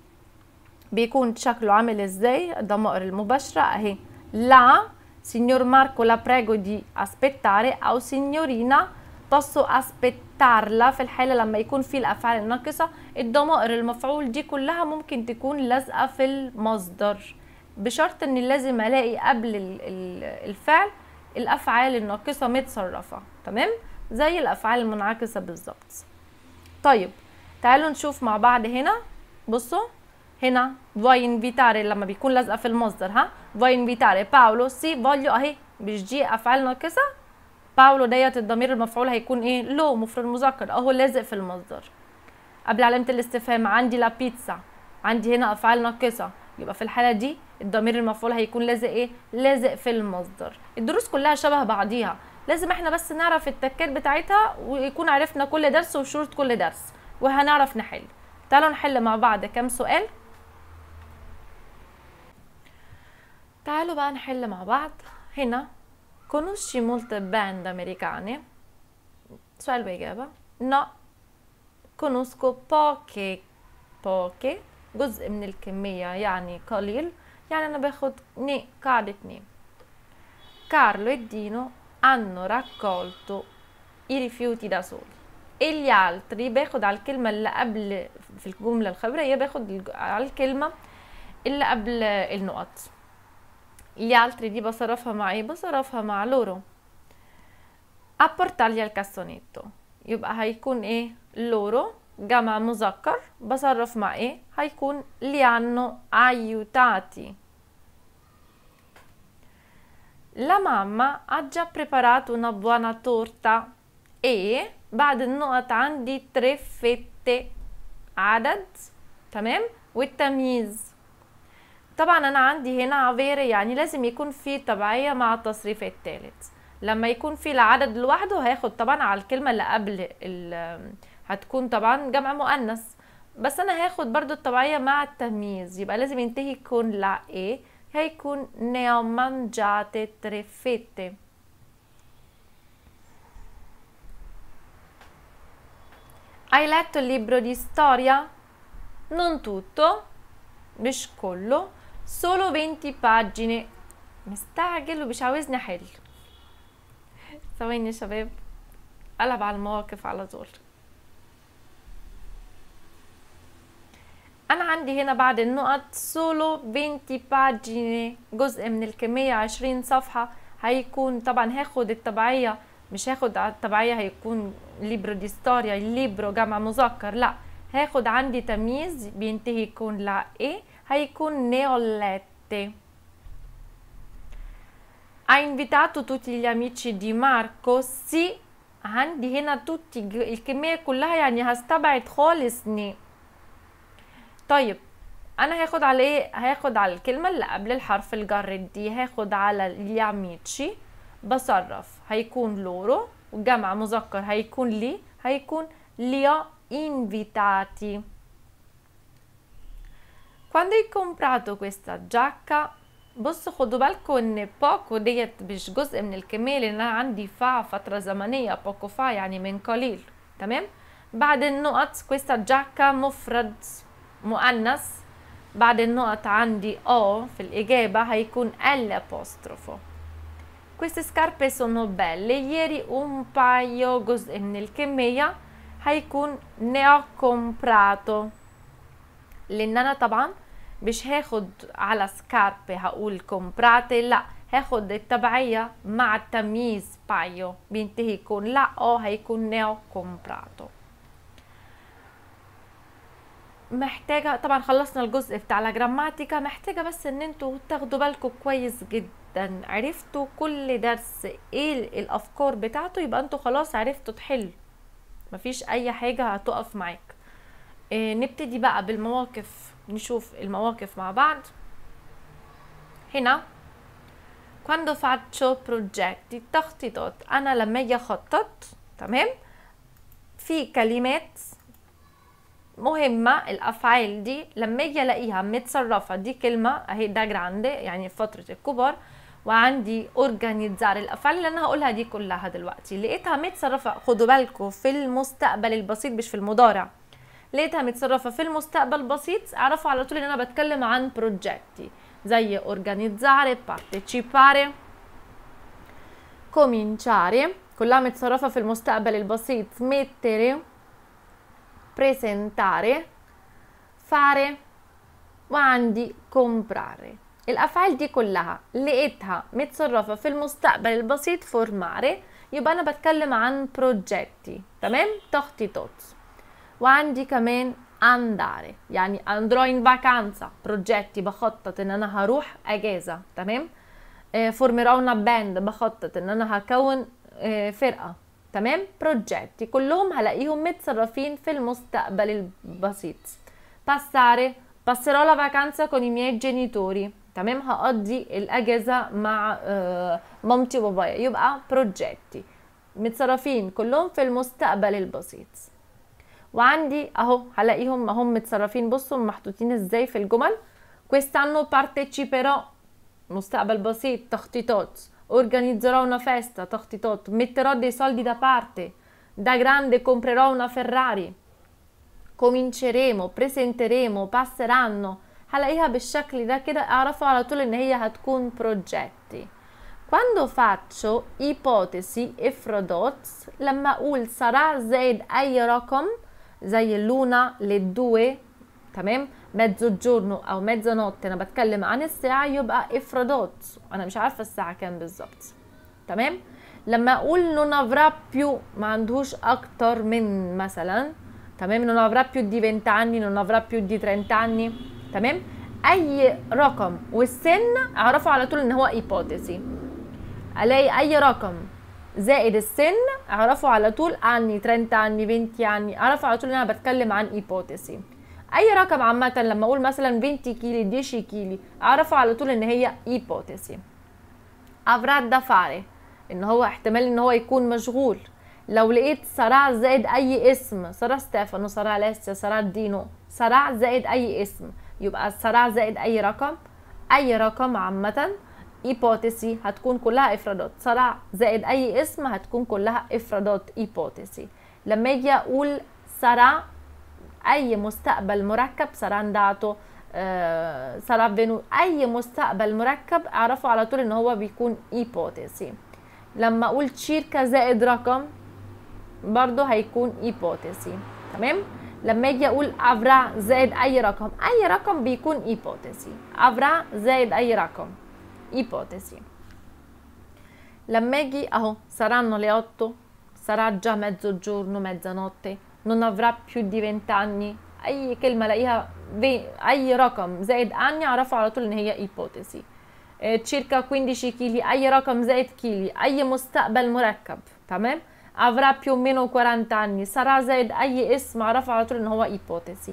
بيكون شكله عامل ازاي الضمائر المباشرة اهي لا signor Marco la prego di aspettare او signorina posso aspettarla في الحالة لما يكون في الأفعال الناقصة الضمائر المفعول دي كلها ممكن تكون لازقة في المصدر بشرط ان لازم الاقي قبل ال- ال- الفعل الأفعال الناقصة متصرفة تمام زي الأفعال المنعكسة بالظبط طيب تعالوا نشوف مع بعض هنا بصوا هنا vuoi invitare لما بيكون لازقه في المصدر ها vuoi invitare باولو سي voglio اهي مش دي افعال ناقصه باولو ديت الضمير المفعول هيكون ايه لو مفرد مذكر اهو لازق في المصدر قبل علامه الاستفهام عندي لا بيتزا عندي هنا افعال ناقصه يبقى في الحاله دي الضمير المفعول هيكون لازق ايه لازق في المصدر الدروس كلها شبه بعضيها لازم احنا بس نعرف التكات بتاعتها ويكون عرفنا كل درس وشروط كل درس وهنعرف نحل تعالوا نحل مع بعض كام سؤال تعالوا بقى نحل مع بعض هنا conosci molte band americane سؤال بإجابة no conosco poche poche جزء من الكمية يعني قليل يعني أنا باخد ني قاعدة ني Carlo e Dino hanno raccolto i rifiuti da soli e gli altri باخد على الكلمة اللي قبل في الجملة الخبرية باخد الج- على الكلمة اللي قبل النقط gli altri دي بصرفها مع ايه بصرفها مع loro a portargli al cassonetto يبقى هيكون ايه loro جمع مذكر بصرف مع ايه هيكون li hanno aiutati La mamma ha già preparato una buona torta e بعد النقط عندي tre fette عدد تمام والتمييز طبعا انا عندي هنا avere يعني لازم يكون في تبعية مع التصريف الثالث لما يكون في العدد لوحده هياخد طبعا على الكلمة اللي قبل ال- هتكون طبعا جمع مؤنث بس انا هاخد برضو التبعية مع التمييز يبقى لازم ينتهي يكون لا ايه هيكون ne ho mangiate tre fette Hai letto il libro di storia? Non tutto, مش كله solo 20 pagine مستعجل ومش عاوزني احل ثواني يا شباب قلب على المواقف على طول انا عندي هنا بعد النقط solo 20 pagine جزء من الكمية 20 صفحة هيكون طبعا هاخد التبعية مش هاخد على التبعية هيكون ليبرو دي ستوريا الليبرو جمع مذكر لا هاخد عندي تمييز بينتهي يكون لا ايه هيكون neolette Ha invitato tutti gli amici di Marco? Sì عندي هنا tutti ج- الكمية كلها يعني هستبعد خالص ني طيب انا هاخد على ايه هاخد على الكلمة اللي قبل الحرف الجر دي هاخد على gli amici بصرف هيكون لورو وجمع مذكر هيكون لي هيكون li ho invitati quando hai comprato questa giacca بصوا خدوا بالكم ان باكو ديت مش جزء من الكمية لان انا عندي فا فترة زمنية باكو فا يعني من قليل تمام بعد النقط questa giacca مفرد مؤنث بعد النقط عندي O في الإجابة هيكون L apostropho queste scarpe sono belle ieri un paio جزء من الكمية هيكون ne ho comprato لأن أنا طبعا مش هاخد على سكارب هقول كومبراتي لا هاخد التبعية مع التمييز بايو بينتهي يكون لا او هيكون نيو كومبراتو محتاجة طبعا خلصنا الجزء بتاع الجراماتيكا محتاجة بس ان انتوا تاخدوا بالكم كويس جدا عرفتوا كل درس ايه الافكار بتاعته يبقى انتوا خلاص عرفتوا تحلوا مفيش اي حاجة هتقف معاك إيه نبتدي بقى بالمواقف نشوف المواقف مع بعض هنا quando faccio progetti تخطيطات انا لما اجي اخطط تمام في كلمات مهمة الأفعال دي لما اجي ألاقيها متصرفة دي كلمة أهي ده جراندي يعني فترة الكبار وعندي أورجانيزار الأفعال اللي أنا هقولها دي كلها دلوقتي لقيتها متصرفة خدوا بالكم في المستقبل البسيط مش في المضارع لقيتها متصرفة في المستقبل بسيط اعرفوا على طول ان انا بتكلم عن بروجيكتي زي organizzare partecipare cominciare كلها متصرفة في المستقبل البسيط mettere presentare fare وعندي comprare الافعال دي كلها لقيتها متصرفة في المستقبل البسيط formare يبقى انا بتكلم عن بروجيكتي تمام تخطيطات وعندي كمان andare يعني andrò in vacanza بروجيكتي بخطط ان انا هروح اجازه تمام آه formerò una band بخطط ان انا هكون آه فرقه تمام بروجيكتي كلهم هلاقيهم متصرفين في المستقبل البسيط passare passerò la vacanza con i miei genitori تمام هقضي الاجازه مع آه مامتي وبابايا يبقى بروجيكتي متصرفين كلهم في المستقبل البسيط وعندي اهو هلاقيهم هم متصرفين بصوا محطوطين ازاي في الجمل quest'anno parteciperò مستقبل بسيط تخطيطات organizzerò una festa تخطيطات metterò dei soldi da parte da grande comprerò una Ferrari cominceremo presenteremo passeranno هلاقيها بالشكل ده كده اعرفوا على طول ان هي هتكون progetti quando faccio ipotesi e frodot لما اقول sarà زائد اي رقم زي اللونا للدوي تمام مezzogiorno او mezzanotte انا بتكلم عن الساعه يبقى افرادات انا مش عارفه الساعه كام بالظبط تمام لما اقول non avrà più ما عندهوش اكتر من مثلا تمام non avrà più di 20 anni non avrà più di 30 anni تمام اي رقم والسن اعرفه على طول ان هو ايبوتيسي الاقي اي رقم زائد السن اعرفه على طول عني 30 عني 20 عني اعرفه على طول ان انا بتكلم عن ايبوتيسي اي رقم عامه لما اقول مثلا 20 كيلي 10 كيلي اعرفه على طول ان هي ايبوتيسي avrà da fare ان هو احتمال ان هو يكون مشغول لو لقيت صراع زائد اي اسم صراع ستيفانو صراع لاسيا صراع دينو صراع زائد اي اسم يبقى الصراع زائد اي رقم اي رقم عامه ايبوتيسي هتكون كلها افرادات صراع زائد اي اسم هتكون كلها افرادات ايبوتيسي لما اجي اقول صراع اي مستقبل مركب صراع انداتو آه صراع فينو اي مستقبل مركب اعرفه على طول ان هو بيكون ايبوتيسي لما اقول تشيركا زائد رقم برضو هيكون ايبوتيسي تمام لما اجي اقول افرا زائد اي رقم اي رقم بيكون ايبوتيسي افرا زائد اي رقم ipotesi لما اجي اهو saranno le 8 sarà già mezzogiorno mezzanotte non avrà più di 20 anni اي كلمه الاقيها اي رقم زائد اني اعرفه على طول ان هي ipotesi circa 15 كيلي اي رقم زائد كيلي اي مستقبل مركب تمام avrà più o meno 40 anni sarà زائد اي اسم اعرفه على طول ان هو ipotesi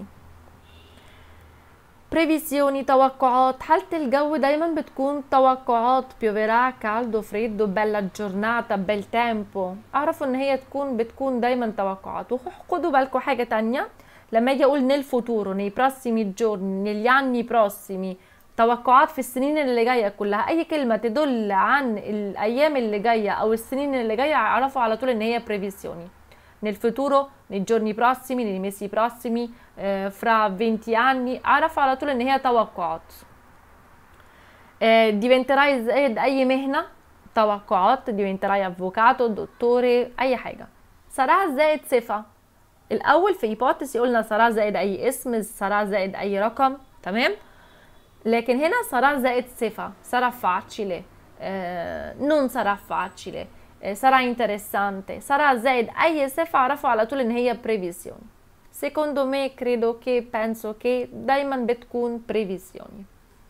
بريفيسيوني توقعات حالة الجو دايما بتكون توقعات بيوفيرا كالدو فريدو بيلا جورناتا بيل تيمبو اعرفوا ان هي تكون بتكون دايما توقعات وخدوا بالكم حاجة تانية لما اجي اقول نيل فوتورو nei prossimi giorni negli anni prossimi توقعات في السنين اللي جايه كلها اي كلمه تدل عن الايام اللي جايه او السنين اللي جايه اعرفوا على طول ان هي بريفيسيوني nel futuro nei giorni prossimi nei mesi prossimi eh, fra 20 anni اعرف على طول ان هي توقعات eh, diventerai زائد اي مهنه توقعات diventerai avvocato dottore اي حاجه sarà زائد صفه الاول في hypothesis قلنا sarà زائد اي اسم sarà زائد اي رقم تمام لكن هنا sarà زائد صفه sarà facile eh, non sarà facile eh, sarà interessante sarà زائد اي صفه اعرفه على طول ان هي previsioni secondo me credo che penso che دايما بتكون previsioni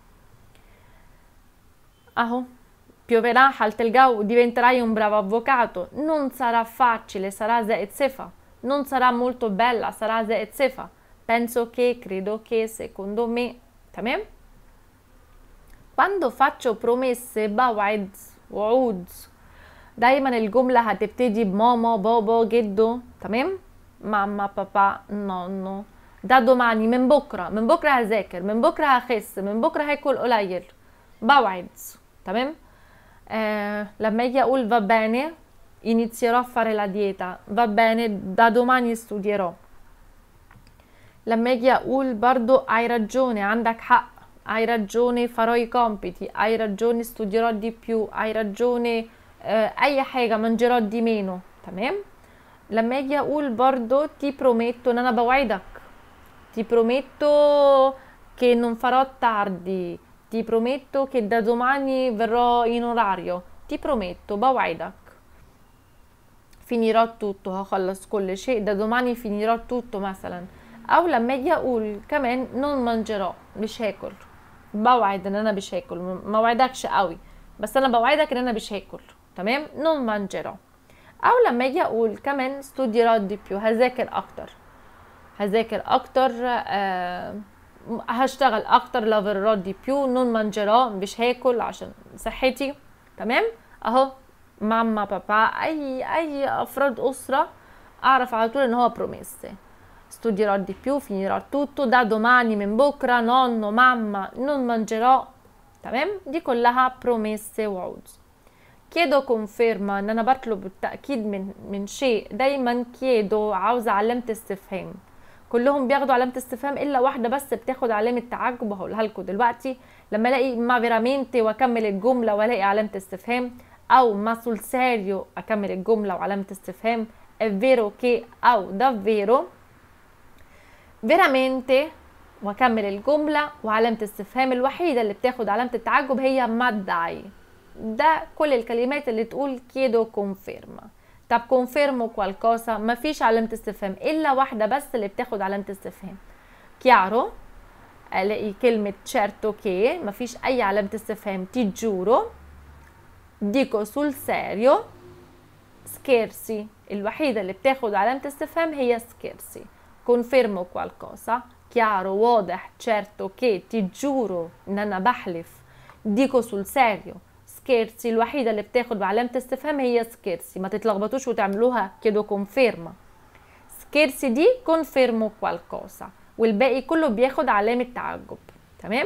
اهو pioverà حالة الجو diventerai un bravo avvocato non sarà facile sarà زائد صفة non sarà molto bella sarà زائد صفة penso che credo che secondo me تمام quando faccio promesse بوعد وعود دايما الجملة هتبتدي بماما بابا جدو تمام ماما بابا نونو ده domani من بكرة من بكرة هذاكر من بكرة هخس من بكرة هاكل قليل بوعد تمام eh, لما اجي اقول va bene inizierò a fare la dieta va bene da domani studierò لما اجي اقول برضو hai ragione عندك حق hai ragione farò i compiti hai ragione studierò di più hai ragione eh, اي حاجة mangerò di meno تمام لما اجي اقول برضو ti prometto ان انا بوعدك ti prometto che non farò tardi ti prometto che da domani verrò in orario ti prometto بوعدك finirò tutto هخلص كل شيء ده domani finirò tutto مثلا او لما اجي اقول كمان non mangerò مش هاكل بوعد ان انا مش هاكل ما وعدكش قوي بس انا بوعدك ان انا مش هاكل تمام non mangerò او لما اجي اقول كمان studierò di più هذاكر اكتر هذاكر اكتر آه هشتغل اكتر لافررò di più non mangerò مش هاكل عشان صحتي تمام اهو ماما بابا اي اي افراد اسره اعرف على طول ان هو بروميسي studierò di più finirò tutto da domani من بكره nonno mamma non mangerò تمام دي كلها بروميسي وعود كيدو كونفيرما ان انا بطلب التاكيد من من شيء دايما كيدو عاوزه علامه استفهام كلهم بياخدوا علامه استفهام الا واحده بس بتاخد علامه تعجب هقولها لكم دلوقتي لما الاقي ما فيرامنتي واكمل الجمله والاقي علامه استفهام او ما سول سيريو اكمل الجمله وعلامه استفهام è vero che او davvero veramente واكمل الجمله وعلامه الاستفهام الوحيده اللي بتاخد علامه التعجب هي ما داي ده كل الكلمات اللي تقول كيدو كونفيرما طب كونفيرمو qualcosa مفيش علامة استفهام إلا واحدة بس اللي بتاخد علامة استفهام chiaro الاقي كلمة certo che مفيش أي علامة استفهام ti giuro dico sul serio scherzi الوحيدة اللي بتاخد علامة استفهام هي scherzi confermo qualcosa chiaro واضح certo che ti giuro ان انا بحلف dico sul serio سكيرسي الوحيدة اللي بتاخد بعلامة استفهام هي سكيرسي ما تتلخبطوش وتعملوها كده كونفيرما سكيرسي دي كونفيرمو qualcosa والباقي كله بياخد علامة تعجب تمام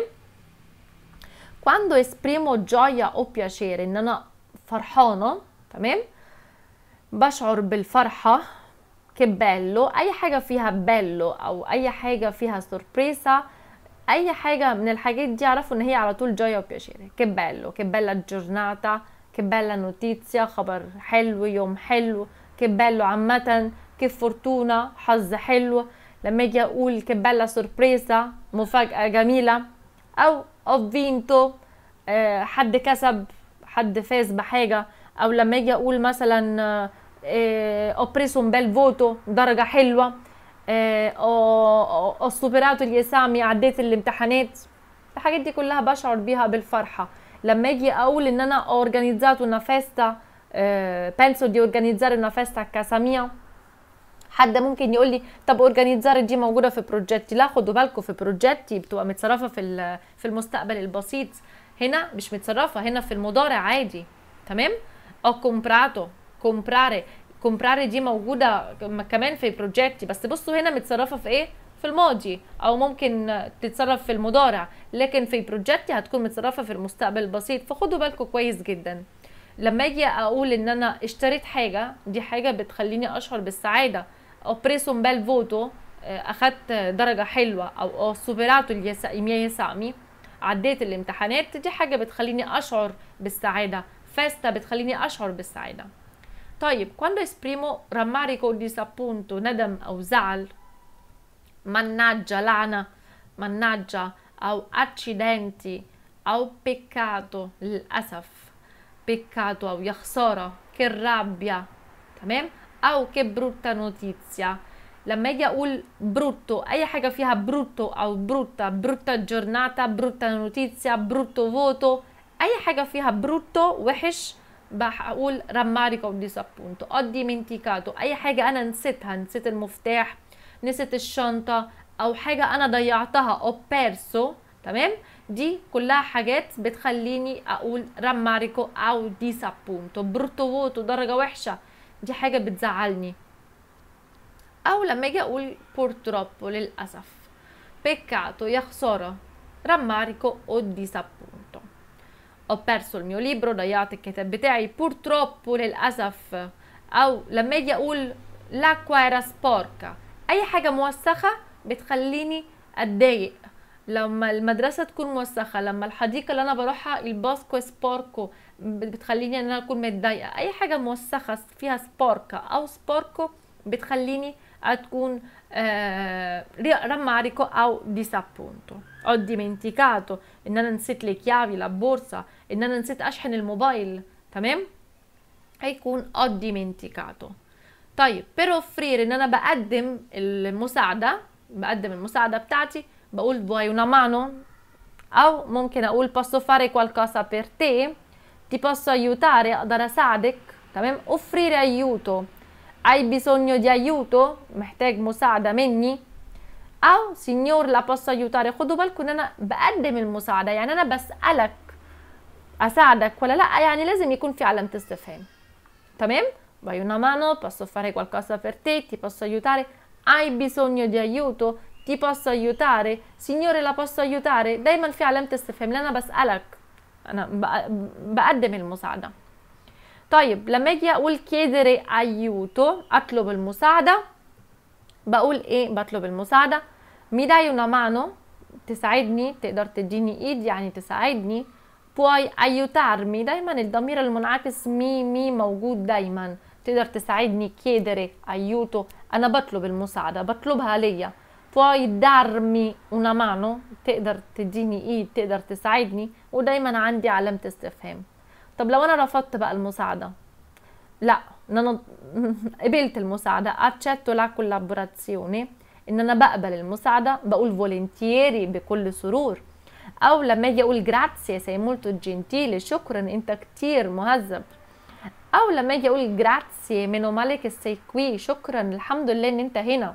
quando esprimo gioia o piacere ان انا فرحانة تمام بشعر بالفرحة كبالو اي حاجة فيها بالو او اي حاجة فيها سوربريسا اي حاجه من الحاجات دي اعرفوا ان هي على طول جايه وبياشيري che bello che bella giornata che bella notizia خبر حلو يوم حلو che bello عامه che fortuna حظ حلو لما اجي اقول che bella sorpresa مفاجاه جميله او ho vinto آه، حد كسب حد فاز بحاجه او لما اجي اقول مثلا آه، ho preso un bel voto درجه حلوه آه، ho, ho superato gli esami عديت الامتحانات الحاجات دي كلها بشعر بيها بالفرحة لما اجي اقول ان انا ho organizzato una festa آه، penso di organizzare una festa a casa mia حد ممكن يقول لي طب اورجانيزار دي موجوده في بروجيتي لا خدوا بالكم في بروجيتي بتبقى متصرفه في ال- في المستقبل البسيط هنا مش متصرفه هنا في المضارع عادي تمام او كومبراتو كومبراري كومبراري دي موجوده كم- كمان في بروجيتي بس بصوا هنا متصرفه في ايه في الماضي او ممكن تتصرف في المضارع لكن في بروجيتي هتكون متصرفه في المستقبل البسيط فخدوا بالكم كويس جدا لما اجي اقول ان انا اشتريت حاجه دي حاجه بتخليني اشعر بالسعاده ho preso un bel voto آه، اخدت درجة حلوة او ho superato gli es- i miei esami عديت الامتحانات دي حاجة بتخليني اشعر بالسعادة فاستا بتخليني اشعر بالسعادة طيب quando esprimo rammarico o disappunto ندم او زعل mannaggia lana mannaggia او accidenti او peccato للأسف peccato او يا خسارة che rabbia تمام او che brutta notizia لما اجي اقول بروتو اي حاجه فيها بروتو او بروتا بروتا جورناتا بروتا نوتيزيا بروتو فوتو اي حاجه فيها بروتو وحش بقول راماريكو ديسابونتو ho dimenticato اي حاجه انا نسيتها نسيت المفتاح نسيت الشنطه او حاجه انا ضيعتها او بيرسو تمام دي كلها حاجات بتخليني اقول راماريكو او ديسابونتو بروتو فوتو درجه وحشه دي حاجه بتزعلني او لما اجي اقول purtroppo للاسف peccato يا خساره rammarico o disappunto ho perso il mio libro ضيعت الكتاب بتاعي purtroppo للاسف او لما اجي اقول l'acqua era sporca اي حاجه موسخه بتخليني اتضايق لما المدرسه تكون موسخه لما الحديقه اللي انا بروحها الباسكو سبوركو بتخليني ان انا اكون متضايقه اي حاجه موسخه فيها سبوركا او سبوركو بتخليني تكون آه rammarico او disappunto ho dimenticato ان انا نسيت لي chiavi la borsa ان انا نسيت اشحن الموبايل تمام هيكون ho dimenticato طيب per offrire ان انا بقدم المساعدة بقدم المساعدة بتاعتي بقول vuoi una mano او ممكن اقول posso fare qualcosa per te ti posso aiutare اقدر اساعدك تمام offrire aiuto hai bisogno di aiuto محتاج مساعدة مني أو سينيور لا posso aiutare خدوا بالكم إن أنا بقدم المساعدة يعني أنا بسألك أساعدك ولا لأ يعني لازم يكون في علامة استفهام تمام vai una mano posso fare qualcosa per te ti posso aiutare hai bisogno di aiuto ti posso aiutare signore la posso aiutare دايما في علامة استفهام لأن أنا بسألك أنا بقدم المساعدة طيب لما اجي اقول chiedere aiuto اطلب المساعده بقول ايه بطلب المساعده mi dai una mano تساعدني تقدر تديني ايد يعني تساعدني puoi aiutarmi دايما الضمير المنعكس مي مي موجود دايما تقدر تساعدني chiedere aiuto انا بطلب المساعده بطلبها ليا puoi darmi una mano تقدر تديني ايد تقدر تساعدني ودايما عندي علامه استفهام طب لو انا رفضت بقى المساعده لا ان انا قبلت المساعده accetto la collaborazione ان انا بقبل المساعده بقول فولنتيري بكل سرور او لما اجي اقول جراتسي sei molto gentile شكرا انت كتير مهذب او لما اجي اقول جراتسي meno male che sei qui شكرا الحمد لله ان انت هنا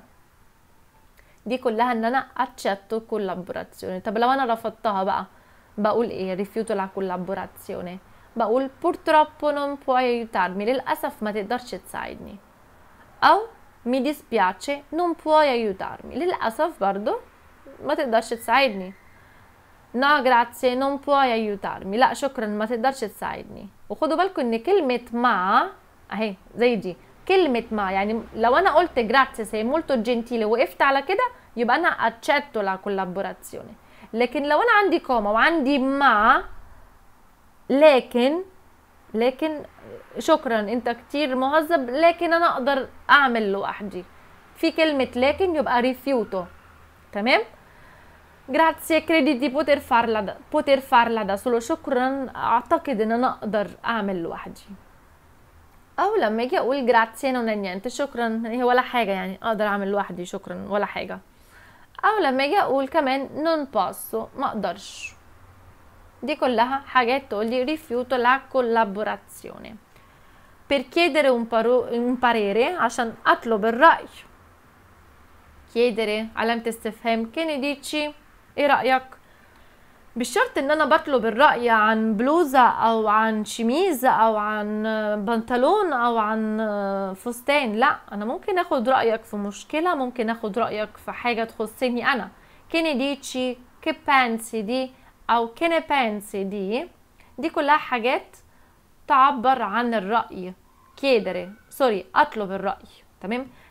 دي كلها ان انا accetto collaborazione طب لو انا رفضتها بقى بقول ايه rifiuto la collaborazione بقول purtroppo non puoi aiutarmi للأسف ما تقدرش تساعدني أو mi dispiace non puoi aiutarmi للأسف برضو ما تقدرش تساعدني no grazie non puoi aiutarmi لا شكرا ما تقدرش تساعدني وخدوا بالكم ان كلمة مع اهي زي دي كلمة مع يعني لو انا قلت grazie sei molto gentile وقفت على كده يبقى انا accetto la collaborazione لكن لو انا عندي كوما وعندي مع لكن لكن شكرا انت كتير مهذب لكن انا اقدر اعمل لوحدي في كلمة لكن يبقى ريفيوتو تمام grazie credi di poter farla da, poter farla da solo شكرا اعتقد ان انا اقدر اعمل لوحدي او لما اجي اقول grazie non è niente شكرا هي ولا حاجة يعني اقدر اعمل لوحدي شكرا ولا حاجة او لما اجي اقول كمان non posso ما اقدرش دي كلها حاجات تقولي rifiuto la collaborazione per chiedere un, paro- un parere عشان اطلب الرأي chiedere علامة استفهام كينيديتشي ايه رأيك بالشرط ان انا بطلب الرأي عن بلوزة او عن شميز او عن بنطلون او عن فستان لا انا ممكن اخد رأيك في مشكلة ممكن اخد رأيك في حاجة تخصني انا كينيديتشي che pensi دي او كيني بانسي دي دي كلها حاجات تعبر عن الرأي كيدري سوري اطلب الرأي تمام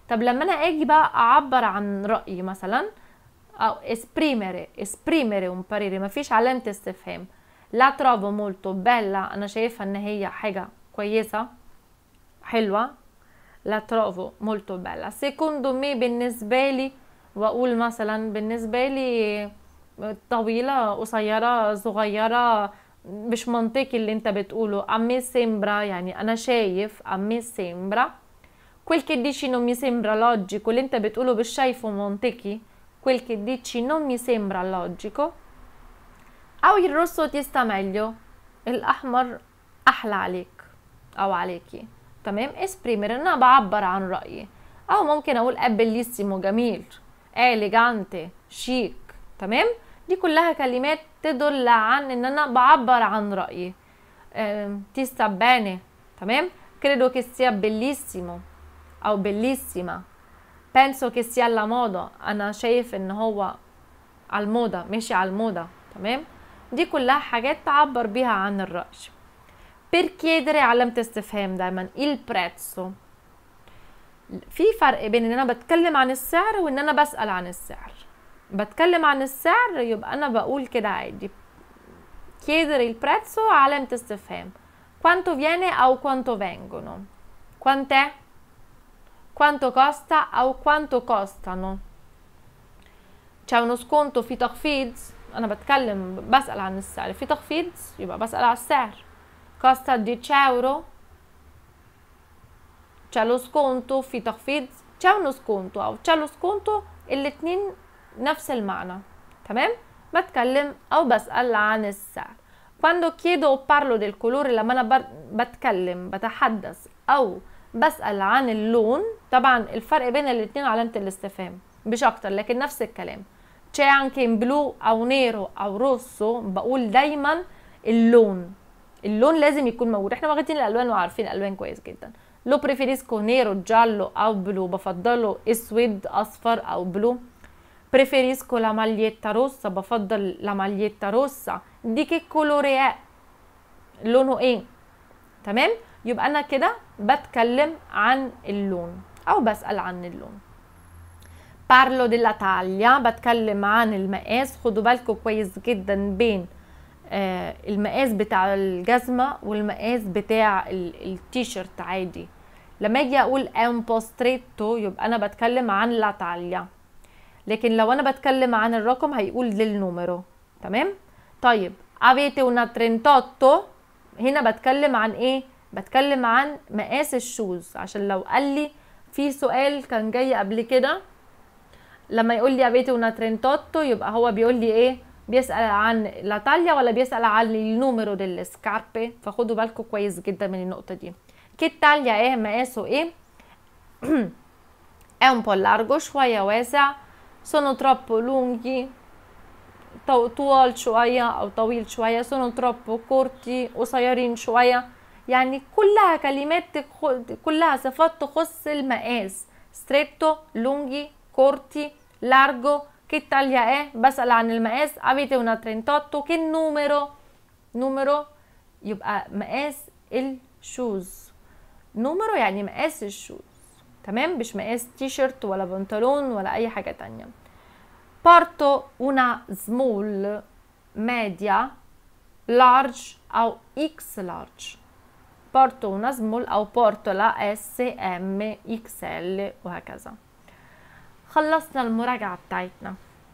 طب لما انا اجي بقى اعبر عن رايي مثلا او esprimere esprimere un parere مفيش علامه استفهام لا trovo molto bella انا شايفها ان هي حاجه كويسه حلوه لا trovo molto bella secondo me بالنسبه لي واقول مثلا بالنسبه لي طويله قصيره صغيره مش منطقي اللي انت بتقوله a me sembra يعني انا شايف a me sembra quel che dici non mi sembra logico اللي انت بتقوله مش شايفه منطقي quel che dici non mi sembra logico او il rosso ti sta meglio الاحمر احلى عليك او عليكي تمام اسبريمر ان انا بعبر عن رايي او ممكن اقول ابليسيمو جميل اليجانتي شيك تمام دي كلها كلمات تدل عن ان انا بعبر عن رايي تي sta bene تمام credo che sia bellissimo او bellissima penso che sia alla moda انا شايف ان هو على الموضه ماشي على الموضه تمام دي كلها حاجات تعبر بيها عن الرأي per chiedere علامة استفهام دايما il prezzo في فرق بين ان انا بتكلم عن السعر وان انا بسأل عن السعر بتكلم عن السعر يبقى انا بقول كده عادي chiedere il prezzo علامة استفهام quanto viene او quanto vengono quant'è quanto costa او quanto costano c'è uno sconto في تخفيض انا بتكلم بسأل عن السعر في تخفيض يبقى بسأل على السعر costa 10 euro c'è lo sconto في تخفيض c'è uno sconto او c'è lo sconto الاتنين نفس المعنى تمام بتكلم او بسأل عن السعر quando chiedo o parlo del colore لما انا بتكلم بتحدث او بسأل عن اللون طبعا الفرق بين الاتنين علامة الاستفهام مش اكتر لكن نفس الكلام c'è anche in blu او nero او rosso بقول دايما اللون اللون لازم يكون موجود احنا واخدين الالوان وعارفين الالوان كويس جدا لو بريفيريسكو نيرو جالو او بلو بفضله اسود اصفر او بلو بريفيريسكو لا ماليتا روسا بفضل لا ماليتا روسا دي كي كولوري è لونه ايه تمام يبقى انا كده بتكلم عن اللون او بسأل عن اللون بارلو ديلا تاليا بتكلم عن المقاس خدوا بالكم كويس جدا بين آه المقاس بتاع الجزمة والمقاس بتاع التيشيرت عادي لما اجي اقول ان بوستريتو يبقى انا بتكلم عن لا تاليا لكن لو انا بتكلم عن الرقم هيقول للنوميرو تمام طيب افيتي una 38 هنا بتكلم عن ايه بتكلم عن مقاس الشوز عشان لو قال لي في سؤال كان جاي قبل كده لما يقول لي افيتي una 38 يبقى هو بيقول لي ايه بيسأل عن لا تاليا ولا بيسأل عن النوميرو ديل سكاربي فخدوا بالكم كويس جدا من النقطة دي كيت تاليا ايه مقاسه ايه è un po' largo شوية واسع sono troppo lunghi طوال شوية أو طويل شوية sono troppo corti قصيرين شوية يعني كلها كلمات كلها صفات تخص المقاس stretto lunghi corti largo che taglia è بسأل عن المقاس avete una 38 che numero numero يبقى مقاس الشوز نمرو يعني مقاس الشوز تمام مش مقاس تي شيرت ولا بنطلون ولا اي حاجه تانية بارتو una small media large او اكس لارج بارتو una small او بورتو لا اس ام اكس ال وهكذا خلصنا المراجعه بتاعتنا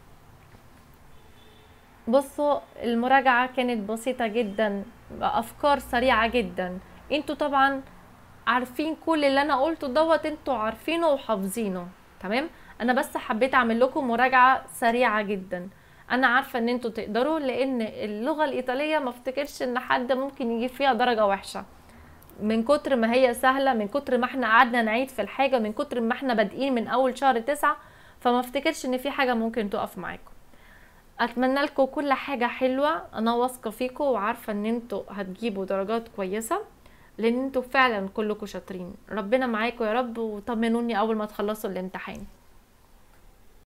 بصوا المراجعه كانت بسيطه جدا افكار سريعه جدا انتوا طبعا عارفين كل اللي انا قلته دوت انتوا عارفينه وحافظينه تمام انا بس حبيت اعمل لكم مراجعه سريعه جدا انا عارفه ان انتوا تقدروا لان اللغه الايطاليه ما افتكرش ان حد ممكن يجيب فيها درجه وحشه من كتر ما هي سهله من كتر ما احنا قعدنا نعيد في الحاجه من كتر ما احنا بادئين من اول شهر تسعة فما افتكرش ان في حاجه ممكن تقف معاكم اتمنى لكم كل حاجه حلوه انا واثقه فيكم وعارفه ان انتوا هتجيبوا درجات كويسه لان انتوا فعلا كلكم شاطرين ربنا معاكم يا رب وطمنوني اول ما تخلصوا الامتحان